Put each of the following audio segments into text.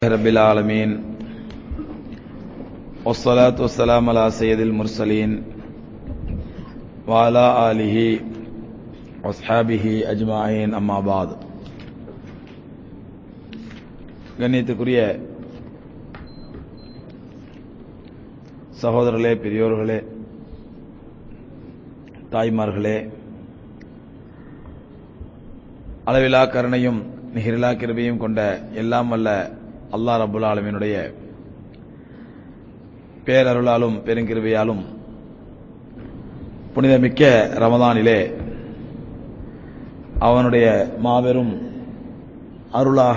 رب العالمين والصلاة والسلام على سيد المرسلين وعلى آله وأصحابه أجمعين أما بعد கண்ணியத்துக்குரிய சகோதரர்களே பெரியோர்களே தாய்மார்களே அளவிலா கருணையும் நிகரிலா கிருபையும் கொண்ட எல்லாம் வல்ல அல்லா ரபுல் ஆலமினுடைய பேரருளாலும் பெருங்கிருவையாலும் புனிதமிக்க ரமதானிலே அவனுடைய மாபெரும் அருளாக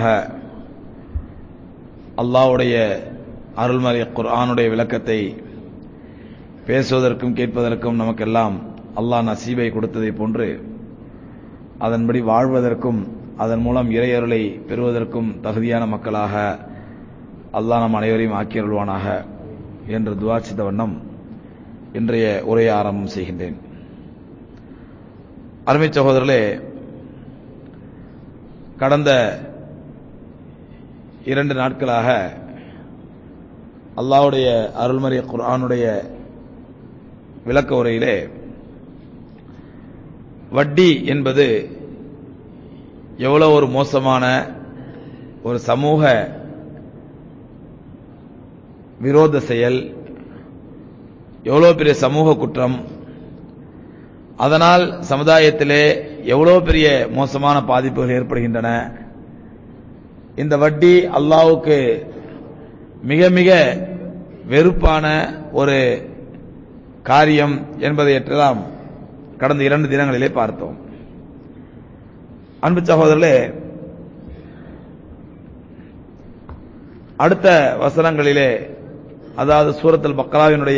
அல்லாவுடைய அருள்மறை குர்ஆனுடைய விளக்கத்தை பேசுவதற்கும் கேட்பதற்கும் நமக்கெல்லாம் அல்லாஹ் நசீபை கொடுத்ததை போன்று அதன்படி வாழ்வதற்கும் அதன் மூலம் இறையருளை பெறுவதற்கும் தகுதியான மக்களாக அல்லாஹ் நம் அனைவரையும் ஆக்கியருள்வானாக என்று துவாச்சித்த வண்ணம் இன்றைய உரையை ஆரம்பம் செய்கின்றேன் அருமை சகோதரர்களே கடந்த இரண்டு நாட்களாக அல்லாவுடைய அருள்மறை குர்ஆனுடைய விளக்க உரையிலே வட்டி என்பது எவ்வளவு ஒரு மோசமான ஒரு சமூக விரோத செயல் எவ்வளவு பெரிய சமூக குற்றம் அதனால் சமுதாயத்திலே எவ்வளவு பெரிய மோசமான பாதிப்புகள் ஏற்படுகின்றன இந்த வட்டி அல்லாவுக்கு மிக மிக வெறுப்பான ஒரு காரியம் என்பதையற்றெல்லாம் கடந்த இரண்டு தினங்களிலே பார்த்தோம் அன்பு சகோதரர்களே அடுத்த வசனங்களிலே அதாவது சூரத்தல் பக்ராவினுடைய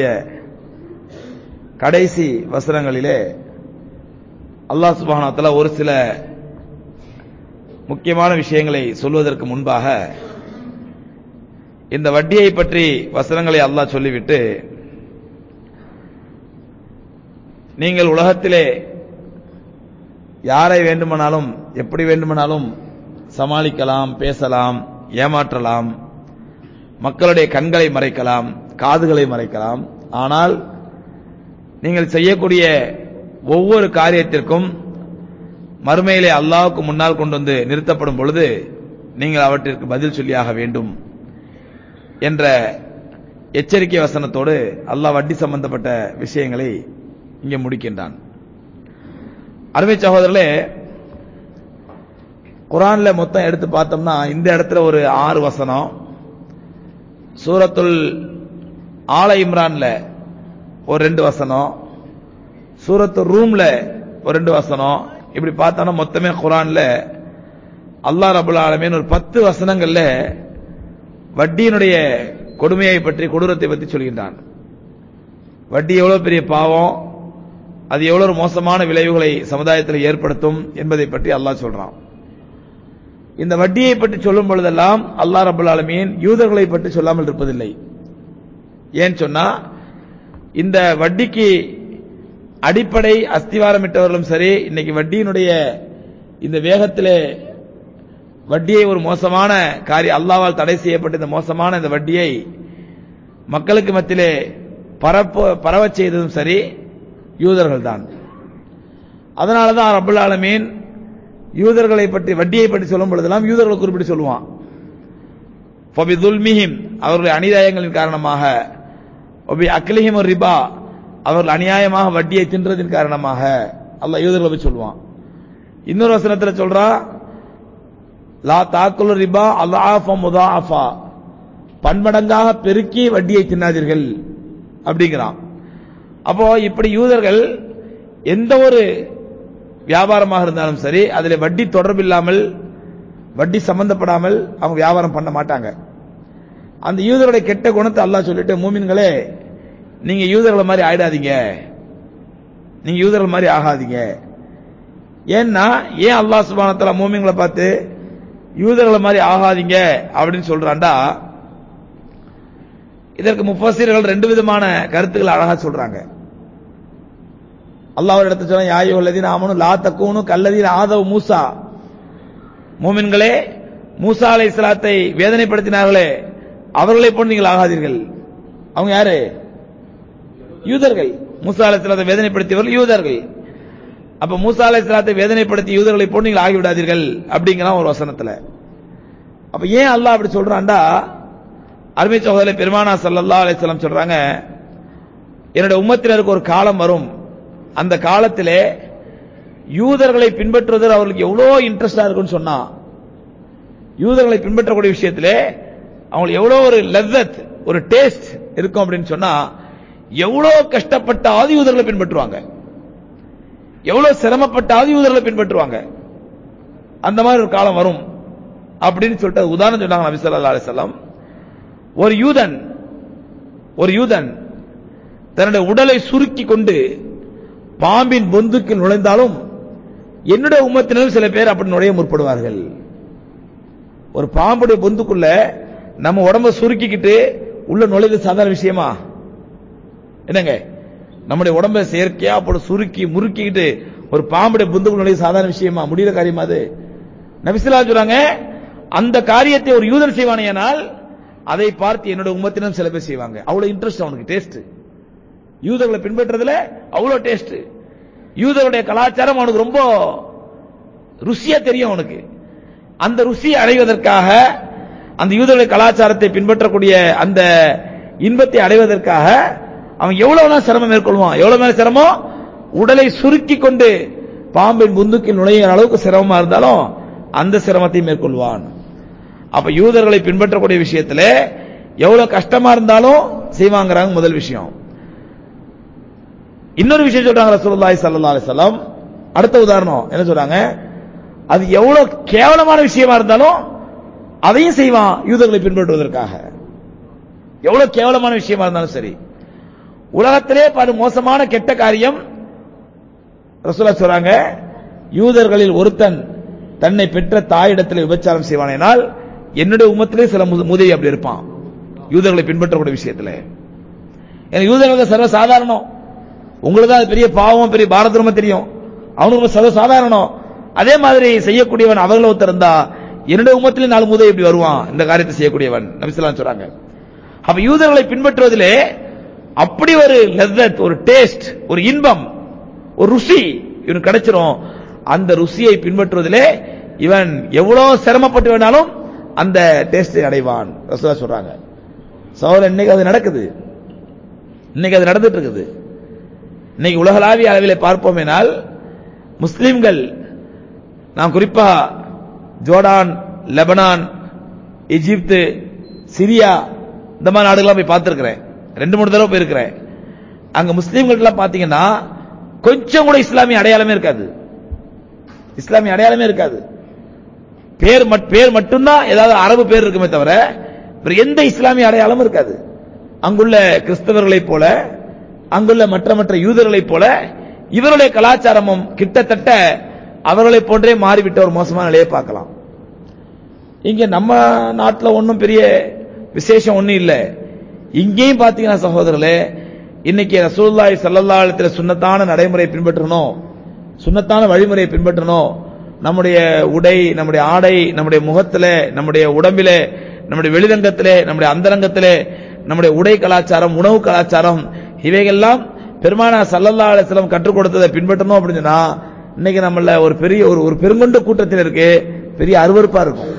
கடைசி வசனங்களிலே அல்லாஹ் சுபானத்தில் ஒரு சில முக்கியமான விஷயங்களை சொல்வதற்கு முன்பாக இந்த வட்டியை பற்றி வசனங்களை அல்லாஹ் சொல்லிவிட்டு நீங்கள் உலகத்திலே யாரை வேண்டுமானாலும் எப்படி வேண்டுமானாலும் சமாளிக்கலாம் பேசலாம் ஏமாற்றலாம் மக்களுடைய கண்களை மறைக்கலாம் காதுகளை மறைக்கலாம் ஆனால் நீங்கள் செய்யக்கூடிய ஒவ்வொரு காரியத்திற்கும் மறுமையிலே அல்லாவுக்கு முன்னால் கொண்டு வந்து நிறுத்தப்படும் பொழுது நீங்கள் அவற்றிற்கு பதில் சொல்லியாக வேண்டும் என்ற எச்சரிக்கை வசனத்தோடு அல்லாஹ் வட்டி சம்பந்தப்பட்ட விஷயங்களை இங்கே முடிக்கின்றான் அருமை சகோதரர்களே குரான்ல மொத்தம் எடுத்து பார்த்தோம்னா இந்த இடத்துல ஒரு ஆறு வசனம் சூரத்துல் ஆல இம்ரான்ல ஒரு ரெண்டு வசனம் சூரத்து ரூம்ல ஒரு ரெண்டு வசனம் இப்படி பார்த்தோம்னா மொத்தமே குரான்ல அல்லா ரபுல் ஆலமீன் ஒரு பத்து வசனங்கள்ல வட்டியினுடைய கொடுமையை பற்றி கொடூரத்தை பற்றி சொல்கின்றான் வட்டி எவ்வளவு பெரிய பாவம் அது எவ்வளவு மோசமான விளைவுகளை சமுதாயத்தில் ஏற்படுத்தும் என்பதை பற்றி அல்லாஹ் சொல்றான் இந்த வட்டியை பற்றி சொல்லும் பொழுதெல்லாம் அல்லா ரபுல் ஆலமீன் யூதர்களை பற்றி சொல்லாமல் இருப்பதில்லை ஏன் சொன்னா இந்த வட்டிக்கு அடிப்படை அஸ்திவாரமிட்டவர்களும் சரி இன்னைக்கு வட்டியினுடைய இந்த வேகத்திலே வட்டியை ஒரு மோசமான காரியம் அல்லாவால் தடை செய்யப்பட்ட இந்த மோசமான இந்த வட்டியை மக்களுக்கு மத்தியிலே பரப்ப பரவச் செய்ததும் சரி யூதர்கள் தான் அதனால தான் ரபுல் ஆலமீன் யூதர்களை பற்றி வட்டியை பற்றி சொல்லும் பொழுதெல்லாம் யூதர்களை குறிப்பிட்டு சொல்லுவான் அவர்களுடைய அநியாயங்களின் காரணமாக ஒபி அக்லிஹிம் ரிபா அவர்கள் அநியாயமாக வட்டியை தின்றதின் காரணமாக அல்லாஹ் யூதர்களை போய் சொல்லுவான் இன்னொரு வசனத்தில் சொல்றா லா தாக்குல் ரிபா அல்லாஃபா முதாஃபா பன்மடங்காக பெருக்கி வட்டியை தின்னாதீர்கள் அப்படிங்கிறான் அப்போ இப்படி யூதர்கள் எந்த ஒரு வியாபாரமாக இருந்தாலும் சரி அதில் வட்டி தொடர்பில்லாமல் வட்டி சம்பந்தப்படாமல் அவங்க வியாபாரம் பண்ண மாட்டாங்க அந்த யூதருடைய கெட்ட குணத்தை அல்லாஹ் சொல்லிட்டு மூமின்களே நீங்க யூதர்களை மாதிரி ஆயிடாதீங்க நீங்க யூதர்கள் மாதிரி ஆகாதீங்க ஏன்னா ஏன் அல்லாஹ் சுபானத்தல மூமின்களை பார்த்து யூதர்களை மாதிரி ஆகாதீங்க அப்படின்னு சொல்றாண்டா இதற்கு முஃபசிர்கள் ரெண்டு விதமான கருத்துக்கள் அழகா சொல்றாங்க அல்லாஹ் ஒரு இடத்துல சொன்ன யாயோ அல்லதீன ஆமனு லா தக்கூனு கல்லதீன ஆதவ மூசா மூமின்களே மூசா அலை இஸ்லாத்தை வேதனைப்படுத்தினார்களே அவர்களை போன்று நீங்கள் ஆகாதீர்கள் அவங்க யாரு யூதர்கள் மூசா அலை இஸ்லாத்தை வேதனைப்படுத்தியவர்கள் யூதர்கள் அப்ப மூசா அலை இஸ்லாத்தை வேதனைப்படுத்திய யூதர்களை போன்று நீங்கள் ஆகிவிடாதீர்கள் அப்படிங்கிறான் ஒரு வசனத்துல அப்ப ஏன் அல்லாஹ் அப்படி சொல்றான்டா அருமை சகோதர பெருமானா சல்லல்லா அலிஸ்லாம் சொல்றாங்க என்னுடைய உம்மத்தினருக்கு ஒரு காலம் வரும் அந்த காலத்திலே யூதர்களை பின்பற்றுவதில் அவர்களுக்கு எவ்வளோ இன்ட்ரெஸ்டா இருக்குன்னு சொன்னா யூதர்களை பின்பற்றக்கூடிய விஷயத்திலே அவங்களுக்கு எவ்வளோ ஒரு லெத்தத் ஒரு டேஸ்ட் இருக்கும் அப்படின்னு சொன்னா எவ்வளோ கஷ்டப்பட்ட ஆதி யூதர்களை பின்பற்றுவாங்க எவ்வளவு சிரமப்பட்ட ஆதி யூதர்களை பின்பற்றுவாங்க அந்த மாதிரி ஒரு காலம் வரும் அப்படின்னு சொல்லிட்டு உதாரணம் சொன்னாங்க நபி ஸல்லல்லாஹு அலைஹி வஸல்லம் ஒரு யூதன் ஒரு யூதன் தன்னுடைய உடலை சுருக்கி கொண்டு பாம்பின் பொந்துக்கு நுழைந்தாலும் என்னுடைய உம்மத்தினரும் சில பேர் அப்படி நுழைய முற்படுவார்கள் ஒரு பாம்புடைய பொந்துக்குள்ள நம்ம உடம்ப சுருக்கிக்கிட்டு உள்ள நுழைவது சாதாரண விஷயமா என்னங்க நம்முடைய உடம்ப செயற்கையா போட்டு சுருக்கி முறுக்கிக்கிட்டு ஒரு பாம்புடைய பொந்துக்குள்ள நுழைய சாதாரண விஷயமா முடியல காரியமா அது நபிசுல்லா சொல்றாங்க அந்த காரியத்தை ஒரு யூதன் செய்வானேனால் அதை பார்த்து என்னோட உம்மத்தினம் சில பேர் செய்வாங்க அவ்வளவு இன்ட்ரெஸ்ட் அவனுக்கு டேஸ்ட் யூதர்களை பின்பற்றதுல அவ்வளவு டேஸ்ட் யூதருடைய கலாச்சாரம் அவனுக்கு ரொம்ப ருசியா தெரியும் அவனுக்கு அந்த ருசியை அடைவதற்காக அந்த யூதருடைய கலாச்சாரத்தை பின்பற்றக்கூடிய அந்த இன்பத்தை அடைவதற்காக அவன் எவ்வளவு சிரமம் மேற்கொள்வான் எவ்வளவு மேல சிரமம் உடலை சுருக்கி கொண்டு பாம்பின் முந்துக்கில் நுழைய அளவுக்கு சிரமமா இருந்தாலும் அந்த சிரமத்தை மேற்கொள்வான் அப்ப யூதர்களை பின்பற்றக்கூடிய விஷயத்துல எவ்வளவு கஷ்டமா இருந்தாலும் செய்வாங்கிறாங்க முதல் விஷயம் இன்னொரு விஷயம் சொல்றாங்க ரசூலுல்லாஹி ஸல்லல்லாஹு அலைஹி வஸல்லம் அடுத்த உதாரணம் என்ன சொல்றாங்க அது எவ்வளவு கேவலமான விஷயமா இருந்தாலும் அதையும் செய்வான் யூதர்களை பின்பற்றுவதற்காக எவ்வளவு கேவலமான விஷயமா இருந்தாலும் சரி உலகத்திலே பல மோசமான கெட்ட காரியம் ரசூலா சொல்றாங்க யூதர்களில் ஒருத்தன் தன்னை பெற்ற தாயிடத்தில் விபச்சாரம் செய்வானேனால் என்னுடைய உமத்திலே சில முதிரி அப்படி இருப்பான் யூதர்களை பின்பற்றக்கூடிய விஷயத்துல எனக்கு யூதர்களுக்கு சர்வ சாதாரணம் உங்களுக்கு தான் அது பெரிய பாவம் பெரிய பாரதமா தெரியும் அவனுக்கு சர்வ சாதாரணம் அதே மாதிரி செய்யக்கூடியவன் அவர்கள் ஒருத்தர் இருந்தா என்னுடைய உமத்திலே நாலு முதல் இப்படி வருவான் இந்த காரியத்தை செய்யக்கூடியவன் நபிசல்லாம் சொல்றாங்க அப்ப யூதர்களை பின்பற்றுவதிலே அப்படி ஒரு லெத்தத் ஒரு டேஸ்ட் ஒரு இன்பம் ஒரு ருசி இவனுக்கு கிடைச்சிரும் அந்த ருசியை பின்பற்றுவதிலே இவன் எவ்வளவு சிரமப்பட்டு வேணாலும் அந்த டேஸ்டை அடைவான் ரசூலா சொல்றாங்க சோழ இன்னைக்கு அது நடக்குது இன்னைக்கு அது நடந்துட்டு இருக்குது இன்னைக்கு உலகளாவிய அளவில் பார்ப்போமேனால் முஸ்லிம்கள் நான் குறிப்பா ஜோர்டான் லெபனான் எகிப்து சிரியா இந்த மாதிரி நாடுகள்லாம் போய் பார்த்திருக்கிறேன் ரெண்டு மூணு தடவை போயிருக்கிறேன் அங்க முஸ்லீம்கள்லாம் பாத்தீங்கன்னா கொஞ்சம் கூட இஸ்லாமிய அடையாளமே இருக்காது இஸ்லாமிய அடையாளமே இருக்காது பேர் பேர் மட்டும்தான் ஏதாவது அரபு பேர் இருக்குமே தவிர எந்த இஸ்லாமிய அடையாளமும் இருக்காது அங்குள்ள கிறிஸ்தவர்களைப் போல அங்குள்ள மற்ற மற்ற யூதர்களைப் போல இவருடைய கலாச்சாரமும் கிட்டத்தட்ட அவர்களை போன்றே மாறிவிட்ட ஒரு மோசமான நிலையை பார்க்கலாம் இங்க நம்ம நாட்டில் ஒன்றும் பெரிய விசேஷம் ஒன்றும் இல்லை இங்கேயும் பார்த்தீங்கன்னா சகோதரர்களே இன்னைக்கு ரசூல்லாய் சல்லல்லா இடத்துல சுண்ணத்தான நடைமுறை பின்பற்றணும் சுண்ணத்தான வழிமுறையை பின்பற்றணும் நம்முடைய உடை நம்முடைய ஆடை நம்முடைய முகத்துல நம்முடைய உடம்பில நம்முடைய வெளிரங்கத்திலே நம்முடைய அந்தரங்கத்திலே நம்முடைய உடை கலாச்சாரம் உணவு கலாச்சாரம் இவைகள்லாம் பெருமானா சல்லல்லா அலிஸ்லாம் கற்றுக் கொடுத்ததை பின்பற்றணும் அப்படின்னு சொன்னா இன்னைக்கு நம்மள ஒரு பெரிய ஒரு ஒரு பெருங்கொண்ட கூட்டத்தில் இருக்கு பெரிய அருவறுப்பா இருக்கும்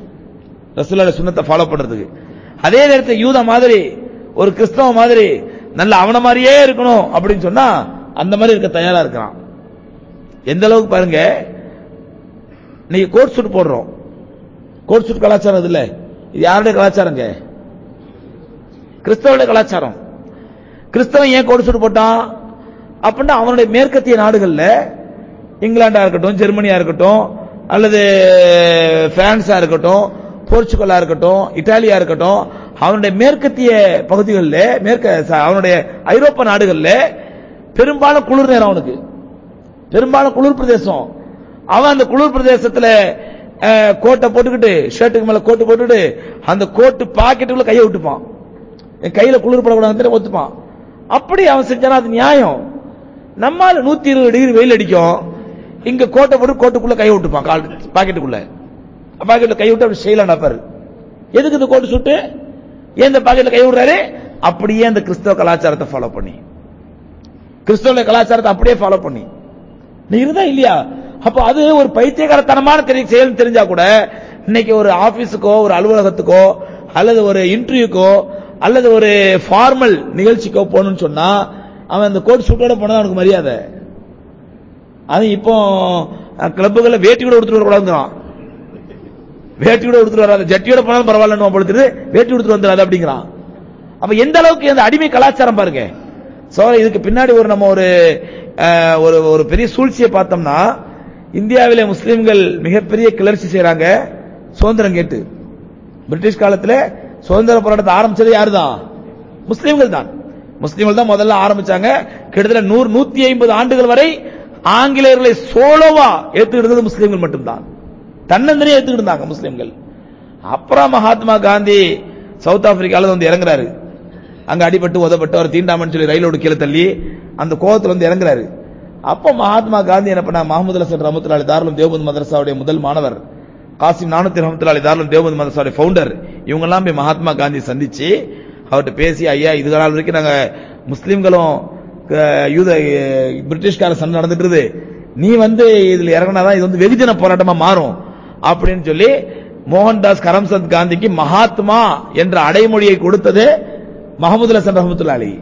ரசூல்லா சுண்ணத்தை ஃபாலோ பண்றதுக்கு அதே நேரத்தில் யூத மாதிரி ஒரு கிறிஸ்தவ மாதிரி நல்ல அவன மாதிரியே இருக்கணும் அப்படின்னு சொன்னா அந்த மாதிரி இருக்க தயாரா இருக்கிறான் எந்த அளவுக்கு பாருங்க நீங்க கோட் சூட் போடுறோம் கோட் சூட் கலாச்சாரம் இல்ல இது யாருடைய கலாச்சாரங்க கிறிஸ்தவனுடைய கலாச்சாரம் கிறிஸ்தவன் ஏன் கோட் சூட் போட்டான் அப்படின்னா அவனுடைய மேற்கத்திய நாடுகள்ல இங்கிலாண்டா இருக்கட்டும் ஜெர்மனியா இருக்கட்டும் அல்லது பிரான்ஸா இருக்கட்டும் போர்ச்சுகலா இருக்கட்டும் இத்தாலியா இருக்கட்டும் அவனுடைய மேற்கத்திய பகுதிகளில் மேற்க அவனுடைய ஐரோப்பா நாடுகளில் பெரும்பாலும் குளிர் நேரம் அவனுக்கு பெரும்பாலும் குளிர் பிரதேசம் அவன் அந்த குளிர் பிரதேசத்துல கோட்டை போட்டுக்கிட்டு ஷர்ட்டுக்கு மேல கோட்டு போட்டுக்கிட்டு அந்த கோட்டு பாக்கெட்டுக்குள்ள கையை விட்டுப்பான் என் கையில குளிர் படக்கூடாது ஒத்துப்பான் அப்படி அவன் செஞ்சானா அது நியாயம் நம்மால நூத்தி இருபது டிகிரி வெயில் அடிக்கும் இங்க கோட்டை போட்டு கோட்டுக்குள்ள கையை விட்டுப்பான் கால் பாக்கெட்டுக்குள்ள பாக்கெட்ல கை விட்டு அப்படி செய்யலாம் நடப்பாரு எதுக்கு இந்த கோட் சுட்டு ஏன் இந்த பாக்கெட்ல கை விடுறாரு அப்படியே அந்த கிறிஸ்தவ கலாச்சாரத்தை ஃபாலோ பண்ணி கிறிஸ்தவ கலாச்சாரத்தை அப்படியே ஃபாலோ பண்ணி நீ இருந்தா இல்லையா அப்ப அது ஒரு பைத்தியகாரத்தனமான தெரிய செயல் தெரிஞ்சா கூட இன்னைக்கு ஒரு ஆபீஸுக்கோ ஒரு அலுவலகத்துக்கோ அல்லது ஒரு இன்டர்வியூக்கோ அல்லது ஒரு ஃபார்மல் நிகழ்ச்சிக்கோ போகணும்னு சொன்னா அவன் அந்த கோட் சூட்டோட போனா அவனுக்கு மரியாதை அது இப்போ கிளப்புகள்ல வேட்டி கூட கொடுத்துட்டு வரக்கூடாதுங்கிறான் வேட்டி கூட கொடுத்துட்டு வராது ஜட்டியோட போனாலும் பரவாயில்லன்னு படுத்துட்டு வேட்டி கொடுத்துட்டு வந்துடாது அப்படிங்கிறான் அப்ப எந்த அளவுக்கு அந்த அடிமை கலாச்சாரம் பாருங்க சோ இதுக்கு பின்னாடி ஒரு நம்ம ஒரு அஹ், ஒரு ஒரு பெரிய சூழ்ச்சியை பார்த்தோம்னா இந்தியாவிலே முஸ்லிம்கள் மிகப்பெரிய கிளர்ச்சி செய்றாங்க சுதந்திரம் கேட்டு பிரிட்டிஷ் காலத்துல சுதந்திர போராட்டத்தை ஆரம்பிச்சது யாருதான் முஸ்லிம்கள் தான் முஸ்லிம்கள் தான் முதல்ல ஆரம்பிச்சாங்க கிட்டத்தட்ட நூறு நூத்தி ஐம்பது ஆண்டுகள் வரை ஆங்கிலேயர்களை சோலோவா ஏத்துக்கிட்டு இருந்தது முஸ்லிம்கள் மட்டும்தான் தன்னந்தனியா ஏத்துக்கிட்டு இருந்தாங்க முஸ்லிம்கள் அப்புறம் மகாத்மா காந்தி சவுத் ஆப்பிரிக்கால வந்து இறங்குறாரு அங்க அடிபட்டு உதப்பட்டு அவர் தீண்டாமன்னு சொல்லி ரயிலோடு கீழே தள்ளி அந்த கோவத்துல வந்து இறங்குறாரு அப்போ மகாத்மா காந்தி என்ன பண்ணா மஹமது ஹசன் ரஹமத்துல்லாஹி தாருலும் தேவபந்த் மதரசாவுடைய முதல் மாணவர் காசிம் நானூத்தி ரஹமத்துல்லாஹி தாருலும் தேவபந்த் மதரசாவுடைய ஃபவுண்டர் இவங்க எல்லாம் போய் மகாத்மா காந்தி சந்திச்சு அவர்கிட்ட பேசி ஐயா இது நாள் வரைக்கும் நாங்க முஸ்லிம்களும் அஹ், யூத அஹ், பிரிட்டிஷ்கார சண்டை நடந்துட்டு இருக்குது. நீ வந்து இதுல இறங்கினாதான் இது வந்து வெகுஜன போராட்டமா மாறும் அப்படின்னு சொல்லி மோகன்தாஸ் கரம்சந்த் காந்திக்கு மகாத்மா என்ற அடைமொழியை கொடுத்தது மஹமது ஹசன் ரஹமத்துல்லா அலி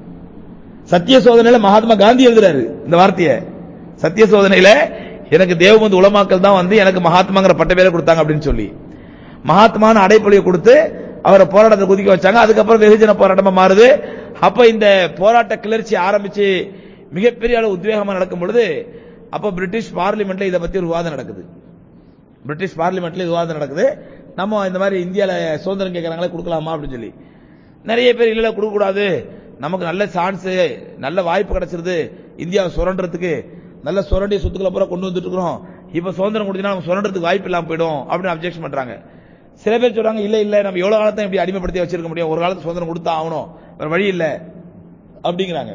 சத்திய சோதனையில மகாத்மா காந்தி எழுதுறாரு இந்த வார்த்தையை சத்திய சோதனையில எனக்கு தேவபந்து உலமாக்கள் தான் வந்து எனக்கு மகாத்மாங்கிற பட்ட பேரை கொடுத்தாங்க அப்படின்னு சொல்லி மகாத்மான அடைப்பொழியை கொடுத்து அவரை போராட்டத்தை குதிக்க வச்சாங்க அதுக்கப்புறம் வெகுஜன போராட்டமா மாறுது அப்ப இந்த போராட்ட கிளர்ச்சி ஆரம்பிச்சு மிகப்பெரிய அளவு உத்வேகமா நடக்கும் பொழுது அப்ப பிரிட்டிஷ் பார்லிமெண்ட்ல இதை பத்தி ஒரு விவாதம் நடக்குது பிரிட்டிஷ் பார்லிமெண்ட்ல இது விவாதம் நடக்குது நம்ம இந்த மாதிரி இந்தியால சுதந்திரம் கேட்கறாங்களே கொடுக்கலாமா அப்படின்னு சொல்லி நிறைய பேர் இல்ல இல்ல கொடுக்க கூடாது நமக்கு நல்ல சான்ஸ் நல்ல வாய்ப்பு கிடைச்சிருது இந்தியாவை சுரண்டுறதுக்கு நல்ல சுரண்டிய சொத்துக்களை பூரா கொண்டு வந்துட்டு இருக்கிறோம் இப்ப சுதந்திரம் கொடுத்தீங்கன்னா நம்ம சுரண்டுறதுக்கு வாய்ப்பு இல்லாம போயிடும் அப்படின்னு அப்ஜெக்ஷன் பண்றாங்க சில பேர் சொல்றாங்க இல்ல இல்ல நம்ம எவ்வளவு காலத்தை இப்படி அடிமைப்படுத்தி வச்சிருக்க முடியும் ஒரு காலத்து சுதந்திரம் கொடுத்தா ஆகணும் வேற வழி இல்ல அப்படிங்கிறாங்க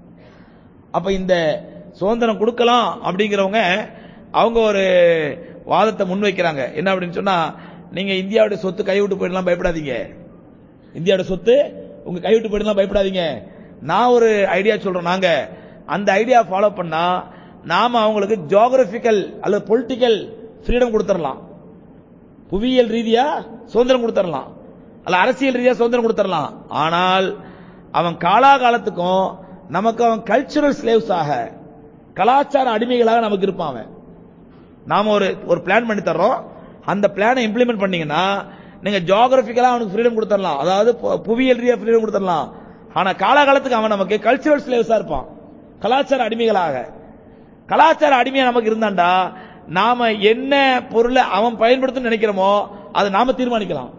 அப்ப இந்த சுதந்திரம் கொடுக்கலாம் அப்படிங்கிறவங்க அவங்க ஒரு வாதத்தை முன்வைக்கிறாங்க என்ன அப்படின்னு சொன்னா நீங்க இந்தியாவுடைய சொத்து கைவிட்டு போயிடலாம் பயப்படாதீங்க இந்தியாவோட சொத்து உங்க கைவிட்டு போயிடலாம் பயப்படாதீங்க நான் ஒரு ஐடியா சொல்றேன் நாங்க அந்த ஐடியா ஃபாலோ பண்ணா நாம அவங்களுக்கு ஜியோகிராபிக்கல் அல்லது பொலிட்டிக்கல் ஃப்ரீடம் கொடுத்துடலாம் புவியியல் ரீதியா சுதந்திரம் கொடுத்துடலாம் அல்ல அரசியல் ரீதியா சுதந்திரம் கொடுத்துடலாம் ஆனால் அவன் காலாகாலத்துக்கும் நமக்கு அவன் கல்ச்சுரல் ஸ்லேவ்ஸ் ஆக கலாச்சார அடிமைகளாக நமக்கு இருப்பான் அவன் நாம ஒரு ஒரு பிளான் பண்ணி தர்றோம் அந்த பிளானை இம்ப்ளிமெண்ட் பண்ணீங்கன்னா நீங்க ஜியோகிராபிக்கலா அவனுக்கு ஃப்ரீடம் கொடுத்துடலாம் அதாவது பு- புவியியல் ரீதியா ஃப்ரீடம் கொடுத்துடலாம் ஆனா காலகாலத்துக்கு அவன் நமக்கு கல்ச்சுரல் ஸ்லேவ்ஸா இருப்பான் கலாச்சார அடிமைகளாக கலாச்சார அடிமையா நமக்கு இருந்தாண்டா நாம என்ன பொருளை அவன் பயன்படுத்தணும்னு நினைக்கிறோமோ அதை நாம தீர்மானிக்கலாம்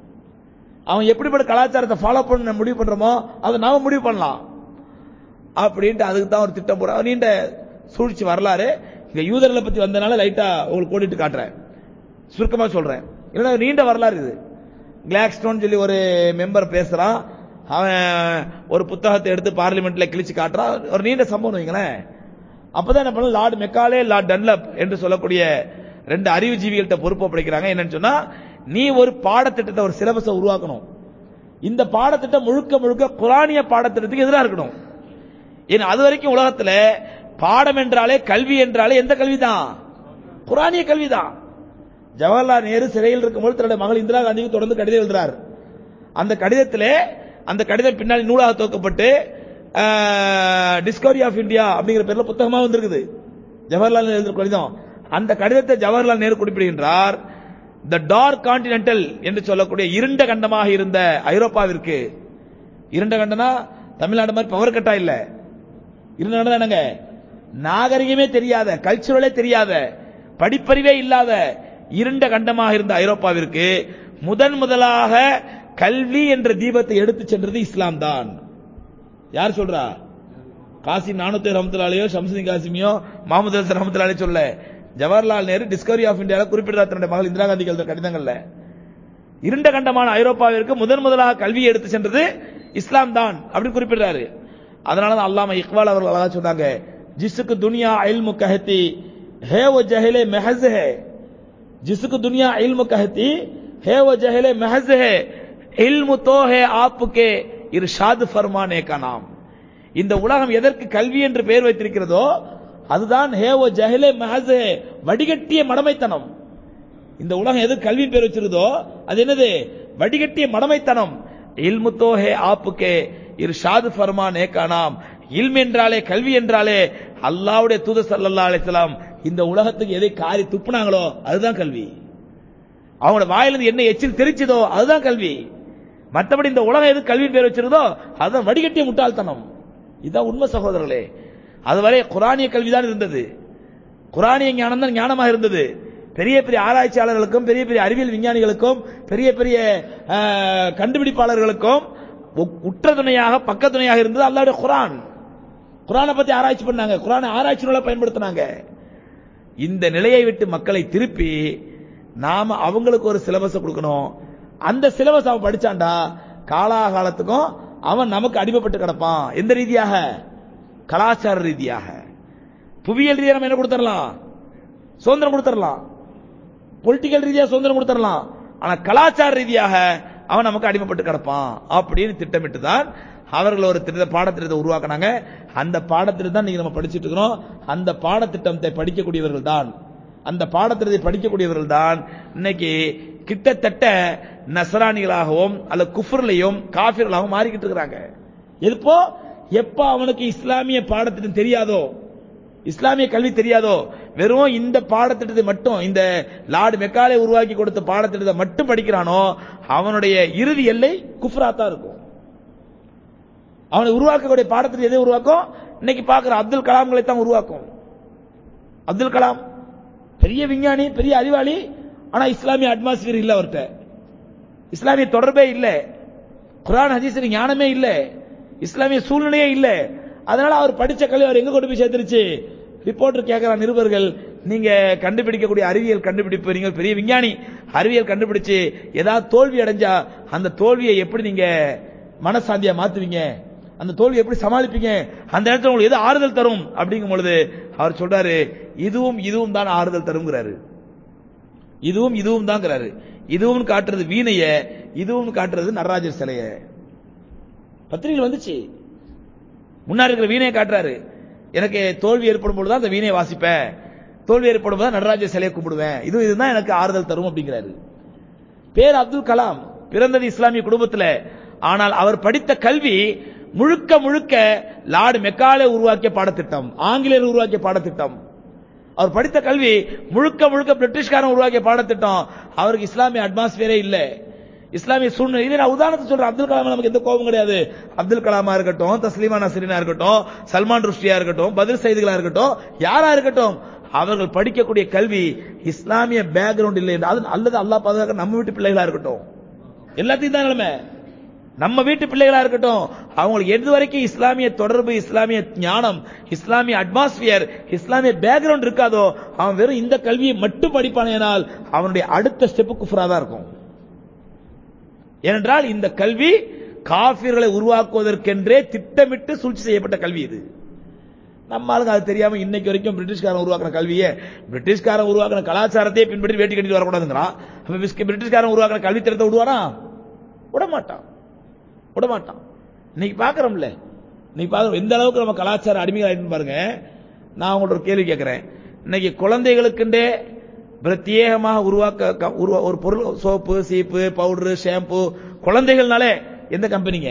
அவன் எப்படிப்பட்ட கலாச்சாரத்தை ஃபாலோ பண்ண முடிவு பண்றோமோ அதை நாம முடிவு பண்ணலாம் அப்படின்ட்டு அதுக்கு தான் ஒரு திட்டம் போற நீண்ட சூழ்ச்சி வரலாறு இந்த யூதர்களை பத்தி வந்தனால லைட்டா உங்களுக்கு கோடிட்டு காட்டுறேன் சுருக்கமா சொல்றேன் இல்லைன்னா நீண்ட வரலாறு இது கிளாக்ஸ்டோன் சொல்லி ஒரு மெம்பர் பேசுறான் அவன் ஒரு புத்தகத்தை எடுத்து பார்லிமெண்ட்ல கிழிச்சு காட்டுறான் ஒரு நீண்ட சம்பவம் வைங்களேன் அப்பதான் என்ன பண்ண லார்ட் மெக்காலே லார்ட் டன்லப் என்று சொல்லக்கூடிய ரெண்டு அறிவுஜீவிகள்கிட்ட பொறுப்பு ஒப்படைக்கிறாங்க என்னன்னு சொன்னா நீ ஒரு பாடத்திட்டத்தை ஒரு சிலபஸை உருவாக்கணும் இந்த பாடத்திட்டம் முழுக்க முழுக்க குரானிய பாடத்திட்டத்துக்கு எதிராக இருக்கணும் ஏன்னா அது வரைக்கும் உலகத்துல பாடம் என்றாலே கல்வி என்றாலே எந்த கல்வி தான் குரானிய கல்வி தான் ஜவஹர்லால் நேரு சிறையில் இருக்கும்போது தன்னுடைய மகள் இந்திரா காந்திக்கு தொடர்ந்து கடிதம் எழுதுறார் அந்த கடிதத்திலே அந்த கடிதம் பின்னாடி நூலாக துவக்கப்பட்டு டிஸ்கவரி ஆஃப் இந்தியா அப்படிங்கிற பேர்ல புத்தகமா வந்திருக்குது ஜவஹர்லால் நேரு எழுதிய கடிதம் அந்த கடிதத்தை ஜவஹர்லால் நேரு குறிப்பிடுகின்றார் த டார்க் கான்டினென்டல் என்று சொல்லக்கூடிய இருண்ட கண்டமாக இருந்த ஐரோப்பாவிற்கு இருண்ட கண்டனா தமிழ்நாடு மாதிரி பவர் கட்டா இல்ல இருண்ட கண்டம் என்னங்க நாகரிகமே தெரியாத கல்ச்சுரலே தெரியாத படிப்பறிவே இல்லாத இருண்ட கண்டமாக இருந்த ஐரோப்பாவிற்கு முதன் முதலாக கல்வி என்ற தீபத்தை எடுத்து சென்றது இஸ்லாம் தான் யார் சொல்றா காசிம் நானூத்தி ரஹமத்துலாலையோ ஷம்சுதீன் காசிமியோ முகமது ஹசன் ரஹமத்துலாலே சொல்ல ஜவஹர்லால் நேரு டிஸ்கவரி ஆஃப் இந்தியாவில் குறிப்பிடுறார் தன்னுடைய மகள் இந்திரா காந்தி எழுதுற கடிதங்கள்ல இருண்ட கண்டமான ஐரோப்பாவிற்கு முதன் முதலாக கல்வியை எடுத்து சென்றது இஸ்லாம் தான் அப்படின்னு குறிப்பிடுறாரு அதனாலதான் அல்லாம இக்பால் அவர்கள் அழகா சொன்னாங்க ஜிசுக்கு துனியா இல்மு கஹத்தி ஹே ஓ ஜஹிலே மெஹஸ் ஹே जिसको दुनिया इल्म कहती है वो जहले महज है इल्म तो है आपके इरशाद फरमाने का नाम இந்த உலகம் எதற்கு கல்வி என்று பெயர் வைத்திருக்கிறதோ அதுதான் ஹே ஓ ஜஹலே மஹஸ் ஹே வடிகட்டிய மடமைத்தனம் இந்த உலகம் எது கல்வியின் பேர் வச்சிருதோ அது என்னது வடிகட்டிய மடமைத்தனம் இல்முத்தோ ஹே ஆப்புக்கே இர்ஷாது ஃபர்மான் ஏ கானாம் இல்ம் என்றாலே கல்வி என்றாலே அல்லாவுடைய தூத சல்லல்லா அலிஸ்லாம் இந்த உலகத்துக்கு எதை காரி துப்புனாங்களோ அதுதான் கல்வி அவங்களோட வாயிலிருந்து என்ன எச்சில் தெரிச்சதோ அதுதான் கல்வி மற்றபடி இந்த உலகம் எது கல்வியின் பேர் வச்சிருந்தோ அதுதான் வடிகட்டிய முட்டாள்தனம் இதுதான் உண்மை சகோதரர்களே அதுவரை குரானிய கல்விதான் இருந்தது குரானிய ஞானம் தான் ஞானமாக இருந்தது பெரிய பெரிய ஆராய்ச்சியாளர்களுக்கும் பெரிய பெரிய அறிவியல் விஞ்ஞானிகளுக்கும் பெரிய பெரிய அஹ், கண்டுபிடிப்பாளர்களுக்கும் உ- உற்ற துணையாக பக்க துணையாக இருந்தது அல்லாவுடைய குரான் குரானை பத்தி ஆராய்ச்சி பண்ணாங்க குரானை ஆராய்ச்சி நூலா பயன்படுத்தினாங்க இந்த நிலையை விட்டு மக்களை திருப்பி நாம அவங்களுக்கு ஒரு சிலபஸ் கொடுக்கணும் அந்த சிலபஸ் அவன் படிச்சான்டா காலாகாலத்துக்கும் அவன் நமக்கு அடிமைப்பட்டு கிடப்பான் எந்த ரீதியாக கலாச்சார ரீதியாக புவியியல் ரீதியாக நம்ம என்ன கொடுத்துடலாம் சுதந்திரம் கொடுத்துடலாம் பொலிட்டிக்கல் ரீதியாக சுதந்திரம் கொடுத்துடலாம் ஆனா கலாச்சார ரீதியாக அவன் நமக்கு அடிமைப்பட்டு கிடப்பான் அப்படின்னு திட்டமிட்டு தான் அவர்கள் ஒரு திட்ட பாடத்திட்டத்தை உருவாக்குனாங்க அந்த பாடத்திட்டம் தான் நீங்க நம்ம படிச்சிட்டு இருக்கிறோம் அந்த பாடத்திட்டத்தை படிக்கக்கூடியவர்கள் தான் அந்த பாடத்திட்டத்தை படிக்கக்கூடியவர்கள் தான் இன்னைக்கு கிட்டத்தட்ட நசராணிகளாகவும் அல்ல குஃபர்லையும் காஃபிர்களாகவும் மாறிக்கிட்டு இருக்கிறாங்க எப்போ எப்ப அவனுக்கு இஸ்லாமிய பாடத்திட்டம் தெரியாதோ இஸ்லாமிய கல்வி தெரியாதோ வெறும் இந்த பாடத்திட்டத்தை மட்டும் இந்த லார்டு மெக்காலே உருவாக்கி கொடுத்த பாடத்திட்டத்தை மட்டும் படிக்கிறானோ அவனுடைய இறுதி எல்லை குஃப்ரா தான் இருக்கும் அவனை உருவாக்கக்கூடிய பாடத்திட்டத்தை எதை உருவாக்கும் இன்னைக்கு பார்க்கிற அப்துல் கலாம்களை தான் உருவாக்கும் அப்துல் கலாம் பெரிய விஞ்ஞானி பெரிய அறிவாளி ஆனா இஸ்லாமிய அட்மாஸ்பியர் இல்ல அவர்கிட்ட இஸ்லாமிய தொடர்பே இல்ல குரான் ஹதீஸ் ஞானமே இல்ல இஸ்லாமிய சூழ்நிலையே இல்ல அதனால அவர் படிச்ச கல்வி அவர் எங்க கொண்டு போய் சேர்த்துருச்சு ரிப்போர்ட்டர் கேட்கிறார் நிருபர்கள் நீங்க கண்டுபிடிக்கக்கூடிய அறிவியல் கண்டுபிடிப்பு நீங்க பெரிய விஞ்ஞானி அறிவியல் கண்டுபிடிச்சு ஏதாவது தோல்வி அடைஞ்சா அந்த தோல்வியை எப்படி நீங்க மனசாந்தியா மாத்துவீங்க அந்த தோல்வியை எப்படி சமாளிப்பீங்க அந்த நேரத்தில் உங்களுக்கு எது ஆறுதல் தரும் அப்படிங்கும் பொழுது அவர் சொல்றாரு இதுவும் இதுவும் தான் ஆறுதல் தருங்கிறாரு இதுவும் இதுவும் தாங்கிறாரு இதுவும் காட்டுறது வீணைய இதுவும் காட்டுறது நடராஜர் சிலைய பத்திரிகையில் வந்துச்சு முன்னாடி இருக்கிற வீணையை காட்டுறாரு எனக்கு தோல்வி ஏற்படும் பொழுது அந்த வீணையை வாசிப்பேன் தோல்வி ஏற்படும் போது நடராஜர் சிலையை கும்பிடுவேன் இது இதுதான் எனக்கு ஆறுதல் தரும் அப்படிங்கிறாரு பேர் அப்துல் கலாம் பிறந்தது இஸ்லாமிய குடும்பத்தில் ஆனால் அவர் படித்த கல்வி முழுக்க முழுக்க லார்டு மெக்காலே உருவாக்கிய பாடத்திட்டம் ஆங்கிலேயர் உருவாக்கிய பாடத்திட்டம் அவர் படித்த கல்வி முழுக்க முழுக்க பிரிட்டிஷ்காரன் உருவாக்கிய பாடத்திட்டம் அவருக்கு இஸ்லாமிய அட்மாஸ்பியரே இல்ல இஸ்லாமிய சூழ்நிலை இது நான் உதாரணத்துக்கு சொல்றேன் அப்துல் கலாம் நமக்கு எந்த கோபம் கிடையாது அப்துல் கலாமா இருக்கட்டும் தஸ்லீமா நசரினா இருக்கட்டும் சல்மான் ருஷ்டியா இருக்கட்டும் பதில் செய்திகளா இருக்கட்டும் யாரா இருக்கட்டும் அவர்கள் படிக்கக்கூடிய கல்வி இஸ்லாமிய பேக்ரவுண்ட் இல்லை என்று அது அல்லது அல்லாஹ் பாதுகாக்க நம்ம வீட்டு பிள்ளைகளா இருக்கட்டும் எல்லாத்தையும் தான் நிலைமை நம்ம வீட்டு பிள்ளைகளா இருக்கட்டும் அவங்களுக்கு எது வரைக்கும் இஸ்லாமிய தொடர்பு இஸ்லாமிய ஞானம் இஸ்லாமிய அட்மாஸ்பியர் இஸ்லாமிய பேக்ரவுண்ட் இருக்காதோ அவன் வெறும் இந்த கல்வியை மட்டும் படிப்பானேனால் அவனுடைய அடுத்த ஸ்டெப்பு குஃப்ரா தான் இருக்கும் ஏனென்றால் இந்த கல்வி காபிர்களை உருவாக்குவதற்கென்றே திட்டமிட்டு சூழ்ச்சி செய்யப்பட்ட கல்வி இது நம்ம ஆளுங்க அது தெரியாம இன்னைக்கு வரைக்கும் பிரிட்டிஷ்காரன் உருவாக்கின கல்வியே பிரிட்டிஷ்காரன் உருவாக்கின கலாச்சாரத்தையே பின்பற்றி வேட்டி கட்டிட்டு வரக்கூடாதுங்கிறான் அப்ப பிஸ்க- பிரிட்டிஷ்காரன் உருவாக்கின கல்வி திட்டத்தை விடுவானா விட மாட்டான் விட மாட்டான் இன்னைக்கு பாக்குறோம்ல இன்னைக்கு பாக்குறோம் எந்த அளவுக்கு நம்ம கலாச்சார அடிமைகள் ஆயிட்டு பாருங்க நான் உங்கள்ட்ட ஒரு கேள்வி கேட்கிறேன் இன்னைக்கு குழந்தைகளுக்குண்டே பிரத்யேகமாக உருவாக்க க- உருவா- ஒரு பொருள் சோப்பு சீப்பு பவுடரு ஷாம்பு குழந்தைகள்னாலே எந்த கம்பெனிங்க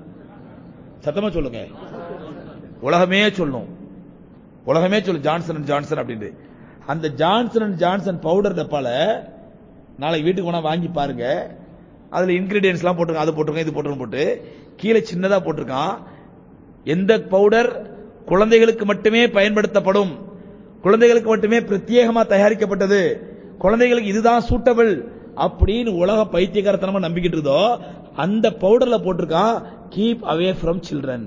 சத்தமா சொல்லுங்க உலகமே சொல்லும் உலகமே சொல்லும் ஜான்சன் அண்ட் ஜான்சன் அப்படின்னு அந்த ஜான்சன் அண்ட் ஜான்சன் பவுடர் டப்பால நாளைக்கு வீட்டுக்கு போனா வாங்கி பாருங்க அதுல இன்கிரீடியன்ஸ் எல்லாம் போட்டிருக்கான் அது போட்டிருக்கான் இது போட்டிருக்கான் போட்டு கீழே சின்னதா போட்டிருக்கான் எந்த பவுடர் குழந்தைகளுக்கு மட்டுமே பயன்படுத்தப்படும் குழந்தைகளுக்கு மட்டுமே பிரத்யேகமா தயாரிக்கப்பட்டது குழந்தைகளுக்கு இதுதான் சூட்டபிள் அப்படின்னு உலக பைத்தியகாரத்தனமா நம்பிக்கிட்டு இருந்தோ அந்த பவுடர்ல போட்டிருக்கான் கீப் அவே ஃப்ரம் சில்ட்ரன்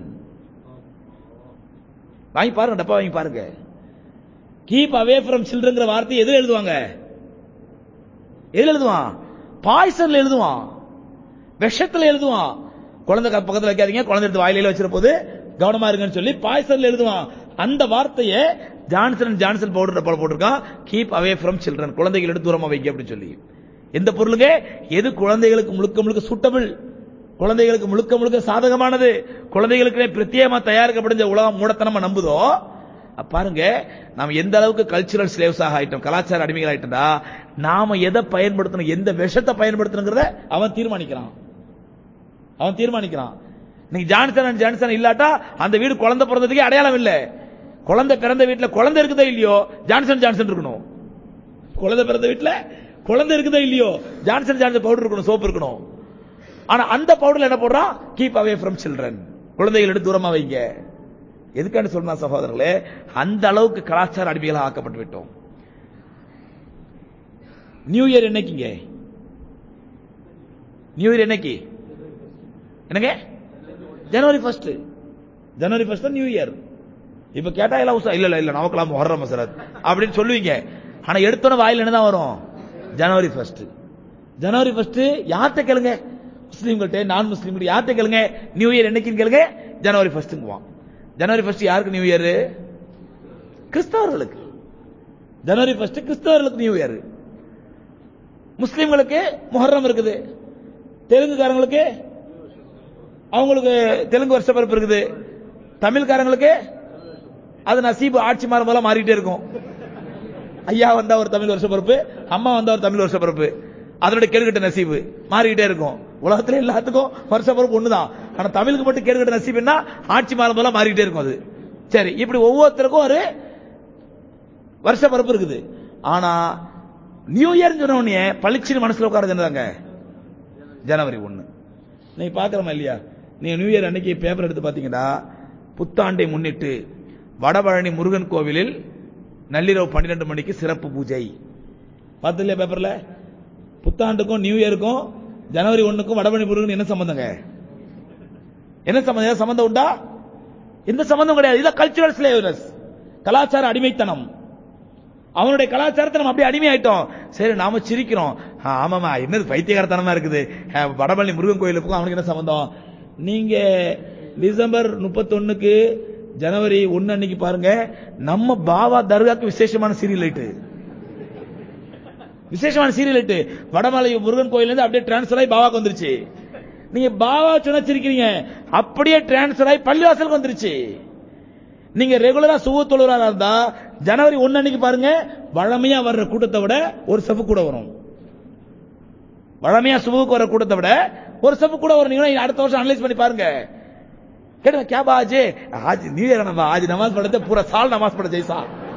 வாங்கி பாருங்க டப்பா வாங்கி பாருங்க கீப் அவே ஃப்ரம் சில்ட்ரன்ங்கிற வார்த்தை எதுல எழுதுவாங்க எதுல எழுதுவான் பாய்சன்ல எழுதுவான் விஷத்துல எழுதுவான் குழந்தை க- பக்கத்துல வைக்காதீங்க குழந்தை எடுத்து வாயில வச்சிருப்போது கவனமா இருங்கன்னு சொல்லி பாய்சன்ல எழுதுவான் அந்த வார்த்தையை ஜான்சன் ஜான்சன் பவுடர் டப்பால போட்டிருக்கான் கீப் அவே ஃப்ரம் சில்ட்ரன் குழந்தைகள் எடுத்து தூரமா வைக்க அப்படின்னு சொல்லி எந்த பொருளுங்க எது குழந்தைகளுக்கு முழுக்க முழுக்க சூட்டபிள் குழந்தைகளுக்கு முழுக்க முழுக்க சாதகமானது குழந்தைகளுக்கு பிரத்யேகமா தயாரிக்கப்பட்ட உலகம் மூடத்தனமா நம்புதோ அப்ப பாருங்க நாம எந்த அளவுக்கு கல்ச்சுரல் ஸ்லேவ்ஸாக ஆயிட்டோம் கலாச்சார அடிமைகள் ஆயிட்டோம்டா நாம எதை பயன்படுத்தணும் எந்த விஷத்தை பயன்படுத்தணுங்கிறத அவன் தீர்மானிக்கிறான் அவன் தீர்மானிக்கிறான் நீங்க ஜான்சன் அண்ட் ஜான்சன் இல்லாட்டா அந்த வீடு குழந்தை பிறந்ததுக்கே அடையாளம் இல்ல குழந்தை பிறந்த வீட்டுல குழந்தை இருக்குதோ இல்லையோ ஜான்சன் ஜான்சன் இருக்கணும் குழந்தை பிறந்த வீட்டுல குழந்தை இருக்குதோ இல்லையோ ஜான்சன் ஜான்சன் பவுடர் இருக்கணும் சோப்பு இருக்கணும் ஆனா அந்த பவுடர்ல என்ன போடுறான் கீப் அவே ஃப்ரம் சில்ட்ரன் குழந்தைகள் எடுத்து தூரமா வைங்க எதுக்கான சொன்னா சகோதரர்களே அந்த அளவுக்கு கலாச்சார அடிமைகளாக ஆக்கப்பட்டு விட்டோம் நியூ இயர் என்னைக்குங்க நியூ இயர் என்னைக்கு என்னங்க January first January first new year இப்ப கேட்டா எல்லாம் உசா- இல்ல இல்ல இல்ல நமக்கெல்லாம் முஹர்ரம் மசரத் அப்படின்னு சொல்லுவீங்க ஆனா எடுத்தோட வாயில என்னதான் வரும் ஜனவரி ஃபர்ஸ்ட் ஜனவரி ஃபர்ஸ்ட் யார்கிட்ட கேளுங்க முஸ்லீம்கள்ட்ட நான் முஸ்லீம்கிட்ட யார்கிட்ட கேளுங்க நியூ இயர் என்னைக்குன்னு கேளுங்க ஜனவரி ஃபர்ஸ்ட்டுங்குவான் ஜனவரி ஃபர்ஸ்ட் யாருக்கு நியூ இயர் கிறிஸ்தவர்களுக்கு ஜனவரி ஃபர்ஸ்ட் கிறிஸ்தவர்களுக்கு நியூ இயர் முஸ்லீம்களுக்கு முஹர்ரம் இருக்குது தெலுங்குக்காரங்களுக்கு அவங்களுக்கு தெலுங்கு வருஷ பிறப்பு இருக்குது தமிழ்காரங்களுக்கு அது நசீபு ஆட்சி மாறும் போல மாறிட்டே இருக்கும் ஐயா வந்தா ஒரு தமிழ் வருஷ பிறப்பு அம்மா வந்தா ஒரு தமிழ் வருஷ பிறப்பு அதனுடைய கேடுகட்ட நசீபு மாறிக்கிட்டே இருக்கும் உலகத்துல எல்லாத்துக்கும் வருஷ பிறப்பு ஒண்ணுதான் ஆனா தமிழுக்கு மட்டும் கேடுகட்ட நசீபுன்னா ஆட்சி மாறும் போல மாறிக்கிட்டே இருக்கும் அது சரி இப்படி ஒவ்வொருத்தருக்கும் ஒரு வருஷ பிறப்பு இருக்குது ஆனா நியூ இயர் சொன்ன உடனே பளிச்சுன்னு மனசுல உட்கார என்னதாங்க ஜனவரி ஒன்னு நீங்க பாக்குறோமா இல்லையா நீங்க நியூ இயர் அன்னைக்கு பேப்பர் எடுத்து பாத்தீங்கன்னா புத்தாண்டை முன்னிட்டு வடபழனி முருகன் கோவிலில் நள்ளிரவு பன்னிரண்டு மணிக்கு சிறப்பு பூஜை பார்த்து இல்லையா பேப்பர்ல புத்தாண்டுக்கும் நியூ இயருக்கும் ஜனவரி ஒண்ணுக்கும் வடபழனி முருகன் என்ன சம்பந்தங்க என்ன சம்பந்தம் ஏதாவது சம்பந்தம் உண்டா எந்த சம்பந்தம் கிடையாது இதான் கல்ச்சுரல் ஸ்லேவ்னஸ் கலாச்சார அடிமைத்தனம் அவனுடைய கலாச்சாரத்தை நம்ம அப்படியே அடிமையாயிட்டோம் சரி நாம சிரிக்கிறோம் ஆ, ஆமாமா என்னது பைத்தியகாரத்தனமா இருக்குது ஆ, வடபழனி முருகன் கோயிலுக்கும் அவனுக்கு என்ன சம்பந்தம் நீங்க டிசம்பர் முப்பத்தொன்னுக்கு ஜனவரி ஒன்னு அன்னைக்கு பாருங்க நம்ம பாபா தர்காக்கு விசேஷமான சீரியல் லைட்டு விசேஷமான சீரியல் லைட்டு வடமலை முருகன் கோயில்ல இருந்து அப்படியே டிரான்ஸ்ஃபர் ஆகி பாபாக்கு வந்துருச்சு நீங்க பாபா சொன்னா சிரிக்கிறீங்க அப்படியே டிரான்ஸ்ஃபர் ஆகி பள்ளிவாசலுக்கு வந்துருச்சு நீங்க ரெகுலரா சுவு தொழுறாரா இருந்தா ஜனவரி ஒன்னு அன்னைக்கு பாருங்க வழமையா வர்ற கூட்டத்தை விட ஒரு செப்பு கூட வரும் வழமையா சுபுக்கு வர கூட்டத்தை விட ஒரு செப்பு கூட வரும் நீங்க அடுத்த வருஷம் அனலைஸ் பண்ணி பாருங்க கேட்டா क्या आज आज न्यू ईयर ना आज नमाज पढ़ते पूरा साल नमाज पढ़ जैसा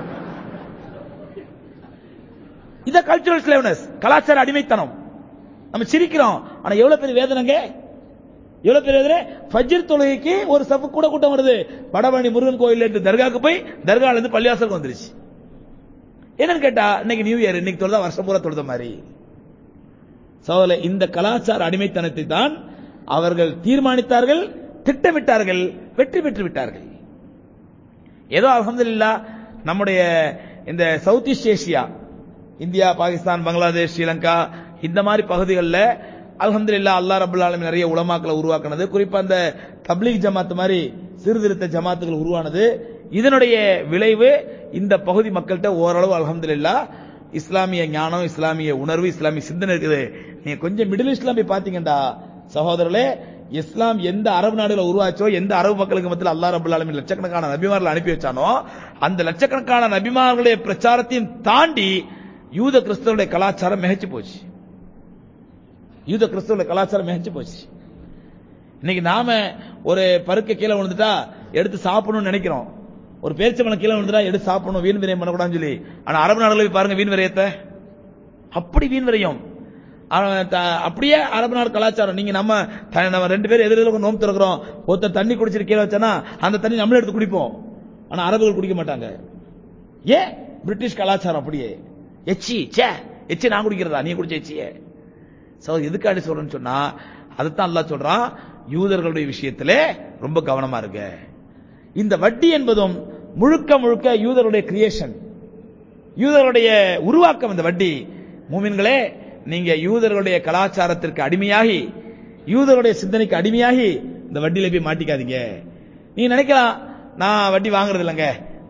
இத கல்ச்சுரல் ஸ்லேவ்னஸ் கலாச்சார அடிமைத்தனம் நம்ம சிரிக்கிறோம் ஆனா எவ்வளவு பெரிய வேதனைங்க எவ்வளவு பெரிய வேதனை ஃபஜ்ர் தொழுகைக்கு ஒரு சப்பு கூட கூட்டம் வருது வடபழனி முருகன் கோயில் இருந்து தர்காக்கு போய் தர்கால இருந்து பள்ளிவாசலுக்கு வந்துருச்சு என்னன்னு கேட்டா இன்னைக்கு நியூ இயர் இன்னைக்கு தொழுதா வருஷம் பூரா தொழுத மாதிரி சோதல இந்த கலாச்சார அடிமைத்தனத்தை தான் அவர்கள் தீர்மானித்தார்கள் திட்டமிட்டார்கள் வெற்றி பெற்று விட்டார்கள் ஏதோ அல்ஹம்துலில்லாஹ் நம்முடைய இந்த south east Asia India Pakistan Bangladesh Sri Lanka இந்த மாதிரி பகுதிகளில் அல்ஹம்துலில்லாஹ் அல்லாஹ் ரபுல் ஆலமீன் நிறைய உலமாக்களை உருவாக்குனது குறிப்பா அந்த தப்லீக் ஜமாத் மாதிரி சீர்திருத்த ஜமாத்துகள் உருவானது இதனுடைய விளைவு இந்த பகுதி மக்கள்கிட்ட ஓரளவு அல்ஹம்துலில்லாஹ் இஸ்லாமிய ஞானம் இஸ்லாமிய உணர்வு இஸ்லாமிய சிந்தனை இருக்குது நீங்க கொஞ்சம் மிடில் ஈஸ்ட்ல போய் பாத்தீங்கடா சகோதரர்களே இஸ்லாம் எந்த அரபு நாடுல உருவாச்சோ எந்த அரபு மக்களுக்கு மத்தியில் அல்லாஹ் ரபுல் ஆலமீன் லட்சக்கணக்கான நபிமார்களை அனுப்பி வச்சானோ அந்த லட்சக்கணக்கான நபிமார்களுடைய பிரச்சாரத்தையும் தாண்டி யூத கிறிஸ்தவருடைய கலாச்சாரம் மிகச்சு போச்சு யூத கிறிஸ்தவருடைய கலாச்சாரம் மிகச்சு போச்சு இன்னைக்கு நாம ஒரு பருக்க கீழே விழுந்துட்டா எடுத்து சாப்பிடணும்னு நினைக்கிறோம் ஒரு பேரிச்சம்பழம் கீழே விழுந்துட்டா எடுத்து சாப்பிடணும் வீண் விரயம் பண்ணக்கூடாதுன்னு சொல்லி ஆனா அரபு நாடுகளில் போய் பாருங்க வீண் விரயத்தை அப்படி வீண் விரயம் ஆனா, த- அப்படியே அரபு நாடு கலாச்சாரம் நீங்க நம்ம த- நம்ம ரெண்டு பேரும் எதிரில் நோம்பு திறக்கிறோம் ஒருத்தர் தண்ணி குடிச்சிட்டு கீழே வச்சானா அந்த தண்ணி நம்மளே எடுத்து குடிப்போம் ஆனா அரபுகள் குடிக்க மாட்டாங்க ஏன் பிரிட்டிஷ் கலாச்சாரம் அப்படியே எச்சி சே எச்சி நான் குடிக்கிறதா நீ குடிச்ச எச்சியே சோ எதுக்காண்டி சொல்றேன்னு சொன்னா அதுதான் அல்லாஹ் சொல்றான் யூதர்களுடைய விஷயத்திலே ரொம்ப கவனமா இருங்க இந்த வட்டி என்பதும் முழுக்க முழுக்க யூதருடைய கிரியேஷன் யூதருடைய உருவாக்கம் இந்த வட்டி மூமின்களே நீங்க யூதர்களுடைய கலாச்சாரத்திற்கு அடிமையாகி யூதருடைய சிந்தனைக்கு அடிமையாகி இந்த வட்டியில போய் மாட்டிக்காதீங்க நீங்க நினைக்கலாம் நான் வட்டி வாங்குறது இல்லைங்க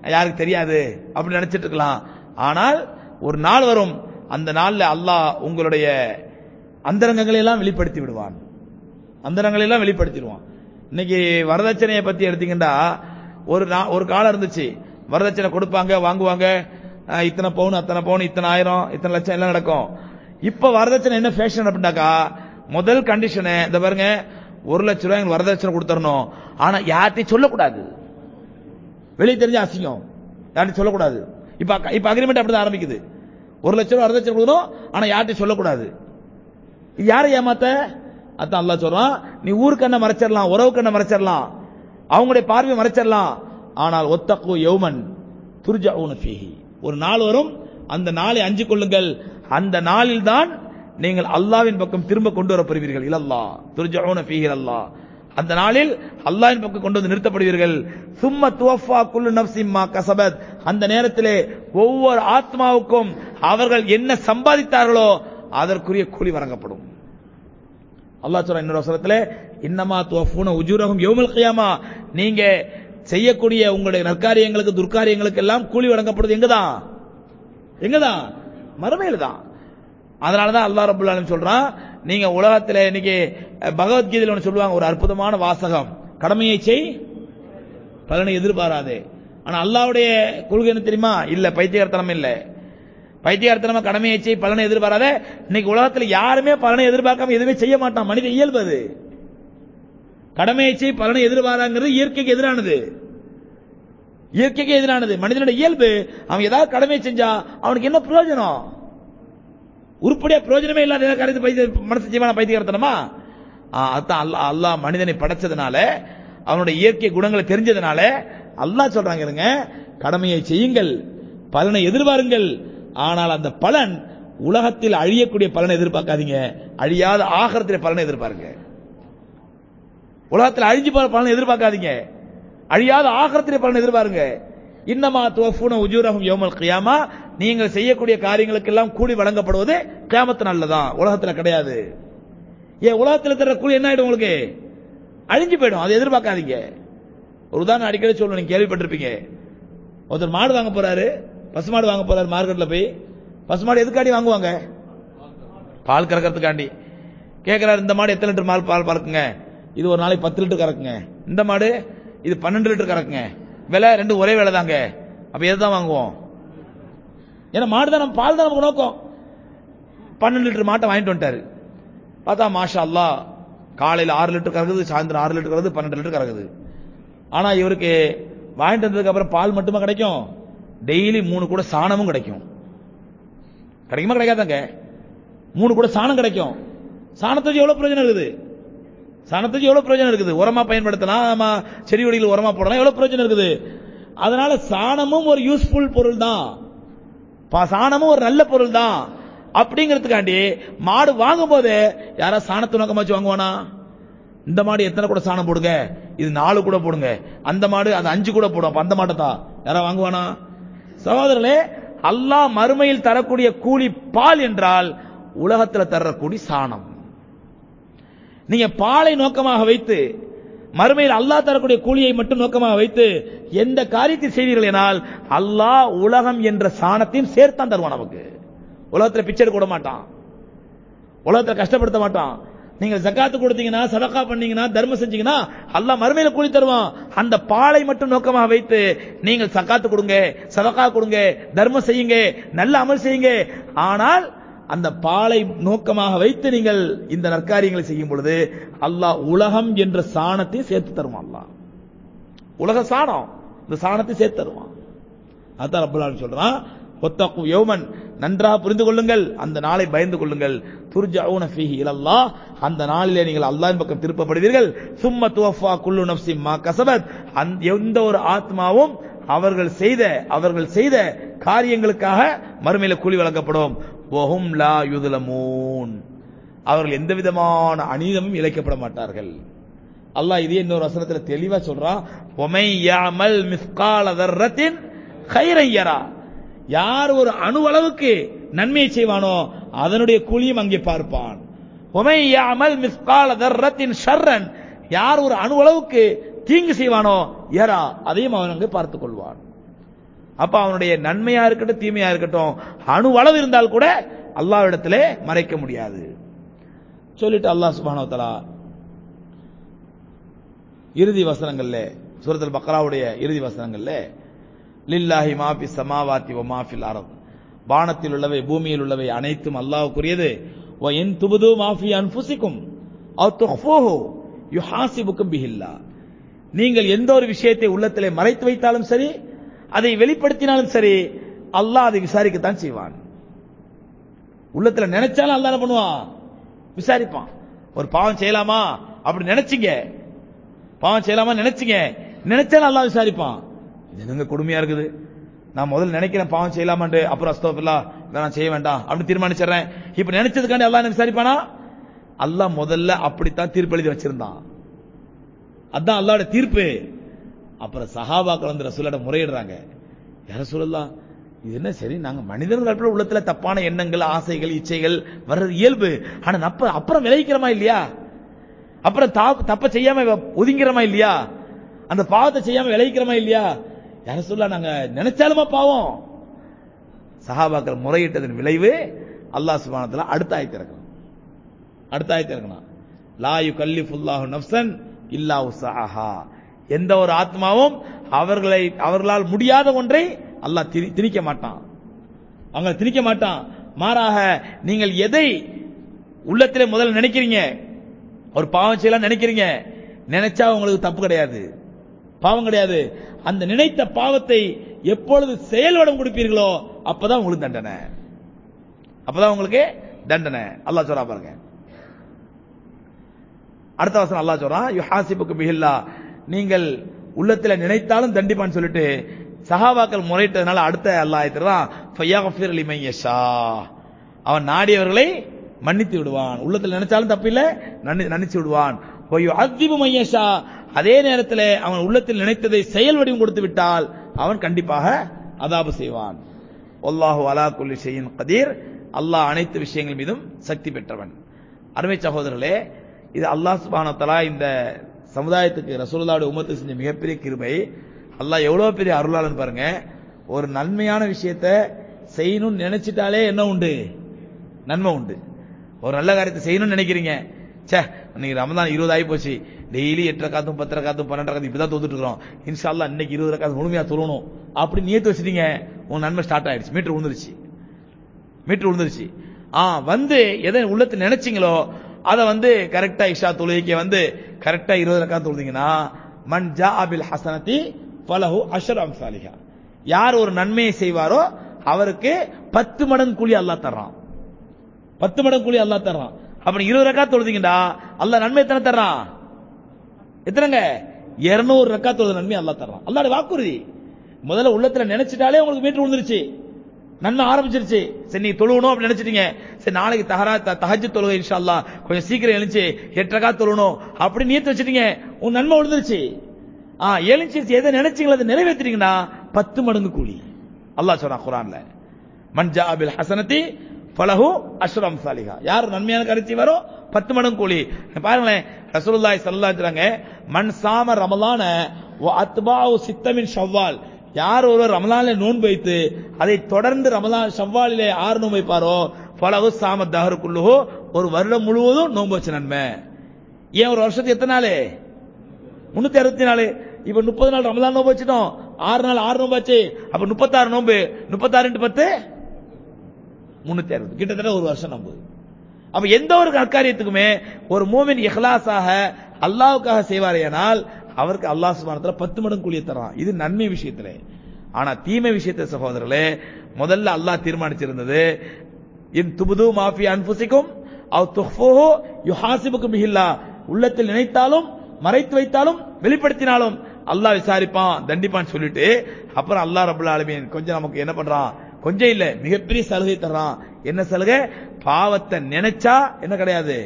யாருக்கு தெரியாது அப்படி நினைச்சிட்டு இருக்கலாம் ஆனால் ஒரு நாள் வரும் அந்த நாள்ல அல்லாஹ் உங்களுடைய அந்தரங்கங்களை எல்லாம் வெளிப்படுத்தி விடுவான் அந்தரங்களை எல்லாம் வெளிப்படுத்திடுவான் இன்னைக்கு வரதட்சணையை பத்தி எடுத்தீங்கன்னா ஒரு நா- ஒரு காலம் இருந்துச்சு வரதட்சணை கொடுப்பாங்க வாங்குவாங்க அஹ், இத்தனை பவுன் அத்தனை பவுன் இத்தனை ஆயிரம் இத்தனை லட்சம் எல்லாம் நடக்கும் இப்ப வரதட்சணை என்ன ஃபேஷன் அப்படின்னாக்கா முதல் கண்டிஷனு இந்த பாருங்க ஒரு லட்சம் ரூபாய் எங்களுக்கு வரதட்சணை கொடுத்துடணும் ஆனா யார்கிட்டயும் சொல்லக்கூடாது வெளியே தெரிஞ்ச அசிங்கம் யார்கிட்டயும் சொல்லக்கூடாது இப்ப இப்ப அக்ரிமெண்ட் அப்படிதான் ஆரம்பிக்குது ஒரு லட்சம் ரூபாய் வரதட்சணை கொடுக்கணும் ஆனா யார்கிட்டயும் சொல்லக்கூடாது இது யாரை ஏமாத்த அதான் அல்லாஹ் சொல்றான் நீ ஊருக்கண்ண மறைச்சிடலாம் உறவு கண்ண மறைச்சிடலாம் அவங்களுடைய பார்வையை மறைச்சிடலாம் ஆனால் ஒத்தக்கு யௌமன் துர்ஜவுன ஃபீஹி ஒரு நாள் வரும் அந்த நாளை அஞ்சு கொள்ளுங்கள் அந்த நாளில் தான் நீங்கள் அல்லாவின் பக்கம் திரும்ப கொண்டு வரப்படுவீர்கள் இல்லல்லா துர்ஜவுன ஃபீஹி அல்லாஹ் அந்த நாளில் அல்லாஹ்வின் பக்கம் கொண்டு வந்து நிறுத்தப்படுவீர்கள் சும்ம துவஃபா குல்லு நஃப்ஸின் மா கஸபத் அந்த நேரத்திலே ஒவ்வொரு ஆத்மாவுக்கும் அவர்கள் என்ன சம்பாதித்தார்களோ அதற்குரிய கூலி வழங்கப்படும் அல்லாஹ் சொல்ற இன்னொரு வசனத்திலே இன்னமா துவஃபூன உஜூரஹும் யௌமல் கியாமா நீங்க செய்யக்கூடிய உங்களுடைய நற்காரியங்களுக்கு துர்க்காரியங்களுக்கு எல்லாம் கூலி வழங்கப்படுது எங்கதான் எங்கதான் மறுமையில் தான் அதனால தான் அல்லாஹ் ரபுல் ஆலமீன் சொல்றான் நீங்க உலகத்துல இன்னைக்கு அஹ், பகவத்கீதையில ஒன்று சொல்லுவாங்க ஒரு அற்புதமான வாசகம் கடமையை செய் பலனை எதிர்பாராதே ஆனா அல்லாஹ்வுடைய கொள்கை என்ன தெரியுமா இல்ல பைத்தியகாரத்தனம் இல்ல பைத்தியகாரத்தனமா கடமையை செய் பலனை எதிர்பாராத இன்னைக்கு உலகத்துல யாருமே பலனை எதிர்பார்க்காம எதுவுமே செய்ய மாட்டான் மனித இயல்பு அது கடமையை செய் பலனை எதிர்பாராங்கிறது இயற்கைக்கு எதிரானது இயற்கைக்கு எதிரானது மனிதனுடைய இயல்பு அவன் ஏதாவது கடமை செஞ்சா அவனுக்கு என்ன பிரயோஜனம் உருப்படியா பிரயோஜனமே இல்லாத ஏதாவது காரியத்தை பைத்திய மனசு ஜீவன பைத்தியகாரத்தனமா ஆ, அதான் அல்லாஹ் அல்லாஹ் மனிதனை படைச்சதுனால அவனுடைய இயற்கை குணங்களை தெரிஞ்சதுனால அல்லாஹ் சொல்றாங்க இருங்க கடமையை செய்யுங்கள் பலனை எதிர்பாருங்கள் ஆனால் அந்த பலன் உலகத்தில் அழியக்கூடிய பலனை எதிர்பார்க்காதீங்க அழியாத ஆகரத்தில் பலனை எதிர்பாருங்க உலகத்தில் அழிஞ்சு போற பலனை எதிர்பார்க்காதீங்க அழியாத ஆகரத்திலே பலனை எதிர்பாருங்க இன்னமா துவஃபூன உஜூரஹும் யௌமல் கியாமா நீங்கள் செய்யக்கூடிய காரியங்களுக்கெல்லாம் கூலி வழங்கப்படுவது கியாமத்து நல்லதான் உலகத்துல கிடையாது ஏன் உலகத்துல தர கூலி என்ன ஆயிடும் உங்களுக்கு அழிஞ்சு போயிடும் அதை எதிர்பார்க்காதீங்க ஒரு உதாரணம் அடிக்கடி சொல்லுவேன் நீங்க கேள்விப்பட்டிருப்பீங்க ஒருத்தர் மாடு வாங்க போறாரு பசுமாடு வாங்க போறாரு மார்க்கெட்ல போய் பசுமாடு எதுக்காண்டி வாங்குவாங்க பால் கறக்கிறதுக்காண்டி கேட்கிறாரு இந்த மாடு எத்தனை லிட்டர் மால் பால் பறக்குங்க இது ஒரு நாளைக்கு பத்து லிட்டர் கறக்குங்க இந்த மாடு இது பன்னெண்டு லிட்டர் கறக்குங்க விலை ரெண்டு ஒரே விலை தாங்க அப்ப எதுதான் வாங்குவோம் ஏன்னா மாடு தான் நம்ம பால் தான் நமக்கு நோக்கம் பன்னெண்டு லிட்டர் மாட்டை வாங்கிட்டு வந்துட்டாரு பார்த்தா மாஷா அல்லாஹ் காலையில் ஆறு லிட்டர் கறக்குது சாயந்தரம் ஆறு லிட்டர் கறக்குது பன்னெண்டு லிட்டர் கறக்குது ஆனா இவருக்கு வாங்கிட்டு வந்ததுக்கு அப்புறம் பால் மட்டுமா கிடைக்கும் டெய்லி மூணு கூட சாணமும் கிடைக்கும் கிடைக்குமா கிடைக்காதாங்க மூணு கூட சாணம் கிடைக்கும் சாணத்தை வச்சு எவ்வளவு பிரயோஜனம் இருக்குது சாணத்தை வச்சு எவ்வளவு பிரயோஜனம் இருக்குது உரமா பயன்படுத்தலாம் நம்ம செடி கொடிகள் உரமா போடலாம் எவ்வளவு பிரயோஜனம் இருக்குது அதனால சாணமும் ஒரு யூஸ்ஃபுல் பொருள் தான் பா- சாணமும் ஒரு நல்ல பொருள் தான் அப்படிங்கிறதுக்காண்டி மாடு வாங்கும் போது யாரா சாணத்தை நோக்கமா வச்சு வாங்குவானா இந்த மாடு எத்தனை கூட சாணம் போடுங்க இது நாலு கூட போடுங்க அந்த மாடு அது அஞ்சு கூட போடும் அப்ப அந்த மாட்டை தான் யாரா வாங்குவானா சகோதரர்களே அல்லாஹ் மறுமையில் தரக்கூடிய கூலி பால் என்றால் உலகத்தில் தரக்கூடிய சாணம் நீங்க பாலை நோக்கமாக வைத்து மறுமையில் அல்லாஹ் தரக்கூடிய கூலியை மட்டும் நோக்கமாக வைத்து எந்த காரியத்தை செய்வீர்கள் எனால் அல்லாஹ் உலகம் என்ற சாணத்தையும் சேர்த்தான் தருவான் நமக்கு உலகத்துல பிச்சை எடுக்க விட மாட்டான் உலகத்துல கஷ்டப்படுத்த மாட்டான் நீங்க ஜக்காத்து கொடுத்தீங்கன்னா சதக்கா பண்ணீங்கன்னா தர்மம் செஞ்சீங்கன்னா அல்லாஹ் மறுமையில கூலி தருவான் அந்த பாலை மட்டும் நோக்கமாக வைத்து நீங்கள் சக்காத்து கொடுங்க சதக்கா கொடுங்க தர்மம் செய்யுங்க நல்ல அமல் செய்யுங்க ஆனால் அந்த பாலை நோக்கமாக வைத்து நீங்கள் இந்த நற்காரியங்களை செய்யும் பொழுது அல்லாஹ் உலகம் என்ற சாணத்தை சேர்த்து தருவான் அல்லாஹ் உலக சாணம் இந்த சாணத்தை சேர்த்து தருவான் அதான் ரப்பல் ஆலமீன் சொல்றான் ஒத்தக்கு யௌமன் நன்றாக புரிந்து கொள்ளுங்கள் அந்த நாளை பயந்து கொள்ளுங்கள் துர்ஜவுன ஃபீஹி இலல்லாஹ் அந்த நாளிலே நீங்கள் அல்லாஹ்வின் பக்கம் திருப்பப்படுவீர்கள் சும்ம துவஃபா குல்லு நஃப்ஸி மா கஸபத் அந்த எந்த ஒரு ஆத்மாவும் அவர்கள் செய்த அவர்கள் செய்த காரியங்களுக்காக மறுமையில கூலி வழங்கப்படும் வஹும் லா யுதுலமூன் அவர்கள் எந்த விதமான அநீதமும் இழைக்கப்பட மாட்டார்கள் அல்லாஹ் இதே இன்னொரு வசனத்துல தெளிவா சொல்றான் ஒமை யாமல் மிஸ்கால தர்ரத்தின் கைரை யரா யார் ஒரு அணுவளவுக்கு நன்மையை செய்வானோ அதனுடைய கூலியும் அங்கே பார்ப்பான் ஒமை யாமல் மிஸ்கால தர்ரத்தின் ஷர்ரன் யார் ஒரு அணுவளவுக்கு தீங்கு செய்வானோ யரா அதையும் அவன் அங்கே பார்த்துக் கொள்வான் அப்ப அவனுடைய நன்மையா இருக்கட்டும் தீமையா இருக்கட்டும் அணுவளவு இருந்தால் கூட அல்லாஹ்விடத்திலே மறைக்க முடியாது சொல்லிட்டு அல்லாஹ் சுப்ஹானஹு வ தஆலா இறுதி வசனங்கள்ல சூரத்துல் பக்ராவுடைய இறுதி வசனங்கள்ல லில்லாஹி மாஃபி சமாவாத்தி வ மாஃபில் அர்த் வானத்தில் உள்ளவை பூமியில் உள்ளவை அனைத்தும் அல்லாஹ்வுக்குரியது வ இன் துபது மாஃபி அன்ஃபுசிக்கும் அவ் துஃபூஹு யுஹாசிபுக்கும் பிஹில்லா நீங்கள் எந்த ஒரு விஷயத்தை உள்ளத்திலே மறைத்து வைத்தாலும் சரி அதை வெளிப்படுத்தினாலும் சரி அல்லாஹ் அதை விசாரிக்கத்தான் செய்வான் உள்ளத்துல நினைச்சாலும் அல்லாஹ் என்ன பண்ணுவான் விசாரிப்பான் ஒரு பாவம் செய்யலாமா அப்படி நினைச்சீங்க பாவம் செய்யலாமா நினைச்சீங்க நினைச்சாலும் அல்லாஹ் விசாரிப்பான் இது என்னங்க கொடுமையா இருக்குது நான் முதல்ல நினைக்கிறேன் பாவம் செய்யலாமாண்டு அப்புறம் அஸ்தோஃபில்லா இதை நான் செய்ய வேண்டாம் அப்படின்னு தீர்மானிச்சிடுறேன் இப்ப நினைச்சதுக்காண்டி அல்லாஹ் என்ன விசாரிப்பானா அல்லாஹ் முதல்ல அப்படித்தான் தீர்ப்பு எழுதி வச்சிருந்தான் அதான் அல்லாஹ்வோட தீர்ப்பு அப்புறம் சஹாபாக்கள் வந்து ரசூலோட முறையிடுறாங்க யார சொல்லலாம் இது என்ன சரி நாங்க மனிதர்கள் உள்ளத்துல தப்பான எண்ணங்கள் ஆசைகள் இச்சைகள் வர்றது இயல்பு ஆனா நப்ப அப்புறம் விளைவிக்கிறோமா இல்லையா அப்புறம் தா- தப்ப செய்யாம ஒதுங்கிறோமா இல்லையா அந்த பாவத்தை செய்யாம விளைவிக்கிறோமா இல்லையா யார சொல்ல நாங்க நினைச்சாலுமா பாவம் சஹாபாக்கள் முறையிட்டதன் விளைவு அல்லாஹ் சுப்ஹானஹு அடுத்த ஆயத்தை இறக்கணும் அடுத்த ஆயத்தை இறக்கணும் லா யுகல்லிஃபுல்லாஹு நஃப்சன் இல்லா உஸாஹா எந்த ஒரு ஆத்மாவும் அவர்களை அவர்களால் முடியாத ஒன்றை அல்லாஹ் திணி- திணிக்க மாட்டான் அவங்க திணிக்க மாட்டான் மாறாக நீங்கள் எதை உள்ளத்திலே முதல்ல நினைக்கிறீங்க ஒரு பாவம் செய்யலாம் நினைக்கிறீங்க நினைச்சா உங்களுக்கு தப்பு கிடையாது பாவம் கிடையாது அந்த நினைத்த பாவத்தை எப்பொழுது செயல்வடம் கொடுப்பீர்களோ அப்பதான் உங்களுக்கு தண்டனை அப்பதான் உங்களுக்கு தண்டனை அல்லாஹ் சொல்றா பாருங்க அடுத்த வசனம் அல்லாஹ் சொல்றான் யுஹாசிபுக்கு பிஹில்லா நீங்கள் உள்ளத்துல நினைத்தாலும் தண்டிப்பான்னு சொல்லிட்டு சஹாபாக்கள் முறையிட்டதுனால அடுத்த அல்லாஹ் ஆயத்துறான் ஃபயக்ஃபிர் லிமன் யஷா அவன் நாடியவர்களை மன்னித்து விடுவான் உள்ளத்துல நினைச்சாலும் தப்பில்ல நன்னி- மன்னிச்சு விடுவான் அத்திபு மையஷா அதே நேரத்தில் அவன் உள்ளத்தில் நினைத்ததை செயல் வடிவம் கொடுத்து விட்டால் அவன் கண்டிப்பாக அதாபு செய்வான் அல்லாஹு அலா குல்லி ஷையின் கதீர் அல்லாஹ் அனைத்து விஷயங்கள் மீதும் சக்தி பெற்றவன் அருமை சகோதரர்களே இது அல்லாஹ் சுப்ஹானஹு வ தஆலா இந்த சமுதாயத்துக்கு ரசூலுல்லாஹ்வுடைய உம்மத்துக்கு செஞ்ச மிகப்பெரிய கிருபை அல்லாஹ் எவ்வளவு பெரிய அருளாளன் பாருங்க ஒரு நன்மையான விஷயத்தை செய்யணும்னு நினைச்சிட்டாலே என்ன உண்டு நன்மை உண்டு ஒரு நல்ல காரியத்தை செய்யணும்னு நினைக்கிறீங்க ச்சே இன்னைக்கு ரமதான் இருபது ஆகி போச்சு டெய்லி எட்டு காத்தும் பத்து காத்தும் பன்னெண்டு காத்தும் இப்பதான் தோத்துட்டு இருக்கிறோம் இன்ஷா அல்லாஹ் இன்னைக்கு இருபது காத்து முழுமையா தொழணும் அப்படி நியத்து வச்சிட்டீங்க உங்க நன்மை ஸ்டார்ட் ஆயிடுச்சு மீட்டர் விழுந்துருச்சு மீட்டர் விழுந்துருச்சு ஆ வந்து எதை உள்ளத்தை நினைச்சீங்களோ அதை வந்து கரெக்டா இஷா தொழுகைக்கு வந்து கரெக்டா இருபது ரக்கா தொழுதீங்கன்னா மன் ஜா அபில் ஹசனதி பலஹு அஷர் அம்சாலிஹா யார் ஒரு நன்மையை செய்வாரோ அவருக்கு பத்து மடங்கு கூலி அல்லாஹ் தர்றான் பத்து மடங்கு கூலி அல்லாஹ் தர்றான் அப்ப நீங்க இருபது ரக்கா தொழுதீங்கடா அல்லாஹ் நன்மை எத்தனை தர்றான் எத்தனைங்க இருநூறு ரக்கா தொழுத நன்மை அல்லாஹ் தர்றான் அல்லாஹ்வுடைய வாக்குறுதி முதல்ல உள்ளத்துல நினைச்சிட்டாலே உங்களுக்கு மீட்டர் விழுந்துருச்சு நன்மை ஆரம்பிச்சிருச்சு சரி நீங்க தொழுவணும் அப்படி நினைச்சிட்டீங்க சரி நாளைக்கு தஹரா தஹஜ் தொழுகை இன்ஷா அல்லாஹ் கொஞ்சம் சீக்கிரம் எழுந்துச்சு எட்டு ரக்கா தொழணும் அப்படி நியத்து வச்சிட்டீங்க உங்க நன்மை விழுந்துருச்சு ஆ எழுந்துச்சு எதை நினைச்சீங்களோ அதை நிறைவேற்றிட்டீங்கன்னா பத்து மடங்கு கூலி அல்லாஹ் சொல்றான் குரான்ல மன்ஜா அபில் ஹசனத்தி ஃபலஹு அஷ்ரம் சாலிஹா யார் நன்மையான கருத்தி வரோ பத்து மடங்கு கூலி பாருங்களேன் ரசூலுல்லாஹி ஸல்லல்லாஹு அலைஹி வஸல்லம் மன் சாம ரமலான வ அத்பாஉ சித்தமின் ஷவ்வால் யார் ஒருவர் ரமலானிலே நோன்பு வைத்து அதை தொடர்ந்து ரமலான் ஷவ்வாலிலே ஆறு நோன்பு வைப்பாரோ ஃபலஹு சாம தஹரு குல்லுஹு ஒரு வருடம் முழுவதும் நோன்பு வச்ச நன்மை ஏன் ஒரு வருஷத்துக்கு எத்தனை நாள் முன்னூத்தி அறுபத்தி நாலு இப்ப முப்பது நாள் ரமலான் நோன்பு வச்சுட்டோம் ஆறு நாள் ஆறு நோன்பு வச்சு அப்ப முப்பத்தாறு நோன்பு முப்பத்தாறு இன்ட்டு பத்து முன்னூத்தி அறுபது கிட்டத்தட்ட ஒரு வருஷம் நம்புது அப்ப எந்த ஒரு நற்காரியத்துக்குமே ஒரு மூமின் இஹ்லாஸாக அல்லாஹ்வுக்காக செய்வாரேயானால் அவருக்கு அல்லாஹ் சுப்ஹானஹு வ பத்து மடங்கு கூலியை தரான் இது நன்மை விஷயத்துல ஆனா தீமை விஷயத்தை சகோதரர்களே முதல்ல அல்லாஹ் தீர்மானிச்சிருந்தது இன் துபுது மாஃபி அன்ஃபுசிக்கும் அவ் துஃபுஹு யுஹாசிபுக்கும் பிஹில்லா உள்ளத்தில் நினைத்தாலும் மறைத்து வைத்தாலும் வெளிப்படுத்தினாலும் அல்லாஹ் விசாரிப்பான் தண்டிப்பான்னு சொல்லிட்டு அப்புறம் அல்லாஹ் ரபுல் ஆலமீன் கொஞ்சம் நமக்கு என்ன பண்றான் கொஞ்சம் இல்ல மிகப்பெரிய சலுகை தர்றான் என்ன சலுகை பாவத்தை நினைச்சா என்ன கிடையாது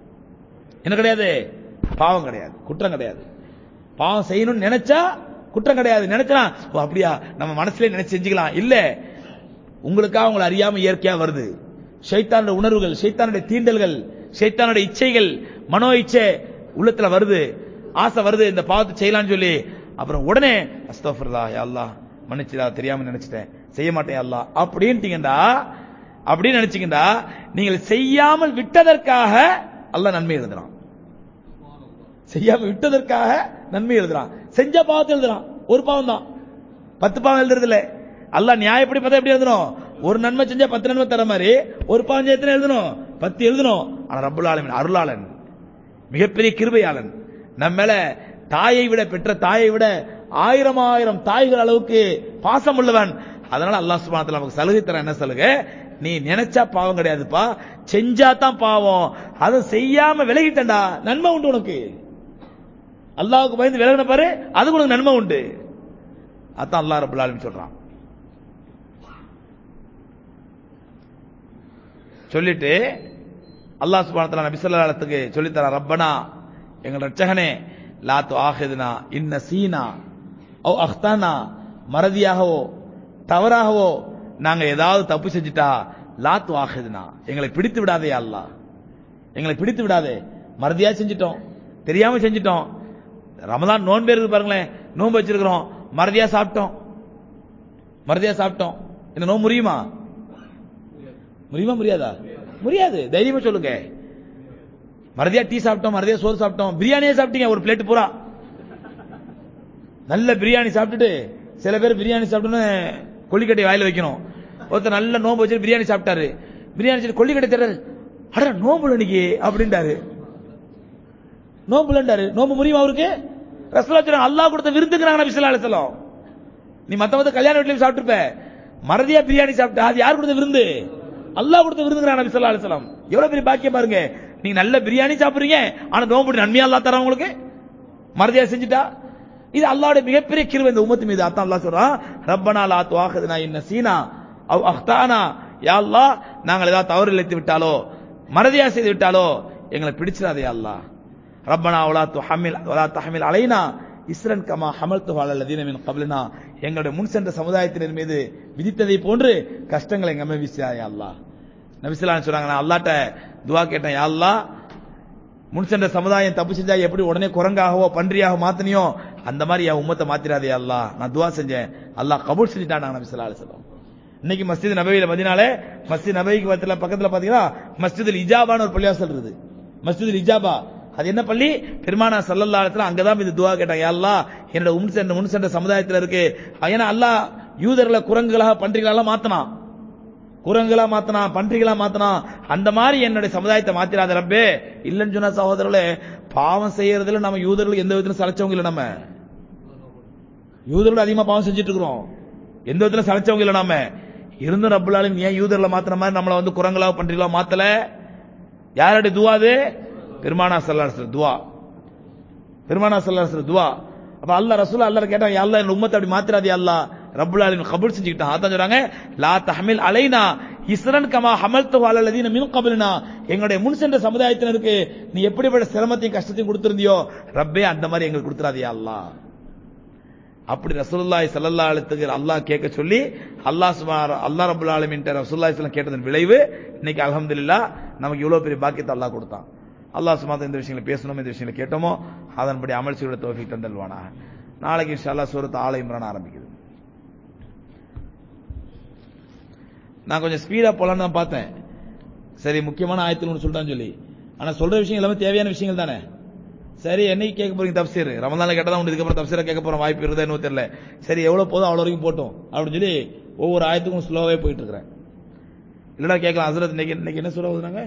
என்ன கிடையாது பாவம் கிடையாது குற்றம் கிடையாது பாவம் செய்யணும்னு நினைச்சா குற்றம் கிடையாது நினைச்சா ஓ அப்படியா நம்ம மனசுல நினைச்சு செஞ்சுக்கலாம் இல்ல உங்களுக்காக உங்களை அறியாம இயற்கையா வருது ஷைத்தானுடைய உணர்வுகள் ஷைத்தானுடைய தீண்டல்கள் ஷைத்தானுடைய இச்சைகள் மனோ இச்சை உள்ளத்துல வருது ஆசை வருது இந்த பாவத்தை செய்யலாம்னு சொல்லி அப்புறம் உடனே அஸ்தஃபுல்லா யா அல்லாஹ் மன்னிச்சுடா தெரியாம நினைச்சிட்டேன் செய்ய மாட்டேன் அல்லாஹ் அப்படின்ட்டீங்கடா அப்படின்னு நினைச்சீங்கடா நீங்கள் செய்யாமல் விட்டதற்காக அல்லாஹ் நன்மை எழுதுறான் செய்யாம விட்டதற்காக நன்மை எழுதுறான் செஞ்ச பாவத்தை எழுதுறான் ஒரு பாவம் தான் பத்து பாவம் எழுதுறது இல்ல அல்லாஹ் நியாயப்படி பார்த்தா எப்படி எழுதணும் ஒரு நன்மை செஞ்சா பத்து நன்மை தர மாதிரி ஒரு பாவம் செஞ்சா எத்தனை எழுதணும் பத்து எழுதணும் ஆனா ரப்புல் ஆலமீன் அருளாளன் மிகப்பெரிய கிருபையாளன் நம்ம மேல தாயை விட பெற்ற தாயை விட ஆயிரம் ஆயிரம் தாய்கள் அளவுக்கு பாசம் உள்ளவன் அதனால அல்லாஹ் சுப்ஹானஹு நமக்கு சலுகை தர என்ன சலுகை நீ நினைச்சா பாவம் கிடையாதுப்பா செஞ்சா தான் பாவம் அதை செய்யாம விலகிட்டண்டா நன்மை உண்டு உனக்கு அல்லாஹ்வுக்கு பயந்து விலகின பாரு அதுக்கு உனக்கு நன்மை உண்டு அதான் அல்லாஹ் ரப்பல் ஆலமீன் சொல்றான் சொல்லிட்டு அல்லாஹ் சுப்ஹானஹு வ தஆலா நபி ஸல்லல்லாஹு அலைஹி வஸல்லம் சொல்லி தர ரப்பனா எங்கள் ரட்சகனே லா துஆஹிதுனா இன்ன சீனா அவ் அஹ்தானா மறதியாகவோ தவறாகவோ நாங்க ஏதாவது தப்பு செஞ்சிட்டா லா துஆஹிதுனா எங்களை பிடித்து விடாதே யா அல்லாஹ் எங்களை பிடித்து விடாதே மறதியா செஞ்சிட்டோம் தெரியாம செஞ்சிட்டோம் ரமதான் நோன்பு இருக்கு பாருங்களேன் நோன்பு வச்சிருக்கிறோம் மறதியா சாப்பிட்டோம் மறதியா சாப்பிட்டோம் இந்த நோன்பு முடியுமா முடியுமா முடியாதா முடியாது தைரியமா சொல்லுங்க மறதியா டீ சாப்பிட்டோம் மறதியா சோறு சாப்பிட்டோம் பிரியாணியே சாப்பிட்டீங்க ஒரு பிளேட் பூரா நல்ல பிரியாணி சாப்பிட்டுட்டு சில பேர் பிரியாணி சாப்பிட்டுன்னு கொல்லிக்கட்டை வாயில வைக்கணும் ஒருத்தர் நல்ல நோம்பு வச்சு பிரியாணி சாப்பிட்டாரு பிரியாணி சொல்லி கொல்லிக்கட்டை தர்றாரு அட நோம்புல இன்னைக்கு அப்படின்ட்டாரு நோம்புலன்றாரு நோம்பு முடியுமா அவருக்கு ரசூலா சொல்றாங்க அல்லாஹ் கொடுத்த விருந்துங்கிறாங்க நபி ஸல்லல்லாஹு அலைஹி வஸல்லம் நீ மத்த மத்த கல்யாண வீட்லயும் சாப்பிட்டுருப்ப மறதியா பிரியாணி சாப்பிட்ட அது யார் கொடுத்த விருந்து அல்லாஹ் கொடுத்த விருந்துங்கிறாங்க நபி ஸல்லல்லாஹு அலைஹி வஸல்லம் எவ்வளவு பெரிய பாக்கியம் பாருங்க நீங்க நல்ல பிரியாணி சாப்பிடுறீங்க ஆனா நோம்பு நன்மையா அல்லாஹ் தரா உங்களுக்கு மறதியா செஞ்சுட்டா இது அல்லாஹ்வுடைய மிகப்பெரிய கிருபை இந்த உம்மத்து மீது அதான் அல்லாஹ் சொல்றான் ரப்பனா லா துஆஹிதுனா இன்ன சீனா அவ் அஹ்தானா யா அல்லாஹ் நாங்கள் ஏதாவது தவறு இழைத்து விட்டாலோ மறதியா செய்து விட்டாலோ எங்களை பிடிச்சிடாதே யா அல்லாஹ் ரப்பனா வலா துஹமில் வலா தஹமில் அலைனா இஸ்ரன் கமா ஹமல்து அலல்லதீன மின் கப்லினா எங்களுடைய முன் சென்ற சமுதாயத்தினர் மீது விதித்ததை போன்று கஷ்டங்களை எங்க மேல் வீசியா யா அல்லாஹ் நபிசுல்லான்னு சொல்றாங்க நான் அல்லாட்ட துவா கேட்டேன் யா அல்லாஹ் முன் சென்ற சமுதாயம் தப்பு செஞ்சா எப்படி உடனே குரங்காகவோ பன்றியாக மாத்தினியோ அந்த மாதிரி என் உம்மத்தை மாத்திராதே அல்லாஹ் நான் துவா செஞ்சேன் அல்லாஹ் கபூல் செஞ்சுட்டான் நபி ஸல்லல்லாஹு அலைஹி வஸல்லம் இன்னைக்கு மஸ்ஜித் நபவியில மதினாலே மஸ்ஜித் நபவிக்கு பக்கத்துல பக்கத்துல பாத்தீங்கன்னா மஸ்ஜிதுல் இஜாபான்னு ஒரு பள்ளிவாசல் இருக்குது மஸ்ஜிதுல் இஜாபா அது என்ன பள்ளி பெருமானா சல்லல்லா இடத்துல அங்கதான் இது துவா கேட்டாங்க யா அல்லாஹ் என்னோட முன் சென்ற முன் சென்ற சமுதாயத்துல இருக்கு ஏன்னா அல்லாஹ் யூதர்களை குரங்குகளாக பன்றிகளாக மாத்தனான் குரங்குகளா மாத்தனா பன்றிகளா மாத்தனா அந்த மாதிரி என்னுடைய சமுதாயத்தை மாத்திராத ரப்பே இல்லைன்னு சொன்ன சகோதரர்களே பாவம் செய்யறதுல நம்ம யூதர்கள் எந்த விதத்திலும் சளைச்சவங்க இல்ல நம்ம யூதர்கள் அதிகமா பாவம் செஞ்சுட்டு இருக்கிறோம் எந்த விதத்திலும் சளைச்சவங்க இல்ல நாம இருந்தும் ரப்புலாலும் ஏன் யூதர்ல மாத்தின மாதிரி நம்மள வந்து குரங்களா பன்றிகளா மாத்தல யாருடைய துவா அது பெருமானா சல்லாஸ் துவா பெருமானா சல்லாஸ் துவா அப்ப அல்லாஹ் ரசூல் அல்லாஹ் கேட்டாங்க யா அல்லாஹ் என் உம்மத்தை அப்படி மாத்திராதே அல்லாஹ் ரப்புல் ஆலமீன் கபூல் செஞ்சுக்கிட்டான் அதான் சொல்றாங்க லா தஹமில் அலைனா இஸ்ரன் கமா ஹமல்து அலல்லதீன மின் கபலினா எங்களுடைய முன் சென்ற சமுதாயத்தினருக்கு நீ எப்படிப்பட்ட சிரமத்தையும் கஷ்டத்தையும் கொடுத்திருந்தியோ ரப்பே அந்த மாதிரி எங்களுக்கு கொடுத்துறாதே அல்லாஹ் அப்படி ரசூலுல்லாஹி ஸல்லல்லாஹு அலைஹி வஸல்லம் அல்லாஹ் கேட்க சொல்லி அல்லாஹ் சுப்ஹான அல்லாஹ் ரப்பல் ஆலமீன் ரசூலுல்லாஹி ஸல்லல்லாஹு கேட்டதன் விளைவு இன்னைக்கு அல்ஹம்துலில்லாஹ் நமக்கு இவ்வளவு பெரிய பாக்கியத்தை அல்லாஹ் கொடுத்தான் அல்லாஹ் சுமாத்த இந்த விஷயங்களை பேசணும் இந்த விஷயங்களை கேட்டோமோ அதன்படி அமல் செய்ய தோஃபிக் தந்தல்வானா நாளைக்கு இன்ஷா அல்லாஹ் சூரத் ஆல இம்ரான் ஆரம்பிக்குது நான் கொஞ்சம் ஸ்பீடா போலான்னு தான் பார்த்தேன் சரி முக்கியமான ஆயத்தில் ஒன்று சொல்லிட்டான்னு சொல்லி ஆனா சொல்ற விஷயம் எல்லாமே தேவையான விஷயங்கள் தானே சரி என்னைக்கு கேட்க போறீங்க தப்சீர் ரமதான்ல கேட்டா உண்டு இதுக்கப்புறம் தப்சீரை கேட்க போறோம் வாய்ப்பு இருக்குதா இன்னும் தெரியல சரி எவ்வளவு போதும் அவ்வளவு வரைக்கும் போட்டோம் அப்படின்னு சொல்லி ஒவ்வொரு ஆயத்துக்கும் ஸ்லோவே போயிட்டு இருக்கிறேன் இல்லடா கேட்கலாம் ஹசரத் இன்னைக்கு இன்னைக்கு என்ன சொல்ல ஓதுனாங்க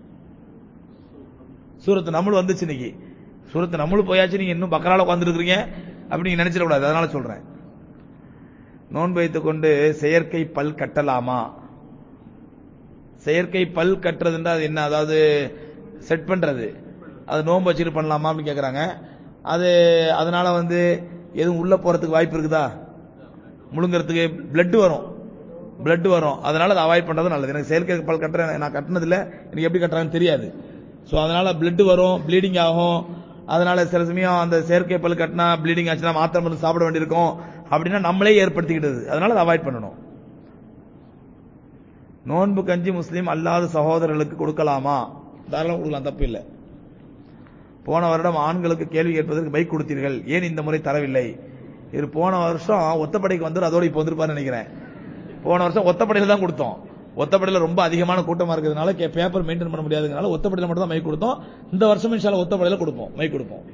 சூரத்து நம்மளும் வந்துச்சு இன்னைக்கு சூரத்து நம்மளும் போயாச்சு நீங்க இன்னும் பக்கரால உட்காந்துட்டு இருக்கீங்க அப்படி நீங்க நினைச்சிடக்கூடாது அதனால சொல்றேன் நோன்பு வைத்துக் கொண்டு செயற்கை பல் கட்டலாமா செயற்கை பல் கட்டுறதுன்னா அது என்ன அதாவது செட் பண்றது அது நோன்பு வச்சுட்டு பண்ணலாமா அப்படின்னு கேக்குறாங்க அது அதனால வந்து எதுவும் உள்ள போறதுக்கு வாய்ப்பு இருக்குதா முழுங்கறதுக்கு பிளட் வரும் பிளட் வரும் அதனால அதை அவாய்ட் பண்றது நல்லது எனக்கு செயற்கை பல் கட்டுறேன் நான் கட்டினது இல்ல எனக்கு எப்படி கட்டுறாங்கன்னு தெரியாது ஸோ அதனால பிளட் வரும் ப்ளீடிங் ஆகும் அதனால சில சமயம் அந்த செயற்கை பல் கட்டினா ப்ளீடிங் ஆச்சுன்னா மாத்திரை மருந்து சாப்பிட வேண்டியிருக்கும் அப்படின்னா நம்மளே ஏற்படுத்திக்கிட்டது அதனால அதை அவாய்ட் பண்ணணும் நோன்பு கஞ்சி முஸ்லீம் அல்லாத சகோதரர்களுக்கு கொடுக்கலாமா தாராளம் கொடுக்கலாம் தப்பு இல்லை போன வருடம் ஆண்களுக்கு கேள்வி கேட்பதற்கு பைக் கொடுத்தீர்கள் ஏன் இந்த முறை தரவில்லை இவர் போன வருஷம் ஒத்தப்படைக்கு வந்து அதோட இப்போ வந்திருப்பாருன்னு நினைக்கிறேன் போன வருஷம் ஒத்தப்படையில தான் கொடுத்தோம் ஒத்தப்படையில ரொம்ப அதிகமான கூட்டமா இருக்கிறதுனால பேப்பர் மெயின்டைன் பண்ண முடியாததுனால ஒத்தப்படையில மட்டும் தான் மைக் கொடுத்தோம் இந்த வருஷம் இன்ஷால்ல ஒத்தப்படையில கொடுப்போம் மைக் கொடுப்போம்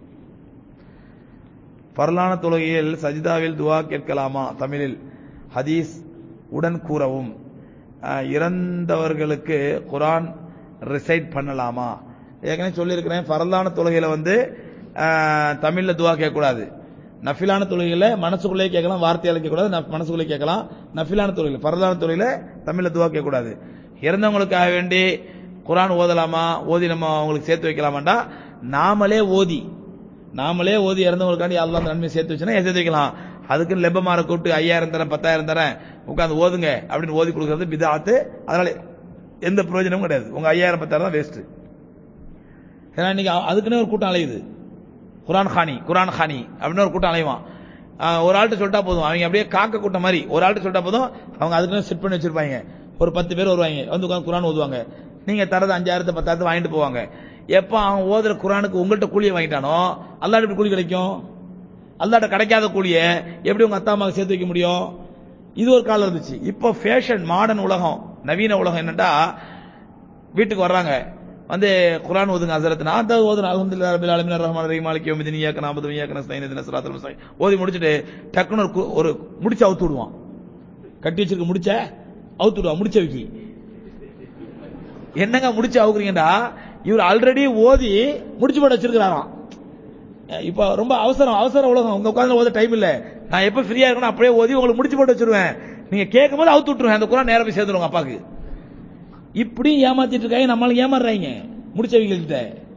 பரலான தொழுகையில் சஜிதாவில் துவா கேட்கலாமா தமிழில் ஹதீஸ் உடன் கூறவும் அஹ், இறந்தவர்களுக்கு குரான் ரிசைட் பண்ணலாமா ஏற்கனவே சொல்லியிருக்கிறேன் பரலான தொழுகையில வந்து அஹ், தமிழ்ல துவா கேட்கக்கூடாது நஃபிலான தொழுகையில மனசுக்குள்ளே கேட்கலாம் வார்த்தையால கேட்கக்கூடாது நஃப்- மனசுக்குள்ளே கேட்கலாம் நஃபிலான தொழுகையில பரலான தொழுகையில தமிழ்ல துவா கேட்கக்கூடாது இறந்தவங்களுக்காக வேண்டி குரான் ஓதலாமா ஓதி நம்ம அவங்களுக்கு சேர்த்து வைக்கலாமாண்டா நாமளே ஓதி நாமளே ஓதி இறந்தவங்களுக்காண்டி அல்லாஹ் அந்த நன்மை சேர்த்து வச்சுன்னா சேர்த்து வைக்கலாம் அதுக்கு லெப்பமார கூப்பிட்டு ஐயாயிரம் தரேன் பத்தாயிரம் தரேன் உட்காந்து ஓதுங்க அப்படின்னு ஓதி கொடுக்கறது பிதாத்து அதனால எந்த பிரயோஜனமும் கிடையாது உங்க ஐயாயிரம் பத்தாயிரம் தான் வேஸ்ட் ஏன்னா இன்னைக்கு அ- அதுக்குன்னே ஒரு கூட்டம் அலையுது குரான் காணி குரான் காணி அப்படின்னு ஒரு கூட்டம் அலைவான் ஆஹ் ஒரு ஆள்கிட்ட சொல்லிட்டா போதும் அவங்க அப்படியே காக்க கூட்டம் மாதிரி ஒரு ஆள்கிட்ட சொல்லிட்டா போதும் அவங்க அதுக்குன்னு செட் பண்ணி வச்சிருப்பாங்க ஒரு பத்து பேர் வருவாங்க வந்து உட்கார்ந்து குரான் ஓதுவாங்க நீங்க தரது அஞ்சாயிரத்து பத்தாயிரத்து வாங்கிட்டு போவாங்க எப்ப அவன் ஓதுற குரானுக்கு உங்கள்கிட்ட கூலியை வாங்கிட்டானோ அல்லாட்ட எப்படி கூலி கிடைக்கும் அல்லாட்ட கிடைக்காத கூலியை எப்படி உங்க அத்தா அம்மாவுக்கு சேர்த்து வைக்க முடியும் இது ஒரு காலம் இருந்துச்சு இப்போ ஃபேஷன் மாடர்ன் உலகம் நவீன உலகம் என்னட்டா வீட்டுக்கு வர்றாங்க வந்து குர்ஆன் ஓதுங்க ஹஸரத் நான் தான் ஓதுறேன் அல்ஹம்துலில்லாஹி ரப்பில் ஆலமீன் ரஹ்மான் ரஹீம் மாலிகி யௌமிதீன் இய்யாக நஅபுது வ இய்யாக நஸ்தஈன் இஹ்தினஸ் ஸிராத்தல் முஸ்தகீம் ஓதி முடிச்சிட்டு டக்குன்னு ஒரு கு- ஒரு முடிச்சு அவுத்து விடுவான் கட்டி வச்சிருக்க முடிச்ச அவுத்து விடுவான் முடிச்ச வைக்கி என்னங்க முடிச்சு அவுக்குறீங்கடா இவர் ஆல்ரெடி ஓதி முடிச்சு போட்டு வச்சிருக்கிறாராம் இப்ப ரொம்ப அவசரம் அவசர உலகம் உங்க உட்கார்ந்து ஓத டைம் இல்ல நான் எப்ப ஃப்ரீயா இருக்கணும் அப்படியே ஓதி உங்களுக்கு முடிச்சு போட்டு வச்சிருவேன் நீங்க கேட்கும் போது அவுத்து விட்டுருவேன் அந்த குரான் நேரா போய் சேர்த்துருவாங்க அப்பாக்கு இப்படி ஏமாத்திட்டு இருக்காங்க நம்மளும் ஏமாறுறாங்க முடிச்சவங்க கிட்ட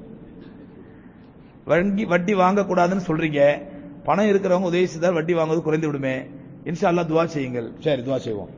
வங்கி வட்டி வாங்கக்கூடாதுன்னு சொல்றீங்க பணம் இருக்கிறவங்க உதவி செய்தால் வட்டி வாங்குவது குறைந்து விடுமே இன்ஷா அல்லாஹ் துவா செய்யுங்கள் சரி துவா செய்வோம்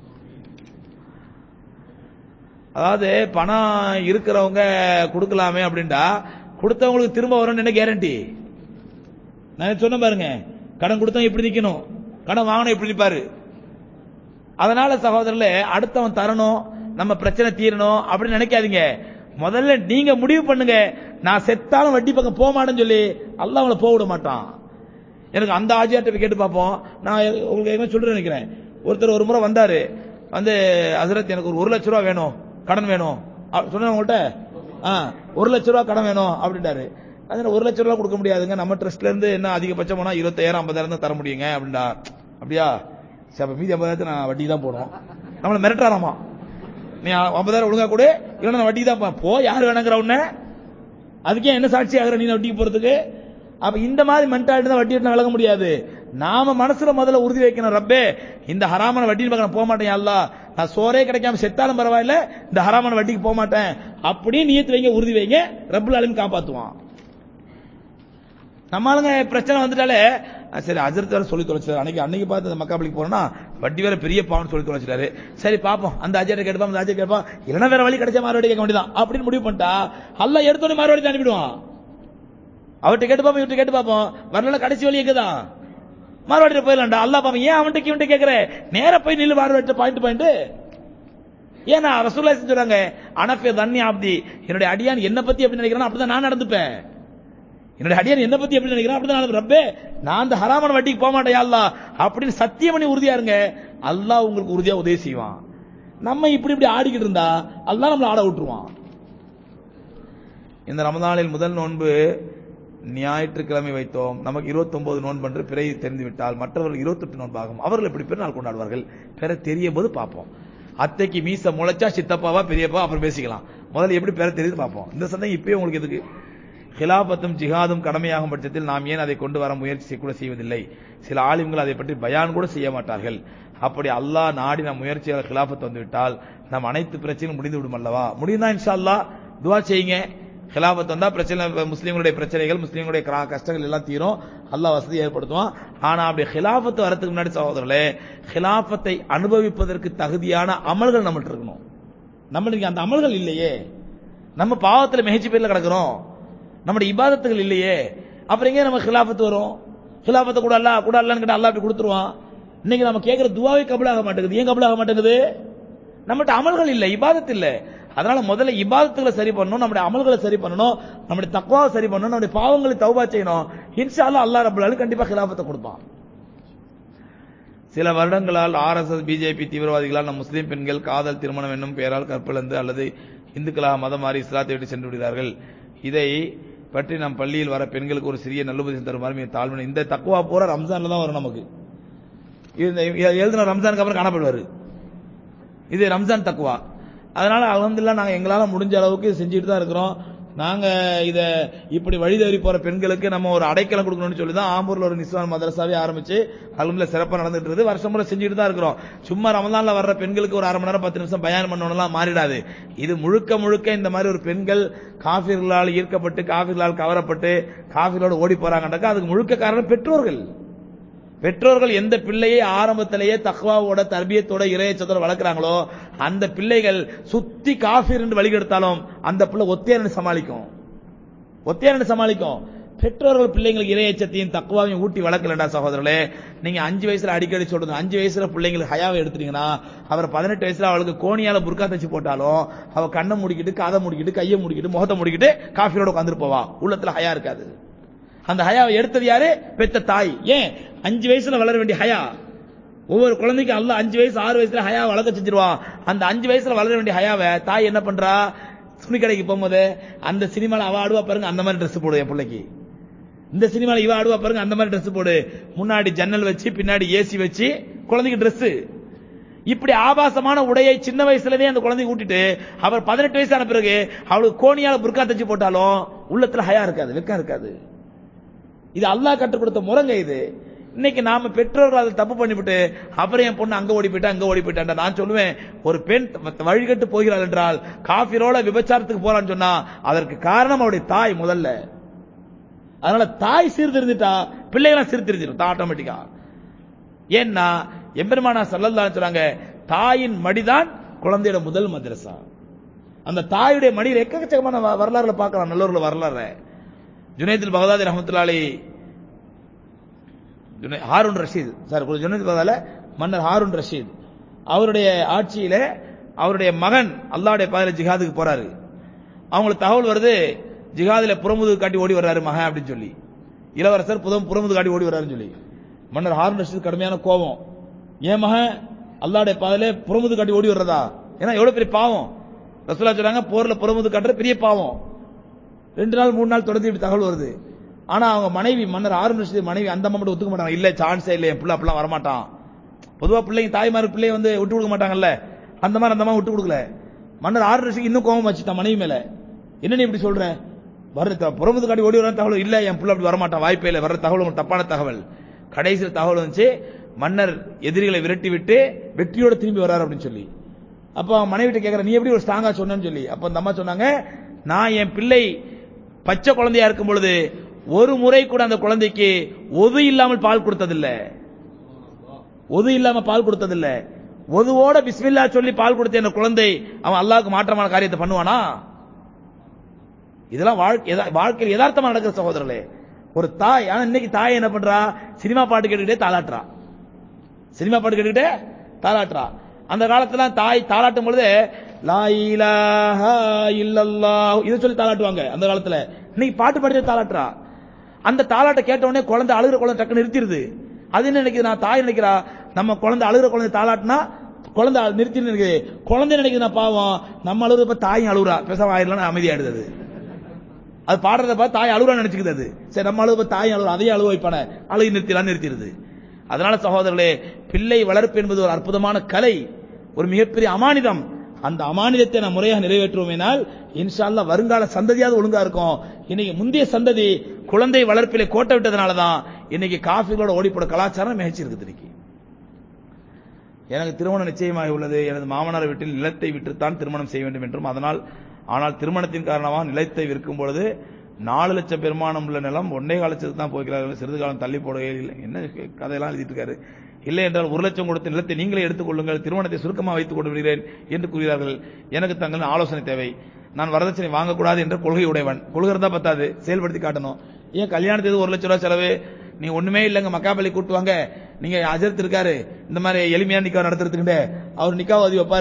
அதாவது பணம் இருக்கிறவங்க கொடுக்கலாமே அப்படின்டா கொடுத்தவங்களுக்கு திரும்ப வரும்னு என்ன கேரண்டி நான் சொன்ன பாருங்க கடன் கொடுத்தவன் இப்படி நிக்கணும் கடன் வாங்கணும் இப்படி நிப்பாரு அதனால சகோதரர்களே அடுத்தவன் தரணும் நம்ம பிரச்சனை தீரணும் அப்படின்னு நினைக்காதீங்க முதல்ல நீங்க முடிவு பண்ணுங்க நான் செத்தாலும் வட்டி பக்கம் போக மாட்டேன்னு சொல்லி அல்லாஹ் அவங்கள போக விட மாட்டான் எனக்கு அந்த ஆஜியார்ட்ட போய் கேட்டு பார்ப்போம் நான் உங்களுக்கு என்ன சொல்றேன் நினைக்கிறேன் ஒருத்தர் ஒரு முறை வந்தாரு வந்து ஹசரத் எனக்கு ஒரு ஒரு லட்ச ரூபா வேணும் கடன் வேணும் சொன்னேன் உங்கள்கிட்ட ஆ ஒரு லட்ச ரூபா கடன் வேணும் அப்படின்ட்டாரு அதனால ஒரு லட்ச ரூபா கொடுக்க முடியாதுங்க நம்ம ட்ரஸ்ட்ல இருந்து என்ன அதிகபட்சம் போனா இருபத்தாயிரம் ஐம்பதாயிரம் தான் தர முடியுங்க அப்படின்டா அப்படியா சரி அப்ப மீதி ஐம்பதாயிரத்தை நான் வட்டி தான் போடும் நம்மளை மிரட்டுறாராமா நீ ஐம்பதாயிரம் ஒழுங்கா கூட இல்லைன்னா நான் வட்டி தான் போ- போ யார் வேணுங்கிற உன்ன அதுக்கே என்ன சாட்சி ஆகிற நீ வட்டிக்கு போறதுக்கு அப்ப இந்த மாதிரி மென்டாலிட்டி தான் வட்டி விட்டு விலக முடியாது நாம மனசுல முதல்ல உறுதி வைக்கணும் ரப்பே இந்த ஹராமான வட்டின்னு பக்கம் நான் போக மாட்டேன் அல்லா நான் சோறே கிடைக்காம செத்தாலும் பரவாயில்ல இந்த ஹராமான வட்டிக்கு போக மாட்டேன் அப்படியே நியத்து வைங்க உறுதி வைங்க ரப்புல் ஆலமீன் காப்பாத்துவான் நம்ம ஆளுங்க பிரச்சனை வந்துட்டாலே அஹ் சரி அஜரத் வேற சொல்லி தொலைச்சாரு அன்னைக்கு அன்னைக்கு பார்த்து அந்த மக்காபலிக்கு போறோம்னா வட்டி வேற பெரிய பாவம்னு சொல்லி தொலைச்சிட்டாரு சரி பாப்போம் அந்த அஜர்ட்ட கேட்பான் அந்த அஜர் கேட்பான் இல்லைன்னா வேற வழி கிடைச்சா மாறுவாடி கேட்க வேண்டியதான் அப்படின்னு முடிவு பண்ணிட்டா அல்ல எடுத்தோடனே மாறுவாடி தான் அனுப்பிடுவான் அவர்கிட்ட கேட்டு பார்ப்போம் இவர்கிட்ட கேட்டு பார்ப்போம் வரல கடைசி வழி எங்கதான் மாறுவாடிட்டு போயிடலாம்டா அல்லா பாப்போம் ஏன் அவன்கிட்ட இவன்கிட்ட கேட்கற நேரா போய் நில்லு மாறுவாடிட்ட பாயிண்ட் பாயிண்ட் ஏன்னா ரசூல்லா சொல்றாங்க அனஃபே தண்ணி ஆப்தி என்னுடைய அடியான் என்ன பத்தி எப்படி நினைக்கிறான் அப்படிதான் நான் நடந்துப்பேன் என்னுடைய அடியான் என்ன பத்தி எப்படி நினைக்கிறான் அப்படிதான் நான் ரப்பே நான் அந்த ஹராமான வட்டிக்கு போக மாட்டேன் யா அல்லாஹ் அப்படின்னு சத்தியம் பண்ணி உறுதியா இருங்க அல்லாஹ் உங்களுக்கு உறுதியா உதவி செய்வான் நம்ம இப்படி இப்படி ஆடிக்கிட்டு இருந்தா அல்லாஹ் நம்மள ஆட விட்டுருவான் இந்த ரமதானில் முதல் நோன்பு ஞாயிற்றுக்கிழமை வைத்தோம் நமக்கு 29 நோன்பு என்று பிறை தெரிந்து விட்டால் மற்றவர்கள் 28 நோன்பாகும் அவர்கள் எப்படி பெருநாள் கொண்டாடுவார்கள் பெற தெரிய போது பார்ப்போம் அத்தைக்கு மீச முளைச்சா சித்தப்பாவா பெரியப்பா அப்புறம் பேசிக்கலாம் முதல்ல எப்படி பெற தெரியுது பார்ப்போம் இந்த சந்தேகம் இப்பயே உங்களுக்கு எதுக்கு ஹிலாபத்தும் ஜிஹாதும் கடமையாகும் பட்சத்தில் நாம் ஏன் அதை கொண்டு வர முயற்சி கூட செய்வதில்லை சில ஆலிம்கள் அதை பற்றி பயான் கூட செய்ய மாட்டார்கள் அப்படி அல்லாஹ் நாடி நம் முயற்சியால் ஹிலாபத் வந்துவிட்டால் நம் அனைத்து பிரச்சனையும் முடிந்து விடும் அல்லவா முடியும்தான் இன்ஷா அல்லாஹ் துவா செய்யுங்க ஹிலாபத் வந்தா பிரச்சனை முஸ்லீம்களுடைய பிரச்சனைகள் முஸ்லீம்களுடைய கிரா- கஷ்டங்கள் எல்லாம் தீரும் அல்லாஹ் வசதி ஏற்படுத்துவான் ஆனா அப்படி ஹிலாபத் வரதுக்கு முன்னாடி சகோதரர்களே ஹிலாபத்தை அனுபவிப்பதற்கு தகுதியான அமல்கள் நம்மள்ட்ட இருக்கணும் நம்மளுக்கு அந்த அமல்கள் இல்லையே நம்ம பாவத்துல மெஹச்சி பேர்ல கிடக்குறோம் நம்முடைய இபாதத்துகள் இல்லையே அப்புறம் எங்க நம்ம ஹிலாபத்து வரும் ஹிலாபத்தை கூட அல்ல கூட அல்லான்னு கேட்டா அல்லாஹ் அப்படி கொடுத்துருவான் இன்னைக்கு நம்ம கேட்கிற துவாவே கபலாக மாட்டேங்குது ஏன் கபலாக மாட்டேங்குது நம்மகிட்ட அமல்கள் இல்லை இபாதத் இல்ல அதனால முதல்ல இபாதத்துகளை சரி பண்ணணும் நம்முடைய அமல்களை சரி பண்ணணும் நம்முடைய தக்குவாவை சரி பண்ணணும் நம்முடைய பாவங்களை தௌபா செய்யணும் இன்ஷா அல்லாஹ் அல்லாஹ் ரப்பல் ஆலமீன் கண்டிப்பா கிலாபத்தை கொடுப்பான் சில வருடங்களால் ஆர்எஸ்எஸ் பிஜேபி தீவிரவாதிகளால் நம் முஸ்லிம் பெண்கள் காதல் திருமணம் என்னும் பெயரால் கற்பிழந்து அல்லது இந்துக்களாக மதம் மாறி இஸ்லாத்தை விட்டு சென்று விடுகிறார்கள் இதை பற்றி நம் பள்ளியில் வர பெண்களுக்கு ஒரு சிறிய நல்லுபதேசம் தருமாறு மிக தாழ்வு இந்த தக்குவா பூரா ரம்ஜான்ல தான் வரும் நமக்கு இந்த எழுதின ரம்ஜானுக்கு அப்புறம் காணப்படுவாரு இது ரம்ஜான் தக்குவா அதனால அலமதுல்லா நாங்க எங்களால முடிஞ்ச அளவுக்கு செஞ்சுட்டு தான் இருக்கிறோம் நாங்க இத இப்படி வழி தவறி போற பெண்களுக்கு நம்ம ஒரு அடைக்கலம் கொடுக்கணும்னு சொல்லி தான் ஆம்பூர்ல ஒரு நிஸ்வான் மதரசாவே ஆரம்பிச்சு அலுமில சிறப்பா நடந்துட்டு இருக்குது வருஷம் முறை செஞ்சுட்டு தான் இருக்கிறோம் சும்மா ரமதான்ல வர்ற பெண்களுக்கு ஒரு அரை மணி நேரம் பத்து நிமிஷம் பயன் பண்ணணும்லாம் மாறிடாது இது முழுக்க முழுக்க இந்த மாதிரி ஒரு பெண்கள் காஃபிர்களால் ஈர்க்கப்பட்டு காஃபிர்களால் கவரப்பட்டு காஃபிர்களோடு ஓடி போறாங்கன்னாக்கா அதுக்கு முழுக்க காரணம் பெற்றோர்கள் பெற்றோர்கள் எந்த பிள்ளையை ஆரம்பத்திலேயே தக்வாவோட தர்பியத்தோட இறையச்சத்தோட வளர்க்குறாங்களோ அந்த பிள்ளைகள் சுத்தி காஃபீர் என்று வழிகெடுத்தாலும் அந்த பிள்ளை ஒத்தையரன் சமாளிக்கும் ஒத்தையரன் சமாளிக்கும் பெற்றோர்கள் பிள்ளைங்களுக்கு இறையச்சத்தையும் தக்குவாவையும் ஊட்டி வளர்க்கலடா சகோதரர்களே நீங்க அஞ்சு வயசுல அடிக்கடி சொல்றது அஞ்சு வயசுல பிள்ளைங்களுக்கு ஹயாவை எடுத்துட்டீங்கன்னா அவர் பதினெட்டு வயசுல அவளுக்கு கோணியால புர்கா தச்சு போட்டாலும் அவ கண்ணை முடிக்கிட்டு காதை முடிக்கிட்டு கையை முடிக்கிட்டு முகத்தை முடிக்கிட்டு காஃபியோட உட்காந்துட்டு போவா உள்ளத்துல ஹயா இருக்காது அந்த ஹயாவை எடுத்தது யாரு பெத்த தாய் ஏன் அஞ்சு வயசுல வளர வேண்டிய ஹயா ஒவ்வொரு குழந்தைக்கும் அல்ல அஞ்சு வயசு ஆறு வயசுல ஹயா வளர்க்க செஞ்சிருவான் அந்த அஞ்சு வயசுல வளர வேண்டிய ஹயாவை தாய் என்ன பண்றா துணி கடைக்கு போகும்போது அந்த சினிமால அவ ஆடுவா பாருங்க அந்த மாதிரி ட்ரெஸ் போடு என் பிள்ளைக்கு இந்த சினிமால இவ ஆடுவா பாருங்க அந்த மாதிரி ட்ரெஸ் போடு முன்னாடி ஜன்னல் வச்சு பின்னாடி ஏசி வச்சு குழந்தைக்கு ட்ரெஸ் இப்படி ஆபாசமான உடையை சின்ன வயசுலவே அந்த குழந்தைக்கு ஊட்டிட்டு அவர் பதினெட்டு வயசான பிறகு அவளுக்கு கோணியால புர்கா தச்சு போட்டாலும் உள்ளத்துல ஹயா இருக்காது வெக்கம் இருக்காது இது அல்லாஹ் கற்றுக் கொடுத்த முறைங்க இது இன்னைக்கு நாம பெற்றோர்கள் அதை தப்பு பண்ணிவிட்டு அப்புறம் என் பொண்ணு அங்க ஓடி போயிட்டா அங்க ஓடி போயிட்டா நான் சொல்லுவேன் ஒரு பெண் வழிகட்டு போகிறாள் என்றால் காஃபிரோட விபச்சாரத்துக்கு போறான்னு சொன்னா அதற்கு காரணம் அவருடைய தாய் முதல்ல அதனால தாய் சீர்திருந்துட்டா பிள்ளைகளாம் சீர்திருந்துடும் ஆட்டோமேட்டிக்கா ஏன்னா எம்பெருமானா சல்லல்லா சொல்றாங்க தாயின் மடிதான் குழந்தையோட முதல் மதரசா அந்த தாயுடைய மடியில் எக்கச்சக்கமான வரலாறுல பார்க்கலாம் நல்லூர்ல வரலாறு ஜுனைதுல் பகதாதி ரஹமத்துல்லாலி ஹாரூன் ரஷீத் சார் ஜுனைத் பகதால மன்னர் ஹாரூன் ரஷீத் அவருடைய ஆட்சியில அவருடைய மகன் அல்லாவுடைய பாதையில ஜிஹாதுக்கு போறாரு அவங்களுக்கு தகவல் வருது ஜிஹாதுல புறமுது காட்டி ஓடி வர்றாரு மகன் அப்படின்னு சொல்லி இளவரசர் புதம் புறமுது காட்டி ஓடி வர்றாருன்னு சொல்லி மன்னர் ஹாரூன் ரஷீத் கடுமையான கோபம் ஏன் மகன் அல்லாவுடைய பாதையில புறமுது காட்டி ஓடி வர்றதா ஏன்னா எவ்வளவு பெரிய பாவம் ரசூலா சொல்றாங்க போர்ல புறமுது காட்டுற பெரிய பாவம் ரெண்டு நாள் மூணு நாள் தொடர்ந்து இப்படி தகவல் வருது ஆனா அவங்க மனைவி மன்னர் ஆறு நிமிஷத்துக்கு மனைவி அந்த அம்மா மட்டும் ஒத்துக்க மாட்டாங்க இல்ல சான்ஸே இல்ல என் பிள்ளை அப்படிலாம் வரமாட்டான் பொதுவா பிள்ளைங்க தாய்மார் பிள்ளைய வந்து விட்டு கொடுக்க மாட்டாங்கல்ல அந்த மாதிரி அந்த அம்மா விட்டு கொடுக்கல மன்னர் ஆறு நிமிஷத்துக்கு இன்னும் கோபம் வச்சுட்டான் மனைவி மேல என்ன நீ இப்படி சொல்ற வர்ற புறமுது காட்டி ஓடி வர தகவல் இல்ல என் பிள்ளை அப்படி வரமாட்டான் வாய்ப்பே இல்லை வர்ற தகவல் உங்களுக்கு தப்பான தகவல் கடைசியில் தகவல் வந்துச்சு மன்னர் எதிரிகளை விரட்டி விட்டு வெற்றியோட திரும்பி வர்றாரு அப்படின்னு சொல்லி அப்ப அவன் மனைவிட்ட கேட்கற நீ எப்படி ஒரு ஸ்ட்ராங்கா சொன்னேன்னு சொல்லி அப்ப அந்த அம்மா சொன்னாங்க நான் என் பிள்ளை பச்சை குழந்தையா இருக்கும் பொழுது ஒரு முறை கூட அந்த குழந்தைக்கு ஒது இல்லாமல் பால் கொடுத்ததில்ல ஒது இல்லாம பால் கொடுத்ததில்ல ஒதுவோட பிஸ்மில்லா சொல்லி பால் கொடுத்த அந்த குழந்தை அவன் அல்லாவுக்கு மாற்றமான காரியத்தை பண்ணுவானா இதெல்லாம் வாழ்க்கை வாழ்க்கையில் யதார்த்தமா நடக்கிற சகோதரர்களே ஒரு தாய் ஆனா இன்னைக்கு தாய் என்ன பண்றா சினிமா பாட்டு கேட்டுக்கிட்டே தாளாட்டுறா சினிமா பாட்டு கேட்டுக்கிட்டே தாளாட்டுறா அந்த காலத்துல தாய் தாளாட்டும் பொழுது லா இலாஹா இல்லல்லாஹ் இதை சொல்லி தாளாட்டுவாங்க அந்த காலத்துல இன்னைக்கு பாட்டு பாடி தாளாட்டுறா அந்த தாளாட்டை கேட்ட உடனே குழந்தை அழுகிற குழந்தை டக்குன்னு நிறுத்திடுது அது என்ன நினைக்குது நான் தாய் நினைக்கிறா நம்ம குழந்தை அழுகிற குழந்தை தாளாட்டினா குழந்தை நிறுத்தி நினைக்குது குழந்தை நினைக்குது நான் பாவம் நம்ம அழுகுறப்ப தாயும் அழுகுறா பேசாம ஆயிரலாம் அமைதியாயிடுது அது அது பாடுறத பார்த்து தாய் அழுகுறா நினைச்சுக்குது அது சரி நம்ம அழுகுற தாய் அழுகுறா அதையும் அழுவ வைப்பான அழுகி நிறுத்திலாம் நிறுத்திடுது அதனால சகோதரர்களே பிள்ளை வளர்ப்பு என்பது ஒரு அற்புதமான கலை ஒரு மிகப்பெரிய அமானிதம் அந்த அமானிதத்தை நாம் முறையாக நிறைவேற்றுவோமேனால் இன்ஷால்லா வருங்கால சந்ததியாவது ஒழுங்கா இருக்கும் இன்னைக்கு முந்தைய சந்ததி குழந்தை வளர்ப்பிலே கோட்டை விட்டதுனால தான் இன்னைக்கு காஃபிகளோட ஓடிப்போட கலாச்சாரம் மிகச்சிருக்குது இன்னைக்கு எனக்கு திருமணம் நிச்சயமாக உள்ளது எனது மாமனார் வீட்டில் நிலத்தை விற்றுத்தான் திருமணம் செய்ய வேண்டும் என்றும் அதனால் ஆனால் திருமணத்தின் காரணமாக நிலத்தை விற்கும் பொழுது நாலு லட்சம் பெருமானம் உள்ள நிலம் ஒன்னே கால லட்சத்துக்கு தான் போகிறார்கள் சிறிது காலம் தள்ளி போடுகையில் என்ன கதையெல்லாம் எழுதிட்டு இருக்காரு இல்லை என்றால் ஒரு லட்சம் கொடுத்த நிலத்தை நீங்களே எடுத்துக் கொள்ளுங்கள் திருமணத்தை சுருக்கமாக வைத்துக் கொண்டு விடுகிறேன் என்று கூறுகிறார்கள் எனக்கு தங்கள் ஆலோசனை தேவை நான் வரதட்சணை வாங்கக்கூடாது என்ற கொள்கை உடையவன் கொள்கை இருந்தா பத்தாது செயல்படுத்தி காட்டணும் ஏன் கல்யாணத்துக்கு ஒரு லட்சம் ரூபாய் செலவு நீ ஒண்ணுமே இல்லைங்க மக்காப்பள்ளி கூட்டுவாங்க நீங்க அஜர்த் இருக்காரு இந்த மாதிரி எளிமையா நிக்கா நடத்துறதுக்கு அவர் நிக்கா ஓதி வைப்பாரு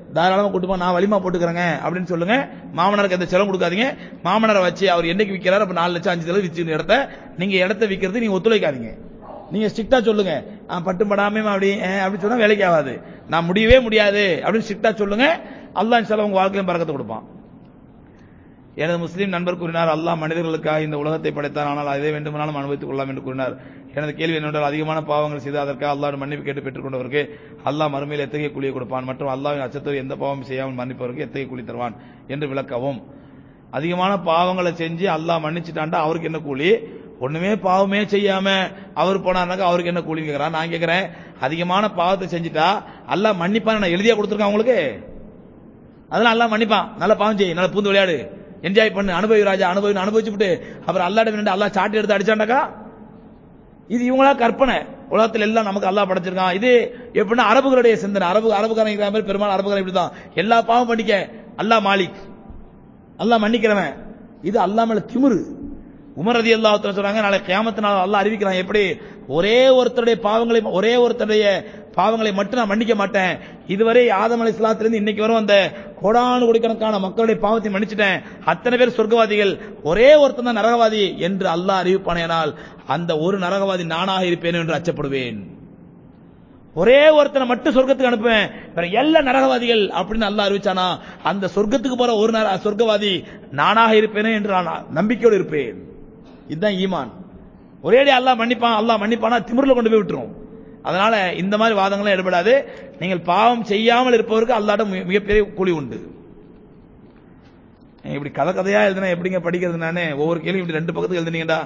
தாராளமா கூட்டு போங்க நான் வலிமா போட்டுக்கிறேங்க அப்படின்னு சொல்லுங்க மாமனாருக்கு எந்த செலவு கொடுக்காதீங்க மாமனாரை வச்சு அவர் என்னைக்கு விற்கிறாரு அப்ப நாலு லட்சம் அஞ்சு லட்சம் விற்று இடத்த நீங்க இடத்த விற்கிறது நீங்க ஒத்துழைக்காதீங்க நீங்க ஸ்ட்ரிக்டா சொல்லுங்க ஆ, பட்டும் படாம அப்படி அஹ், அப்படி சொன்னா வேலைக்கு ஆகாது நான் முடியவே முடியாது அப்படின்னு ஸ்ட்ரிக்டா சொல்லுங்க அல்லாஹ் இன்ஷா அல்லாஹ் உங்க வாழ்க்கையிலும் பறக்கத்தை கொடுப்பான் எனது முஸ்லீம் நண்பர் கூறினார் அல்லாஹ் மனிதர்களுக்காக இந்த உலகத்தை படைத்தான் ஆனால் அதை வேண்டுமானாலும் அனுபவித்துக் கொள்ளலாம் என்று கூறினார் எனது கேள்வி என்னவென்றால் அதிகமான பாவங்கள் செய்து அதற்காக அல்லாஹ் மன்னிப்பு கேட்டு பெற்றுக்கொண்டவருக்கு அல்லாஹ் மறுமையில் எத்தகைய கூலியை கொடுப்பான் மற்றும் அல்லாஹ்வின் அச்சத்தோடு எந்த பாவம் செய்யாமல் மன்னிப்பவருக்கு எத்தகைய கூலி தருவான் என்று விளக்கவும் அதிகமான பாவங்களை செஞ்சு அல்லாஹ் மன்னிச்சுட்டான்டா அவருக்கு என்ன கூலி ஒண்ணுமே பாவமே செய்யாம அவர் போனாருனாக்கா அவருக்கு என்ன கூலி கேட்கிறான் நான் கேட்கிறேன் அதிகமான பாவத்தை செஞ்சுட்டா அல்லாஹ் மன்னிப்பான் நான் எழுதியா கொடுத்துருக்கேன் உங்களுக்கு அதெல்லாம் அல்லாஹ் மன்னிப்பான் நல்ல பாவம் செய் நல்ல பூந்து விளையாடு என்ஜாய் பண்ணு அனுபவி ராஜா அனுபவி அனுபவிச்சு விட்டு அப்புறம் அல்லாட வேண்டு அல்லாஹ் சாட்டி எடுத்து அடிச்சாண்டாக்கா இது இவங்களா கற்பனை உலகத்தில் எல்லாம் நமக்கு அல்லாஹ் படைச்சிருக்கான் இது எப்படின்னா அரபுகளுடைய சிந்தனை அரபு அரபுக்காரன் இருக்கிற மாதிரி பெரும்பாலும் அரபுக்காரன் இப்படிதான் எல்லா பாவம் பண்ணிக்க அல்லாஹ் மாலிக் அல்லாஹ் மன்னிக்கிறவன் இது அல்லாஹ் மேல திமிரு உமர் ரதி அல்லாஹ் சொல்றாங்க நாளை கியாமத்து நாள் அல்லாஹ் அறிவிக்கிறான் எப்படி ஒரே ஒருத்தருடைய பாவங்களை ஒரே ஒருத்தருடைய பாவங்களை மட்டும் நான் மன்னிக்க மாட்டேன் இதுவரை ஆதம் அலை இருந்து இன்னைக்கு வரும் அந்த கோடானு கோடிக்கணக்கான மக்களுடைய பாவத்தை மன்னிச்சிட்டேன் அத்தனை பேர் சொர்க்கவாதிகள் ஒரே ஒருத்தன் தான் நரகவாதி என்று அல்லாஹ் அறிவிப்பானேனால் அந்த ஒரு நரகவாதி நானாக இருப்பேன் என்று அச்சப்படுவேன் ஒரே ஒருத்தனை மட்டும் சொர்க்கத்துக்கு அனுப்புவேன் வேற எல்லா நரகவாதிகள் அப்படின்னு அல்லாஹ் அறிவிச்சானா அந்த சொர்க்கத்துக்கு போற ஒரு நர- சொர்க்கவாதி நானாக இருப்பேனே என்று நான் நம்பிக்கையோடு இருப்பேன் இதுதான் ஈமான் ஒரேடி அல்லாஹ் மன்னிப்பான் அல்லாஹ் மன்னிப்பானா திமிர்ல கொண்டு போய் விட்டுரும் அதனால இந்த மாதிரி வாதங்களும் எடுபடாது நீங்கள் பாவம் செய்யாமல் இருப்பவருக்கு அல்லாட மிகப்பெரிய கூலி உண்டு இப்படி கதை கதையா எழுதுனா எப்படிங்க படிக்கிறது நானே ஒவ்வொரு கேள்வி இப்படி ரெண்டு பக்கத்துக்கு எழுதுனீங்கடா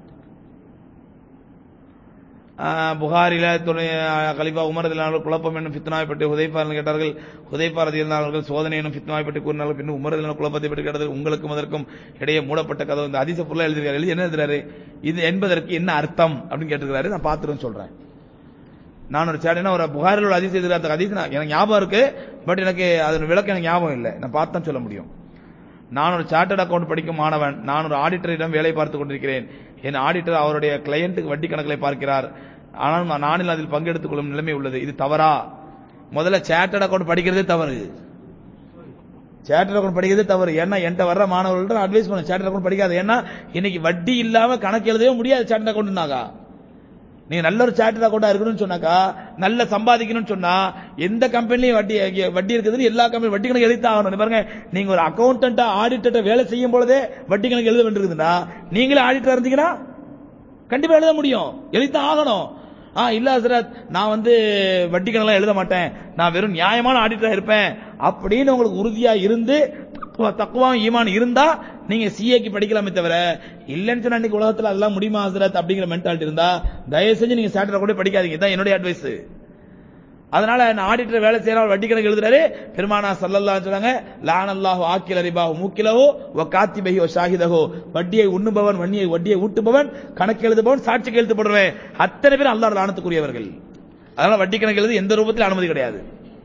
ஆஹ் புகாரில துணை கலிபா உமர் ரதியல்லாஹு குழப்பம் என்னும் ஃபித்னாவை பற்றி ஹுதைஃபா என்று கேட்டார்கள் ஹுதைஃபா ரதியல்லாஹு அவர்கள் சோதனை என்னும் ஃபித்னாவை பற்றி கூறினார்கள் பின்னர் உமர் ரதியல்லாஹு குழப்பத்தை பற்றி கேட்டது உங்களுக்கும் அதற்கும் இடையே மூடப்பட்ட கதவு இந்த அதிச பொருளை எழுதிருக்காரு எழுதி என்ன எழுதுறாரு இது என்பதற்கு என்ன அர்த்தம் அப்படின்னு கேட்டிருக்காரு நான் பார்த்துருன்னு சொல்றேன் நான் ஒரு சேடனா ஒரு புகாரில் உள்ள அதிசயம் எதிராக அந்த அதிசயம் நான் எனக்கு ஞாபகம் இருக்கு பட் எனக்கு அதன் விளக்கம் எனக்கு ஞாபகம் இல்லை நான் பார்த்து தான் சொல்ல முடியும் நான் ஒரு சார்ட்டர்ட் அக்கவுண்ட் படிக்கும் மாணவன் நான் ஒரு ஆடிட்டரிடம் வேலை பார்த்து கொண்டிருக்கிறேன் என் ஆடிட்டர் அவருடைய கிளையண்ட்டுக்கு வட்டி கணக்குகளை பார்க்கிறார் ஆனால் நான் நானில் அதில் பங்கெடுத்துக் கொள்ளும் நிலைமை உள்ளது இது தவறா முதல்ல சார்ட்டர்ட் அக்கவுண்ட் படிக்கிறதே தவறு சார்ட்டர் அக்கவுண்ட் படிக்கிறதே தவறு ஏன்னா என்கிட்ட வர்ற மாணவர்கள்ட்ட அட்வைஸ் பண்ண சார்ட்டர் அக்கவுண்ட் படிக்காது ஏன்னா இன்னைக்கு வட்டி இல்லாம கணக்கு எழுதவே முடியாது சார்ட்டர் அக்கவுண்ட்னாக்கா நீங்க நல்ல ஒரு சார்ட்டர் அக்கௌண்டா இருக்கணும்னு சொன்னாக்கா நல்ல சம்பாதிக்கணும்னு சொன்னா எந்த கம்பெனிலையும் வட்டி வட்டி இருக்குதுன்னு எல்லா கம்பெனி வட்டி கணக்கு எழுதி ஆகணும் நீ பாருங்க நீங்க ஒரு அக்கௌண்டன்டா ஆடிட்டர்ட்ட வேலை செய்யும் பொழுதே வட்டி கணக்கு எழுத வேண்டியிருக்குதுன்னா நீங்களே ஆடிட்டர் இருந்தீங்கன்னா கண்டிப்பா எழுத முடியும் எழுதித்தான் ஆகணும் ஆ இல்ல ஹசரத் நான் வந்து வட்டி கணக்கெல்லாம் எழுத மாட்டேன் நான் வெறும் நியாயமான ஆடிட்டரா இருப்பேன் அப்படின்னு உங்களுக்கு உறுதியா இருந்து தக்குவா ஈமான் இருந்தா நீங்க சிஏக்கு படிக்கலாமே தவிர இல்லைன்னு சொன்னா இன்னைக்கு உலகத்துல அதெல்லாம் முடியுமா ஹசரத் அப்படிங்கிற மென்டாலிட்டி இருந்தா தயவு செஞ்சு நீங்க சாட்டர் கூட படிக்காதீங்க இதான் என்னுடைய அட்வைஸ் அதனால நான் ஆடிட்டர் வேலை செய்யறாரு வட்டி கணக்கு எழுதுறாரு பெருமானா சல்லல்லாஹு சொல்றாங்க லான் அல்லாஹு ஆக்கில ரிபாஹு மூக்கிலஹோ வ காத்திபஹி வ ஷாஹிதஹோ வட்டியை உண்ணுபவன் வன்னியை வட்டியை ஊட்டுபவன் கணக்கு எழுதுபவன் சாட்சிக்கு எழுத்து போடுறவன் அத்தனை பேர் அல்லாஹ் லானத்துக்குரியவர்கள் அதனால வட்டி கணக்கு எழுது எந்த ரூபத்தில் அனுமதி கிடையாது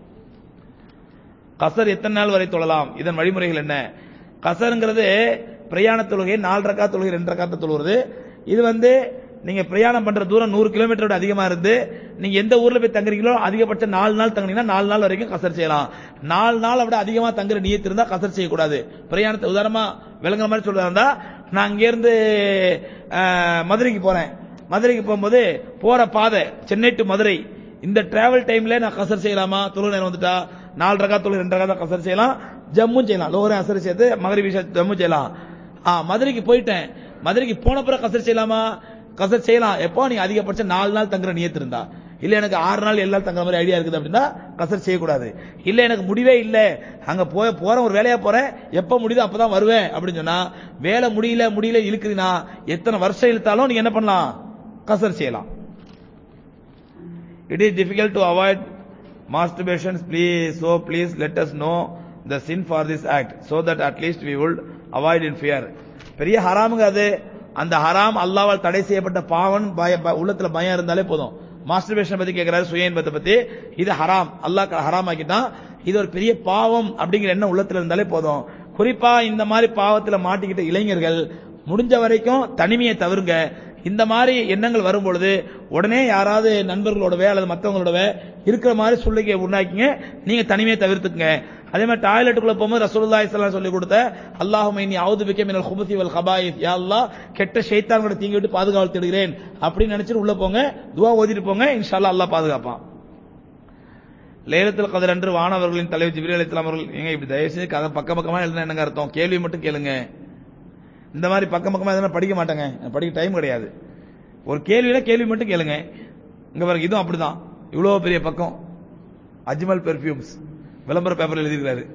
கசர் எத்தனை நாள் வரை தொழலாம் இதன் வழிமுறைகள் என்ன கசருங்கிறது பிரயாண தொழுகை நாலு ரக்கா தொழுகை ரெண்டு ரக்காத்த தொழுகிறது இது வந்து நீங்க பிரயாணம் பண்ற தூரம் நூறு கிலோமீட்டர் விட அதிகமா இருந்து நீங்க எந்த ஊர்ல போய் தங்குறீங்களோ அதிகபட்சம் நாலு நாள் தங்குனீங்கன்னா நாலு நாள் வரைக்கும் கசர் செய்யலாம் நாலு நாள் விட அதிகமா தங்குற நியத்து இருந்தா கசர் செய்யக்கூடாது பிரயாணத்தை உதாரணமா விளங்குற மாதிரி சொல்றதா இருந்தா நான் இங்க இருந்து அஹ், மதுரைக்கு போறேன் மதுரைக்கு போகும்போது போற பாதை சென்னை டு மதுரை இந்த டிராவல் டைம்ல நான் கசர் செய்யலாமா தொழு நேரம் வந்துட்டா நாலு ரகா தொழு ரெண்டு ரகா தான் கசர் செய்யலாம் ஜம்மும் செய்யலாம் லோகரை அசர் சேர்த்து மகரி விஷயம் ஜம்மு செய்யலாம் ஆ மதுரைக்கு போயிட்டேன் மதுரைக்கு போன பிறகு கசர் செய்யலாமா கசர் செய்யலாம் எப்போ நீங்க அதிகபட்சம் நாலு நாள் தங்குற நியத்து இருந்தா இல்ல எனக்கு ஆறு நாள் ஏழு நாள் தங்குற மாதிரி ஐடியா இருக்குது அப்படின்னா கசர் செய்யக்கூடாது இல்ல எனக்கு முடிவே இல்ல அங்க போய் போறேன் ஒரு வேலையா போறேன் எப்ப முடியுதோ அப்பதான் வருவேன் அப்படின்னு சொன்னா வேலை முடியல முடியல இழுக்குதுன்னா எத்தனை வருஷம் இழுத்தாலும் நீங்க என்ன பண்ணலாம் கசர் செய்யலாம் It is difficult to avoid masturbation, please. So please let us know the sin for this act, so that at least we would avoid in fear. பெரிய ஹராமுங்க அது அந்த ஹராம் அல்லாவால் தடை செய்யப்பட்ட பாவன் பய ப- உள்ளத்துல பயம் இருந்தாலே போதும் மாஸ்டர்பேஷன் பத்தி கேட்கிறாரு சுய இன்பத்தை பத்தி இது ஹராம் அல்லாஹ் ஹராம் ஆக்கிட்டான் இது ஒரு பெரிய பாவம் அப்படிங்கிற எண்ணம் உள்ளத்துல இருந்தாலே போதும் குறிப்பா இந்த மாதிரி பாவத்துல மாட்டிக்கிட்ட இளைஞர்கள் முடிஞ்ச வரைக்கும் தனிமையை தவிருங்க இந்த மாதிரி எண்ணங்கள் வரும் பொழுது உடனே யாராவது நண்பர்களோடவே அல்லது மற்றவங்களோடவே இருக்கிற மாதிரி சூழ்நிலையை உண்டாக்கிங்க நீங்க தனிமையை தவிர்த்துக்குங்க அதே மாதிரி டாய்லெட்டுக்குள்ள போகும்போது ரசூலுல்லாஹி ஸல்லல்லாஹு அலைஹி சொல்லி கொடுத்த அல்லாஹும்ம இன்னி அவுது பிக்க மினல் குபுசி வல் கபாயிஸ் யா அல்லாஹ் கெட்ட ஷைத்தான்களை தீங்கி விட்டு பாதுகாவல் தேடுகிறேன் அப்படின்னு நினைச்சிட்டு உள்ள போங்க துவா ஓதிட்டு போங்க இன்ஷால்லா அல்லாஹ் பாதுகாப்பான் லேலத்தில் கதிர் அன்று வானவர்களின் தலைவர் ஜிப்ரீல் அலைஹிஸ்ஸலாம் அவர்கள் ஏங்க இப்படி தயவு செஞ்சு கதை பக்க பக்கமா எழுதுனா என்னங்க அர்த்தம் கேள்வி மட்டும் கேளுங்க இந்த மாதிரி பக்கம் பக்கமா எதுனா படிக்க மாட்டாங்க எனக்கு படிக்க டைம் கிடையாது ஒரு கேள்வியில கேள்வி மட்டும் கேளுங்க இங்க பாருங்க இதுவும் அப்படிதான் இவ்வளவு பெரிய பக்கம் அஜ்மல் பெர்ஃபியூம்ஸ் விளம்பர பேப்பர்ல எழுதியிருக்காரு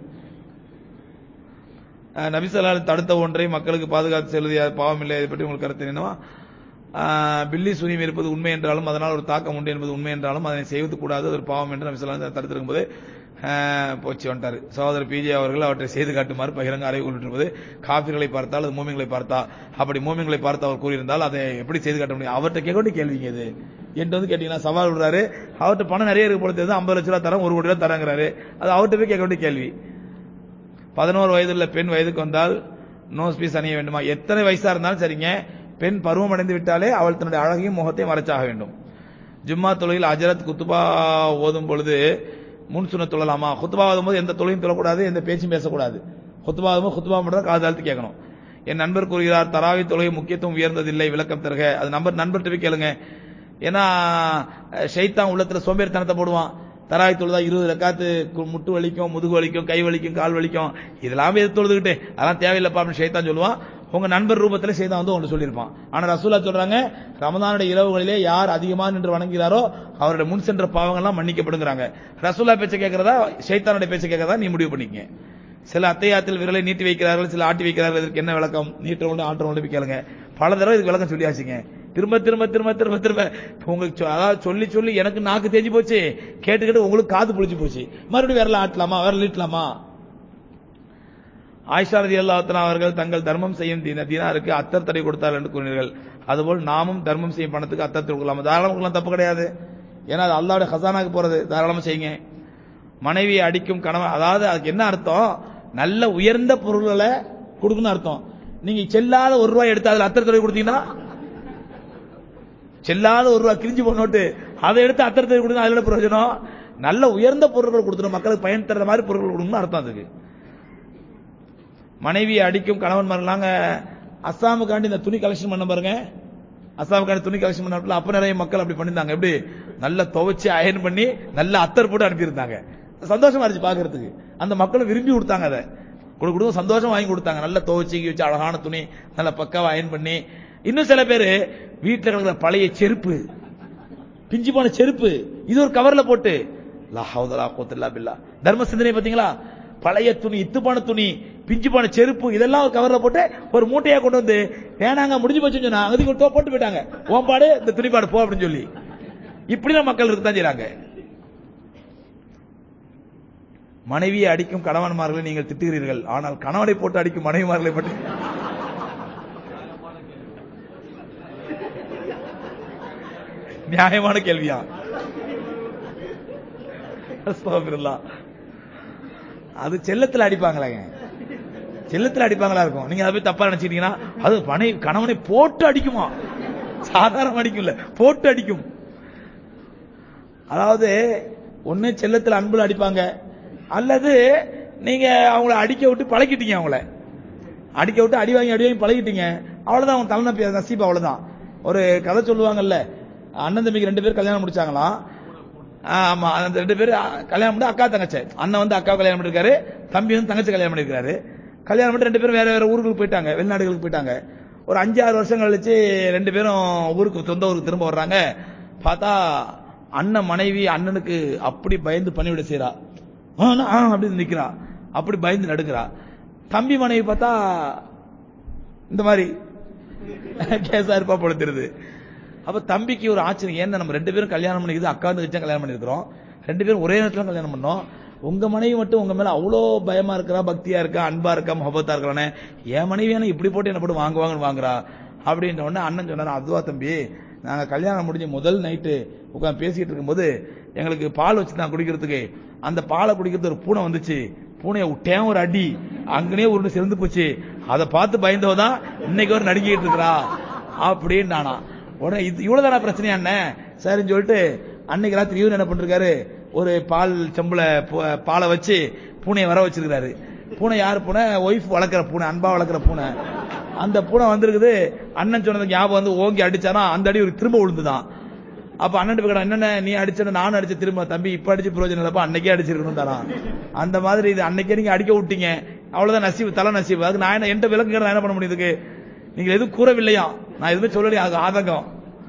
அஹ் நபிசல்லால் தடுத்த ஒன்றை மக்களுக்கு பாதுகாத்து செல்வது பாவம் இல்லை இதை பற்றி உங்களுக்கு கருத்து என்னவா அஹ் பில்லி சுனியம் இருப்பது உண்மை என்றாலும் அதனால் ஒரு தாக்கம் உண்டு என்பது உண்மை என்றாலும் அதனை செய்வது கூடாது அது ஒரு பாவம் என்று நபிசல்லா தடுத்திருக்கும் போது அஹ், போச்சு வந்துட்டாரு சகோதரர் பிஜே அவர்கள் அவற்றை செய்து காட்டுமாறு பகிரங்க அறிவு கொண்டிருப்பது காபிர்களை பார்த்தால் அது மூமிங்களை பார்த்தா அப்படி மூமிங்களை பார்த்து அவர் கூறியிருந்தால் அதை எப்படி செய்து காட்ட முடியும் அவர்கிட்ட கேட்க வேண்டிய கேள்விங்க இது என்கிட்ட வந்து கேட்டீங்கன்னா சவால் விடுறாரு அவர்கிட்ட பணம் நிறைய இருக்கு பொழுது ஐம்பது லட்ச ரூபா தரேன் ஒரு கோடி ரூபா தரங்கிறாரு அது அவர்கிட்ட போய் கேட்க வேண்டிய கேள்வி பதினோரு வயதுள்ள பெண் வயதுக்கு வந்தால் நோஸ் பீஸ் அணிய வேண்டுமா எத்தனை வயசா இருந்தாலும் சரிங்க பெண் பருவம் அடைந்து விட்டாலே அவள் தன்னுடைய அழகையும் முகத்தையும் மறைச்சாக வேண்டும் ஜும்மா தொழுகையில் அஜரத் குத்துபா ஓதும் பொழுது முன் சுண்ண தொழலாமா குத்துபா ஓதும் போது எந்த தொழிலும் தொழக்கூடாது எந்த பேச்சும் பேசக்கூடாது குத்துபா ஓதும் போது குத்துபா மட்டும் தான் காது தாழ்த்து கேட்கணும் என் நண்பர் கூறுகிறார் தராவி தொழுகை முக்கியத்துவம் உயர்ந்ததில்லை விளக்கம் தருக அது நம்பர் நண்பர்கிட்ட போய் கேளுங்க ஏன்னா அஹ், ஷைத்தான் உள்ளத்துல சோம்பேறித்தனத்தை போடுவான் தராய் தொழுதா இருபது ரக்காத்து கு- முட்டு வலிக்கும் முதுகு வலிக்கும் கை வலிக்கும் கால் வலிக்கும் இதெல்லாம் எது தொழுதுகிட்டு அதெல்லாம் தேவையில்லைப்பா அப்படின்னு ஷைத்தான் சொல்லுவான் உங்க நண்பர் ரூபத்துல செய்தான் வந்து ஒன்று சொல்லியிருப்பான் ஆனா ரசூலா சொல்றாங்க ரமதானுடைய இரவுகளிலே யார் அதிகமா நின்று வணங்குகிறாரோ அவருடைய முன் சென்ற பாவங்கள்லாம் மன்னிக்கப்படுங்கிறாங்க ரசூலா பேச்ச கேட்கறதா ஷைத்தானுடைய பேச்ச கேட்கறதா நீ முடிவு பண்ணிக்க சில அத்தையாத்தில் விரலை நீட்டி வைக்கிறார்கள் சில ஆட்டி வைக்கிறார்கள் இதற்கு என்ன விளக்கம் நீட்டுறவங்க ஆட்டுறவங்க போய் கேளுங்க பல தடவை இதுக்கு விளக்கம் சொல்லியாச்சுங்க திரும்ப திரும்ப திரும்ப திரும்ப திரும்ப இப்ப உங்களுக்கு சொ- அதாவது சொல்லி சொல்லி எனக்கு நாக்கு தேஞ்சு போச்சு கேட்டு கேட்டு உங்களுக்கு காது புளிச்சு போச்சு மறுபடியும் விரல ஆட்டலாமா விரல் நீட்டலாமா ஆயிஷா ரதி அல்லாஹ் அவர்கள் தங்கள் தர்மம் செய்யும் தீன தீனாருக்கு அத்தர் தடை கொடுத்தார் என்று கூறினீர்கள் அதுபோல் நாமும் தர்மம் செய்யும் பணத்துக்கு அத்தர் கொடுக்கலாம் தாராளம் கொடுக்கலாம் தப்பு கிடையாது ஏன்னா அது அல்லாவுடைய ஹசானாக்கு போறது தாராளமா செய்யுங்க மனைவியை அடிக்கும் கணவன் அதாவது அதுக்கு என்ன அர்த்தம் நல்ல உயர்ந்த பொருள்களை கொடுக்கணும் அர்த்தம் நீங்க செல்லாத ஒரு ரூபாய் எடுத்து அதுல அத்தர் தடவை கொடுத்தீங்கன்னா செல்லாத ஒரு ரூபாய் கிழிஞ்சு போன நோட்டு அதை எடுத்து அத்தர் தடவை கொடுத்தா அதுல என்ன பிரயோஜனம் நல்ல உயர்ந்த பொருட்கள் கொடுத்துரும் மக்களுக்கு பயன் தர்ற மாதிரி பொருட்கள் கொடுக்கணும்னு அர்த்தம் அதுக்கு மனைவியை அடிக்கும் கணவன்மார்களாங்க அஸ்ஸாமுக்காண்டி இந்த துணி கலெக்ஷன் பண்ண பாருங்க அஸ்ஸாமுக்காண்டி துணி கலெக்ஷன் பண்ண அப்ப நிறைய மக்கள் அப்படி பண்ணிருந்தாங்க எப்படி நல்லா துவைச்சு அயன் பண்ணி நல்ல அத்தர் போட்டு அனுப்பியிருந்தாங்க சந்தோஷமா இருந்துச்சு பாக்குறதுக்கு அந்த மக்களும் விரும்பி கொடுத்தாங்க அதை கொடு கொடுக்கும் சந்தோஷம் வாங்கி கொடுத்தாங்க நல்ல துவைச்சு வச்சு அழகான துணி நல்ல பக்காவா அயன் பண்ணி இன்னும் சில பேர் வீட்டுல கிடக்கிற பழைய செருப்பு பிஞ்சு போன செருப்பு இது ஒரு கவர்ல போட்டு லா ஹவுதலா கோத்தல்லா பில்லா தர்ம சிந்தனை பாத்தீங்களா பழைய துணி இத்து போன துணி பிஞ்சு போன செருப்பு இதெல்லாம் ஒரு கவர்ல போட்டு ஒரு மூட்டையா கொண்டு வந்து வேணாங்க முடிஞ்சு போச்சுன்னு சொன்னா அகதி கொண்டு போட்டு போயிட்டாங்க ஓம்பாடு இந்த துணிப்பாடு போ அப்படின்னு சொல்லி இப்படிலாம் மக்கள் இருக்கத்தான் செய்றாங்க மனைவியை அடிக்கும் கணவன்மார்களை நீங்கள் திட்டுகிறீர்கள் ஆனால் கணவனை போட்டு அடிக்கும் மனைவிமார்களை பற்றி நியாயமான கேள்வியா அஸ்தக்ஃபிருல்லாஹ். அது செல்லத்துல அடிப்பாங்களாங்க செல்லத்துல அடிப்பாங்களா இருக்கும் நீங்க அதை போய் தப்பா நினைச்சிட்டீங்கன்னா அது மனை கணவனை போட்டு அடிக்குமா சாதாரண அடிக்கும்ல போட்டு அடிக்கும் அதாவது ஒண்ணு செல்லத்துல அன்புல அடிப்பாங்க அல்லது நீங்க அவங்கள அடிக்க விட்டு பழக்கிட்டீங்க அவங்கள அடிக்க விட்டு அடி வாங்கி அடி வாங்கி பழகிட்டீங்க அவ்வளவுதான் அவங்க தலைநப்பி நசீப் அவ்வளவுதான் ஒரு கதை சொல்லுவாங்கல்ல அண்ணன் தம்பிக்கு ரெண்டு பேர் கல்யாணம் முடிச்சாங்களாம் ஆ, ஆமா அந்த ரெண்டு பேர் கல்யாணம் பண்ணி அக்கா தங்கச்சி அண்ணன் வந்து அக்கா கல்யாணம் பண்ணிருக்காரு தம்பி வந்து தங்கச்சி கல்யாணம் பண்ணிருக்காரு கல்யாணம் பண்ணி ரெண்டு பேரும் வேற வேற ஊர்களுக்கு போயிட்டாங்க வெளிநாடுகளுக்கு போயிட்டாங்க ஒரு அஞ்சு ஆறு வருஷம் கழிச்சு ரெண்டு பேரும் ஊருக்கு சொந்த ஊருக்கு திரும்ப வர்றாங்க பார்த்தா அண்ணன் மனைவி அண்ணனுக்கு அப்படி பயந்து பணிவிட செய்றா ஆ, ஆ அப்படின்னு நிக்கிறா அப்படி பயந்து நடுக்கிறா தம்பி மனைவி பார்த்தா இந்த மாதிரி கேசா இருப்பா பொழுதுருது அப்ப தம்பிக்கு ஒரு ஆச்சரியம் ஏன்னா நம்ம ரெண்டு பேரும் கல்யாணம் பண்ணிக்குது அக்கா வந்து கல்யாணம் பண்ணிருக்கிறோம் ரெண்டு பேரும் ஒரே நேரத்துல கல்யாணம் பண்ணோம் உங்க மனைவி மட்டும் உங்க மேல அவ்வளோ பயமா இருக்கிறா பக்தியா இருக்கா அன்பா இருக்கா முகபத்தா இருக்கிறானே என் மனைவி என்ன இப்படி போட்டு என்ன போட்டு வாங்குவாங்கன்னு வாங்குறா அப்படின்ற உடனே அண்ணன் சொன்னாரு அதுவா தம்பி நாங்க கல்யாணம் முடிஞ்சு முதல் நைட்டு உட்காந்து பேசிட்டு இருக்கும்போது எங்களுக்கு பால் வச்சு நான் குடிக்கிறதுக்கு அந்த பாலை குடிக்கிறது ஒரு பூனை வந்துச்சு பூனையை விட்டேன் ஒரு அடி அங்கனே உருண்டு சிறந்து போச்சு அதை பார்த்து பயந்தவதான் இன்னைக்கு ஒரு நடுங்கிட்டு இருக்கிறா அப்படின்னு நானா உடனே இது இவ்வளவுதானா பிரச்சனையா அண்ணன் சரின்னு சொல்லிட்டு அன்னைக்கு ராத்திரி இவரு என்ன பண்ணிருக்காரு ஒரு பால் செம்புல பு- பாலை வச்சு பூனையை வர வச்சிருக்காரு பூனை யார் பூனை ஒய்ஃப் வளர்க்குற பூனை அன்பா வளர்க்குற பூனை அந்த பூனை வந்திருக்குது அண்ணன் சொன்னது ஞாபகம் வந்து ஓங்கி அடிச்சானா அந்த அடி ஒரு திரும்ப விழுந்துதான் அப்ப அண்ணன் போய் என்னென்ன நீ அடிச்சன நானும் அடிச்ச திரும்ப தம்பி இப்ப அடிச்சு பிரயோஜனம் இல்லப்பா அன்னைக்கே அடிச்சிருக்கணும் தானா அந்த மாதிரி இது அன்னைக்கே நீங்க அடிக்க விட்டீங்க அவ்வளவுதான் நசீவு தலை நசீவு அதுக்கு நான் என்ன எந்த விளக்குங்கிற நான் என்ன பண்ண முடியும் இதுக்கு நீங்க எதுவும் கூறவில்லையா நான் எதுவுமே சொல்லலையா அது ஆதங்கம்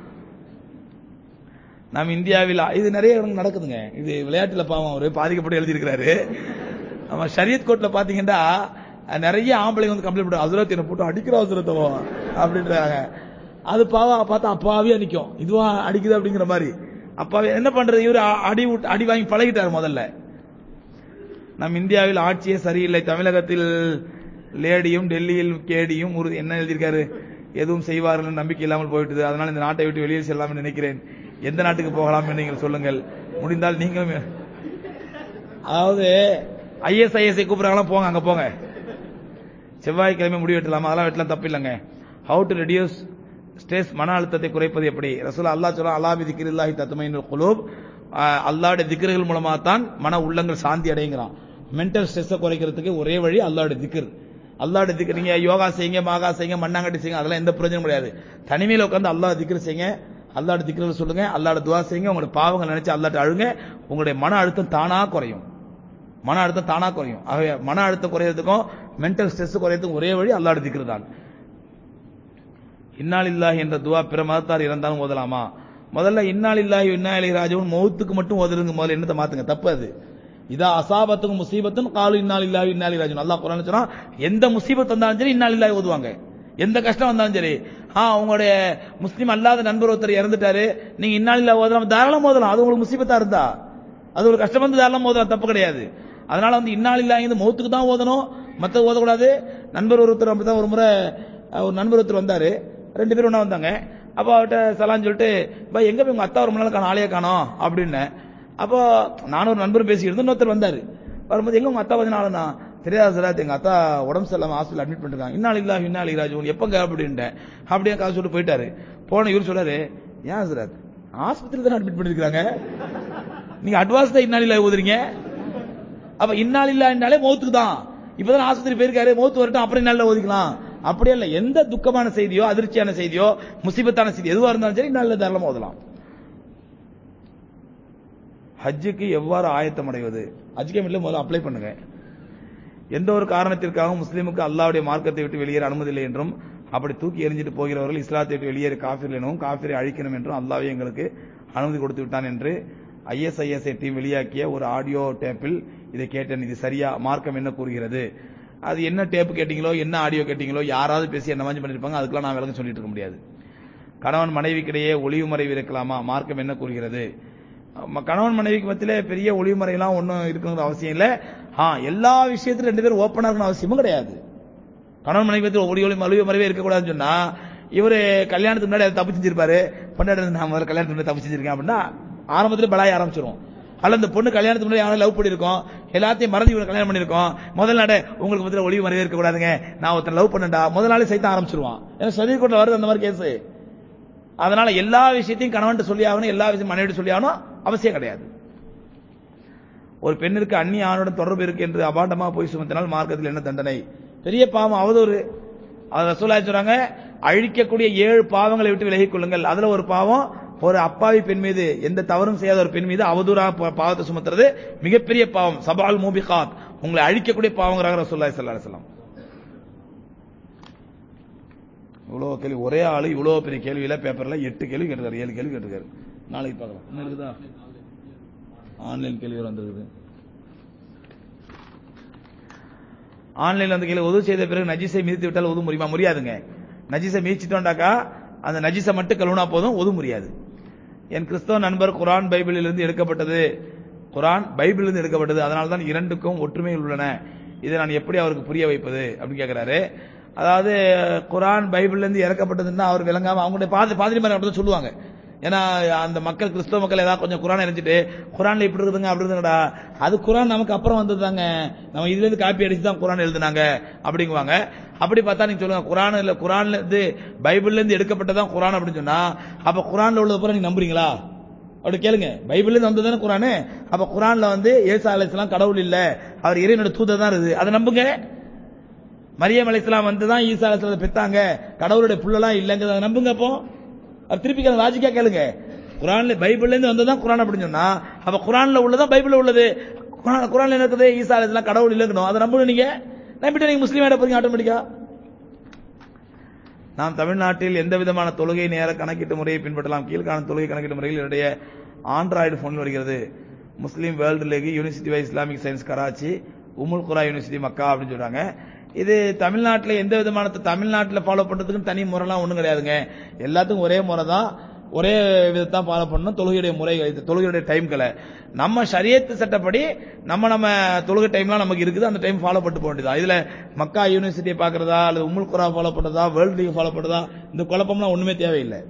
நம்ம இந்தியாவில் இது நிறைய இடங்கள் நடக்குதுங்க இது விளையாட்டுல பாவம் அவரு பாதிக்கப்பட்டு எழுதியிருக்கிறாரு நம்ம ஷரியத் கோர்ட்ல பாத்தீங்கன்னா நிறைய ஆம்பளைங்க வந்து கம்ப்ளைண்ட் பண்ணுறாங்க ஹசரத் என்ன போட்டு அடிக்கிற ஹசரத்தவோ அப்படின்றாங்க அது பாவா பார்த்தா அப்பாவியா நிக்கும் இதுவா அடிக்குது அப்படிங்கிற மாதிரி அப்பாவே என்ன பண்றது இவரு அ- அடி விட்டு- அடி வாங்கி பழகிட்டாரு முதல்ல நம் இந்தியாவில் ஆட்சியே சரியில்லை தமிழகத்தில் லேடியும் டெல்லியில் கேடியும் உறுதி என்ன எழுதியிருக்காரு எதுவும் செய்வார்கள் நம்பிக்கை இல்லாமல் போயிட்டது அதனால் இந்த நாட்டை விட்டு வெளியே செல்லாமல் நினைக்கிறேன் எந்த நாட்டுக்கு போகலாம் என்று நீங்கள் சொல்லுங்கள் முடிந்தால் நீங்களும் அதாவது ஐஎஸ்ஐஎஸ்ஐ கூப்பிடுறாங்களா போங்க அங்க போங்க செவ்வாய்க்கிழமை முடி வெட்டலாமா அதெல்லாம் வெட்டலாம் தப்பு இல்லைங்க ஹவு டு ரெடியூஸ் ஸ்ட்ரெஸ் மன அழுத்தத்தை குறைப்பது எப்படி ரசூல் அல்லாஹ் சொல்ல அல்லா திக்ரில்லாஹி தத்மைனுல் குலூப் அல்லாஹ்வுடைய திக்ர்கள் மூலமா தான் மன உள்ளங்கள் சாந்தி அடைங்கிறான் மென்டல் ஸ்ட்ரெஸ்ஸை குறைக்கிறதுக்கு ஒரே வழி அல்லாஹ்வுடைய திக்ர் அல்லாஹ்வுடைய திக்ர் நீங்க யோகா செய்யுங்க மாகா செய்யுங்க மண்ணாங்கட்டி செய்யுங்க அதெல்லாம் எந்த பிரயோஜனம் கிடையாது தனிமையில உட்கார்ந்து அல்லாஹ் திக்ர் செய்யுங்க அல்லாஹ்வுடைய திக்ர்கள் சொல்லுங்க அல்லாஹ்வுடைய துவா செய்யுங்க உங்களுடைய பாவங்கள் நினைச்சு அல்லாஹ்ட்ட அழுங்க உங்களுடைய மன அழுத்தம் தானா குறையும் மன அழுத்தம் தானா குறையும் ஆகவே மன அழுத்தம் குறையறதுக்கும் மென்டல் ஸ்ட்ரெஸ் குறையறதுக்கும் ஒரே வழி அல்லாஹ் திக்ரு தான் இன்னாலில்லாஹி என்ற துவா பிற மதத்தார் இறந்தாலும் ஓதலாமா முதல்ல இன்னாலில்லாஹி இன்னா இலைஹி ராஜிஊன் மௌத்துக்கு மட்டும் ஓதுறதுங்க முதல்ல என்னத்தை மாத்துங்க தப்பு அது இதா அசாபத்துக்கும் முசீபத்தும் காலு இன்னாலில்லாஹி இன்னா இலைஹி ராஜிஊன் அல்லாஹ் குர்ஆன்ல சொன்னா எந்த முசீபத் வந்தாலும் சரி இன்னாலில்லாஹி ஓதுவாங்க எந்த கஷ்டம் வந்தாலும் சரி ஆ உங்களுடைய முஸ்லீம் அல்லாத நண்பர் ஒருத்தர் இறந்துட்டாரு நீங்க இன்னாலில்லாஹி ஓதலாம் தாராளம் ஓதலாம் அது உங்களுக்கு முசீபத்தா இருந்தா அது ஒரு கஷ்டம் வந்து தாராளம் ஓதலாம் தப்பு கிடையாது அதனால வந்து இன்னாலில்லாஹி மௌத்துக்கு தான் ஓதணும் மத்த ஓதக்கூடாது நண்பர் ஒருத்தர் அப்படிதான் ஒரு முறை அஹ், ஒரு நண்பர் ஒருத்தர் வந்தாரு ரெண்டு பேரும் ஒண்ணா வந்தாங்க அப்போ அவர்கிட்ட சலான்னு சொல்லிட்டு பா எங்க போய் உங்க அத்தா ஒரு மணி நேரம் காணோம் ஆளையே காணோம் அப்படின்னேன் அப்போ நானும் ஒரு நண்பரும் பேசிக்கிட்டு இருந்தோம் இன்னொருத்தர் வந்தாரு வரும்போது எங்க உங்க அத்தா கொஞ்ச நாளுனா தெரியாது சார் எங்க அத்தா உடம்பு சரியில்லாம ஹாஸ்பிட்டல் அட்மிட் பண்ணிருக்காங்க இன்னால் இல்லா இன்னால் ராஜு எப்பங்க அப்படின்ட்டேன் அப்படியே காசு சொல்லிட்டு போயிட்டாரு போன இவர் சொல்றாரு ஏன் சார் ஆஸ்பத்திரி தானே அட்மிட் பண்ணிருக்காங்க நீங்க அட்வான்ஸ் தான் இன்னாலில்லா ஊதுறீங்க அப்ப இன்னாலில்லாண்டாலே மௌத்துக்கு தான் இப்பதான் ஆஸ்பத்திரி போயிருக்காரு மௌத்து வரட்டும் அப்புறம் இன்னால ஓதிக்கலாம் அப்படியே இல்ல எந்த துக்கமான செய்தியோ அதிர்ச்சியான செய்தியோ முசீபத்தான செய்தி எதுவா இருந்தாலும் சரி நல்ல தாராளமா ஓதலாம் ஹஜ்ஜுக்கு எவ்வாறு ஆயத்தம் அடைவது ஹஜ் கமிட்டில முதல்ல அப்ளை பண்ணுங்க எந்த ஒரு காரணத்திற்காகவும் முஸ்லீமுக்கு அல்லாஹ்வுடைய மார்க்கத்தை விட்டு வெளியேற அனுமதி இல்லை என்றும் அப்படி தூக்கி எறிஞ்சிட்டு போகிறவர்கள் இஸ்லாத்தை விட்டு வெளியேற காஃபிர் எனவும் காஃபிரை அழிக்கணும் என்றும் அல்லாஹ்வே எங்களுக்கு அனுமதி கொடுத்து விட்டான் என்று ஐஎஸ்ஐஎஸ்ஐ டீம் வெளியாக்கிய ஒரு ஆடியோ டேப்பில் இதை கேட்டேன் இது சரியா மார்க்கம் என்ன கூறுகிறது அது என்ன டேப் கேட்டீங்களோ என்ன ஆடியோ கேட்டீங்களோ யாராவது பேசி என்ன மாதிரி பண்ணிருப்பாங்க அதுக்கெல்லாம் நான் விளக்கம் சொல்லிட்டு இருக்க முடியாது கணவன் மனைவிக்கிடையே ஒளிவு மறைவு இருக்கலாமா மார்க்கம் என்ன கூறுகிறது ம- கணவன் மனைவிக்கு மத்தியில பெரிய ஒளிவு மறைவெல்லாம் ஒன்றும் இருக்கணுங்கிற அவசியம் இல்லை ஆ எல்லா விஷயத்திலும் ரெண்டு பேரும் ஓப்பனா இருக்கணும் அவசியமும் கிடையாது கணவன் மனைவி பத்தி ஒளி ஒளி மலிவு மறைவே இருக்கக்கூடாதுன்னு சொன்னா இவரு கல்யாணத்துக்கு முன்னாடி அதை தப்பு செஞ்சிருப்பாரு பொண்டாட்டி நான் முதல்ல கல்யாணத்துக்கு முன்னாடி தப்பு செஞ்சிருக்கேன் அப்படின்னா ஆரம்பத்துல பலாய ஆரம்பிச்சிரும் அல்ல இந்த பொண்ணு கல்யாணத்துக்கு முன்னாடி யாரும் லவ் பண்ணிருக்கோம் எல்லாத்தையும் மறந்து இவரை கல்யாணம் பண்ணிருக்கோம் முதல் நாடே உங்களுக்கு முதல்ல ஒளிவு மறைவே இருக்கக்கூடாதுங்க நான் ஒருத்தன் லவ் பண்ணண்டா முதல் நாளே சைத்தான் ஆரம்பிச்சிருவான் ஏன்னா சதீர்கோட்டில் வருது அந்த மாதிரி கேஸ் அதனால எல்லா விஷயத்தையும் கணவன் சொல்லி ஆகணும் எல்லா விஷயம் மனைவிட்டு சொல்லி ஆகணும் அவசியம் கிடையாது ஒரு பெண்ணிற்கு அந்நிய ஆணுடன் தொடர்பு இருக்கு என்று அபாண்டமா போய் சுமத்தினால் மார்க்கத்தில் என்ன தண்டனை பெரிய பாவம் அவதூறு அது ரசூலாய் சொல்றாங்க அழிக்கக்கூடிய ஏழு பாவங்களை விட்டு விலகிக் கொள்ளுங்கள் அதுல ஒரு பாவம் ஒரு அப்பாவி பெண் மீது எந்த தவறும் செய்யாத ஒரு பெண் மீது அவதூறா பா- பாவத்தை சுமத்துறது மிகப்பெரிய பாவம் சபால் மூபிகாத் உங்களை அழிக்கக்கூடிய பாவங்கிறாங்க ரசூல்லாய் ஸல்லல்லாஹு அலைஹி வஸல்லம் இவ்வளவு கேள்வி ஒரே ஆளு இவ்வளவு பெரிய கேள்வியில பேப்பர்ல எட்டு கேள்வி கேட்டிருக்காரு ஏழு கேள்வி கேட்டிருக்காரு நாளைக்கு பார்க்கலாம் இன்னும் இருக்குதா ஆன்லைன் கேள்வி வந்திருக்குது ஆன்லைன்ல அந்த கேள்வி உதவு செய்த பிறகு நஜீஸை மிதித்து விட்டால் உது முடியுமா முடியாதுங்க நஜீஸை மிதிச்சிட்டோம்டாக்கா அந்த நஜீஸை மட்டும் கழுவுனா போதும் உது முடியாது என் கிறிஸ்தவ நண்பர் குரான் பைபிளிலிருந்து எடுக்கப்பட்டது குரான் பைபிளிலிருந்து எடுக்கப்பட்டது அதனால தான் இரண்டுக்கும் ஒற்றுமைகள் உள்ளன இதை நான் எப்படி அவருக்கு புரிய வைப்பது அப்படின்னு கேட்கிறாரு அதாவது குரான் பைபிள்ல இருந்து இறக்கப்பட்டதுன்னா அவர் விளங்காம அவங்களுடைய பாதி பாதிரி மாதிரி அப்படி தான் சொல்லுவாங்க ஏன்னா அந்த மக்கள் கிறிஸ்தவ மக்கள் ஏதாவது கொஞ்சம் குரான் நினைச்சிட்டு குரான்ல இப்படி இருக்குதுங்க அப்படி இருக்குங்கடா அது குரான் நமக்கு அப்புறம் வந்ததுதாங்க நம்ம இதுல இருந்து காப்பி அடிச்சு தான் குரான் எழுதுனாங்க அப்படிங்குவாங்க அப்படி பார்த்தா நீங்க சொல்லுங்க குரான் இல்ல குரான்ல இருந்து பைபிள்ல இருந்து எடுக்கப்பட்டதான் குரான் அப்படின்னு சொன்னா அப்ப குரான்ல உள்ளது பூரா நீங்க நம்புறீங்களா அப்படி கேளுங்க பைபிள்ல இருந்து வந்ததுதானே குரானு அப்ப குரான்ல வந்து ஏசா அலைஹிஸ்ஸலாம் கடவுள் இல்ல அவர் இறைவனோட தூதர் தான் இருக்குது அதை நம்புங்க மரியம் அலைஹிஸ்ஸலாம் வந்து தான் ஈசா அலைஹிஸ்ஸலாம் பெத்தாங்க கடவுளுடைய புள்ளலாம் இல்லைங்கிறத நம்புங்க அப்போ அது திருப்பி கேளுங்க லாஜிக்கா கேளுங்க குரான்ல பைபிள்ல இருந்து வந்ததுதான் குரான் அப்படின்னு சொன்னா அப்ப குரான்ல உள்ளதான் பைபிள்ல உள்ளது குரான் குரான்ல என்ன இருக்குது ஈசா அலைஹிஸ்ஸலாம் கடவுள் இல்லைங்கணும் அதை நம்பணும் நீங்க நம்பிட்டு நீங்க முஸ்லீம் ஆயிட போறீங்க ஆட்டோமேட்டிக்கா நாம் தமிழ்நாட்டில் எந்த விதமான தொழுகை நேர கணக்கீட்டு முறையை பின்பற்றலாம் கீழ்காணும் தொழுகை கணக்கீட்டு முறையில் என்னுடைய ஆண்ட்ராய்டு போனில் வருகிறது Muslim World League University of Islamic Science Karachi Umul Qura University மக்கா அப்படின்னு சொல்றாங்க இது தமிழ்நாட்டில் எந்த விதமான தமிழ்நாட்டில் ஃபாலோ பண்றதுக்கு தனி முறைலாம் ஒன்றும் கிடையாதுங்க எல்லாத்துக்கும் ஒரே முறை தான் ஒரே விதத்தான் ஃபாலோ பண்ணணும் தொழுகையுடைய முறை இது தொழுகையுடைய டைம்களை நம்ம ஷரியத்து சட்டப்படி நம்ம நம்ம தொழுகை டைம்லாம் நமக்கு இருக்குது அந்த டைம் ஃபாலோ பண்ணிட்டு போக வேண்டியதா இதுல மக்கா யூனிவர்சிட்டியை பார்க்கறதா அல்லது உமுல் குரா ஃபாலோ பண்றதா வேர்ல்டு லீக் ஃபாலோ பண்றதா இந்த குழப்பம்லாம் ஒண்ணுமே தேவையில்லை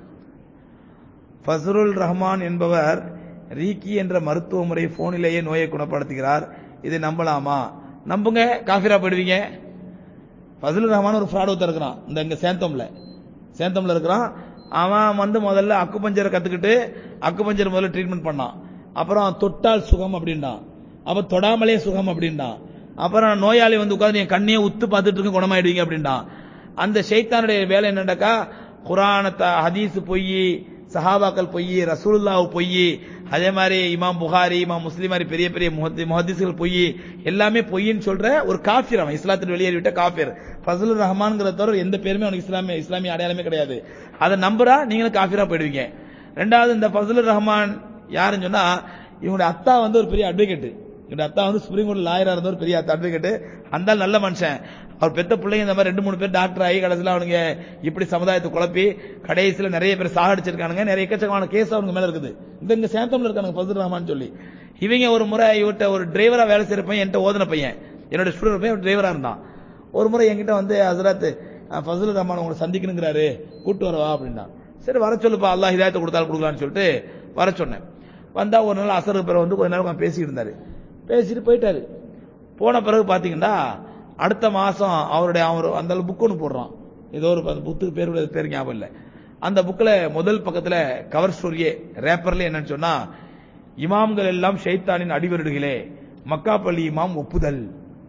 ஃபசருல் ரஹ்மான் என்பவர் ரீக்கி என்ற மருத்துவ முறை போனிலேயே நோயை குணப்படுத்துகிறார் இதை நம்பலாமா நம்புங்க காஃபிரா போயிடுவீங்க ஃபசலுர் ரஹ்மான் ஒரு ஃப்ராட் ஒருத்தர் இருக்கிறான் இந்த இங்க சேந்தம்ல சேந்தம்ல இருக்கிறான் அவன் வந்து முதல்ல அக்குபஞ்சரை கத்துக்கிட்டு அக்குபஞ்சர் முதல்ல ட்ரீட்மெண்ட் பண்ணான் அப்புறம் தொட்டால் சுகம் அப்படின்டான் அப்ப தொடாமலே சுகம் அப்படின்டான் அப்புறம் நோயாளி வந்து உட்கார்ந்து என் கண்ணையே உத்து பார்த்துட்டு இருக்கு குணமாயிடுவீங்க அப்படின்டான் அந்த ஷைத்தானுடைய வேலை என்னடாக்கா குரானத்தை ஹதீஸ் பொய் சஹாபாக்கள் பொய் ரசூலுல்லாஹ் பொய் அதே மாதிரி இமாம் புகாரி இமாம் முஸ்லிம் மாதிரி பெரிய பெரிய முஹத்திஸ்கள் பொய் எல்லாமே பொய்ன்னு சொல்ற ஒரு காஃபிர் அவன் இஸ்லாத்தில் வெளியேறிவிட்ட காஃபிர் ஃபசலுர் ரஹ்மான்ங்கிற தவிர எந்த பேருமே அவனுக்கு இஸ்லாமிய இஸ்லாமிய அடையாளமே கிடையாது அதை நம்புறா நீங்களும் காஃபிரா போயிடுவீங்க ரெண்டாவது இந்த ஃபசலுர் ரஹ்மான் யாருன்னு சொன்னா இவங்களுடைய அத்தா வந்து ஒரு பெரிய அட்வொகேட் இவங்க அத்தா வந்து சுப்ரீம் கோர்ட் லாயரா இருந்த ஒரு பெரிய அட்வொகேட் அந்த ஆள் நல்ல மனுஷன் அவர் பெத்த பிள்ளைங்க இந்த மாதிரி ரெண்டு மூணு பேர் டாக்டர் ஆகி கடைசியில் அவனுங்க இப்படி சமுதாயத்தை குழப்பி கடைசியில் நிறைய பேர் சாகடிச்சிருக்கானுங்க நிறைய எக்கச்சக்கமான கேஸ் அவனுக்கு மேல இருக்குது இந்த இங்க சேந்தம்ல இருக்கானுங்க ஃபசல் ரஹ்மான் சொல்லி இவங்க ஒரு முறை இவர்கிட்ட ஒரு டிரைவரா வேலை செய்யற பையன் என்கிட்ட ஓதுன பையன் என்னோட ஸ்டூடெண்ட் பையன் டிரைவரா இருந்தான் ஒரு முறை என்கிட்ட வந்து ஹசரத் ஃபசல் ரஹ்மான் உங்களை சந்திக்கணுங்கிறாரு கூட்டு வரவா அப்படின்னா சரி வர சொல்லுப்பா அல்லாஹ் ஹிதாயத்தை கொடுத்தாலும் கொடுக்கலான்னு சொல்லிட்டு வர சொன்னேன் வந்தா ஒரு நாள் அசருக்கு பிறகு வந்து கொஞ்ச நேரம் உட்கார்ந்து பேசிட்டு இருந்தாரு பேசிட்டு போயிட்டாரு போன பிறகு பாத்தீங்கன்னா அடுத்த மாசம் அவருடைய அவர் அந்த புக் ஒன்று போடுறான் ஏதோ ஒரு அந்த புத்துக்கு பேர் கூட பேர் ஞாபகம் இல்லை அந்த புக்ல முதல் பக்கத்துல கவர் ஸ்டோரியே ரேப்பர்ல என்னன்னு சொன்னா இமாம்கள் எல்லாம் ஷைத்தானின் அடிவருடுகளே மக்கா பள்ளி இமாம் ஒப்புதல்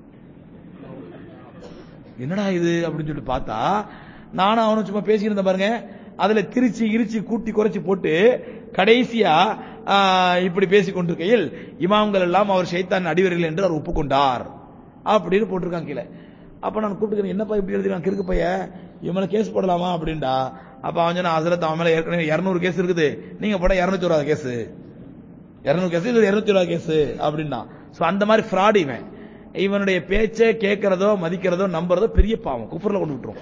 என்னடா இது அப்படின்னு சொல்லிட்டு பார்த்தா நானும் அவனும் சும்மா பேசியிருந்த பாருங்க அதுல திருச்சி இருச்சி கூட்டி குறைச்சி போட்டு கடைசியா இப்படி பேசிக் கொண்டிருக்கையில் இமாம்கள் எல்லாம் அவர் ஷைத்தான் அடிவர்கள் என்று அவர் ஒப்புக்கொண்டார் அப்படின்னு போட்டிருக்காங்க கீழே அப்ப நான் கூப்பிட்டுக்கிறேன் என்னப்பா இப்படி எழுதிருக்கான் கிறுக்கு பைய இவன் மேல கேஸ் போடலாமா அப்படின்டா அப்ப அவன் சொன்ன ஹசரத் அவன் மேல ஏற்கனவே இருநூறு கேஸ் இருக்குது நீங்க போட இருநூத்தி ஒரு கேஸ் இருநூறு கேஸ் இது இருநூத்தி ஒரு கேஸ் அப்படின்னா சோ அந்த மாதிரி ஃப்ராட் இவன் இவனுடைய பேச்சை கேட்கறதோ மதிக்கிறதோ நம்புறதோ பெரிய பாவம் குஃபர்ல கொண்டு விட்டுரும்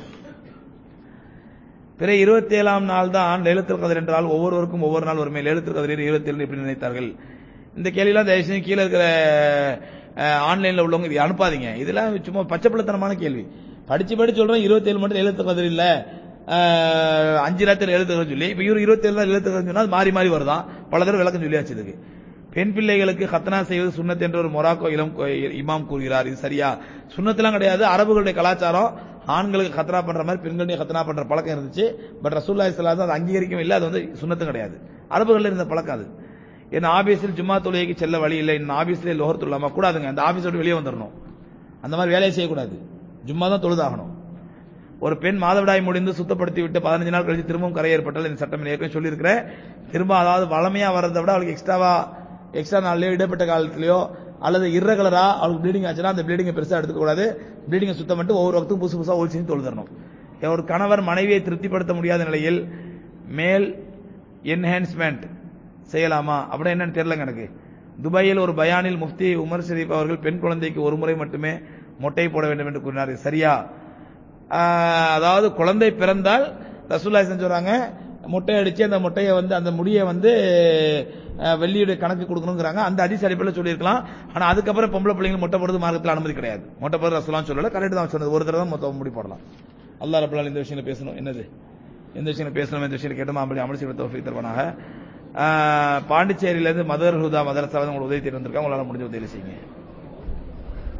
பிற இருபத்தி ஏழாம் நாள் தான் லேலத்தில் கதிர் என்றால் ஒவ்வொருவருக்கும் ஒவ்வொரு நாள் வருமே லேலத்தில் கதிர் இருபத்தி ஏழு எப்படி நினைத்தார்கள் இந்த கேள்வியெல்லாம் தயவுசெய்து கீழே இருக்கிற ஆன்லைன்ல உள்ளவங்க இது அனுப்பாதீங்க இதெல்லாம் சும்மா பச்சைப்பிள்ளத்தனமான கேள்வி படிச்சு படிச்சு சொல்றோம் இருபத்தி ஏழு மட்டும் லேலத்தில் கதிர் இல்ல அஞ்சு நேரத்தில் எழுத்துக்கள் சொல்லி இப்ப இவரு இருபத்தி ஏழு எழுத்துக்கள் சொன்னா மாறி மாறி வருதான் பல தடவை விளக்கம் சொல்லியாச்சு இதுக்கு பெண் பிள்ளைகளுக்கு ஹத்தனா செய்வது சுண்ணத் என்ற ஒரு மொராக்கோ இளம் இமாம் கூறுகிறார் இது சரியா சுண்ணத்தெல்லாம் கிடையாது அரபுகளுடைய கலாச்சாரம் ஆண்களுக்கு கத்ரா பண்ற மாதிரி பெண்களுடைய கத்ரா பண்ற பழக்கம் இருந்துச்சு பட் ரசூல்லா இஸ்லாம் அது அங்கீகரிக்கவும் இல்லை அது வந்து சுண்ணத்தும் கிடையாது அரபுகளில் இருந்த பழக்கம் அது என் ஆபீஸில் ஜும்மா தொழுகைக்கு செல்ல வழி இல்லை என் ஆபீஸ்ல லோகர் தொழாமா கூடாதுங்க அந்த ஆபீஸோட வெளியே வந்துடணும் அந்த மாதிரி வேலையை செய்யக்கூடாது ஜும்மா தான் தொழுதாகணும் ஒரு பெண் மாதவிடாய் முடிந்து சுத்தப்படுத்தி விட்டு பதினஞ்சு நாள் கழிச்சு திரும்பவும் கரை ஏற்பட்டால் இந்த சட்டம் ஏற்கனவே சொல்லியிருக்கிறேன் திரும்ப அதாவது வளமையா வர்றதை விட அவளுக்கு எக்ஸ்ட்ராவா எக்ஸ்ட்ரா நாள்லயோ இடைப்பட்ட காலத்திலயோ அல்லது irregular-ஆ அவளுக்கு ப்ளீடிங் ஆச்சுன்னா அந்த ப்ளீடிங்கை பெருசா எடுத்துக்க கூடாது ப்ளீடிங்கை சுத்தம் பண்ணிட்டு ஒவ்வொரு வக்தும் புதுசு புதுசா ஒழிச்சு தொழுதரணும் ஒரு கணவர் மனைவியை திருப்திப்படுத்த முடியாத நிலையில் மேல் என்ஹான்ஸ்மெண்ட் செய்யலாமா அப்படின்னா என்னன்னு தெரியலங்க எனக்கு துபாயில் ஒரு பயானில் முஃப்தி உமர் ஷரீப் அவர்கள் பெண் குழந்தைக்கு ஒரு முறை மட்டுமே மொட்டை போட வேண்டும் என்று கூறினார் இது சரியா ஆஹ், அதாவது குழந்தை பிறந்தால் ரசூல்லா சொல்றாங்க மொட்டை அடிச்சு அந்த மொட்டையை வந்து அந்த முடியை வந்து அஹ், வெள்ளியுடைய கணக்கு கொடுக்கணுங்கிறாங்க அந்த அடிச அடிப்படையில் சொல்லியிருக்கலாம் ஆனா அதுக்கப்புறம் பொம்பளை பிள்ளைங்க மொட்டை போடுறது மார்க்கத்தில் அனுமதி கிடையாது மொட்டை போடுறது ரசூலாம் சொல்லல கரெக்ட் தான் சொன்னது ஒரு தடவை தான் மொத்தம் முடி போடலாம் அல்லாஹ் ரபுல்லா இந்த விஷயங்களை பேசணும் என்னது எந்த விஷயம் பேசணும் எந்த விஷயம் கேட்டோம் அப்படி அமல் செய்ய தோஃபிக் தருவானாக பாண்டிச்சேரியிலேருந்து மதர் ஹுதா மதரசா வந்து உங்களுக்கு உதவி தேடி வந்திருக்காங்க உங்களால் முடிஞ்ச உதவி செய்யுங்க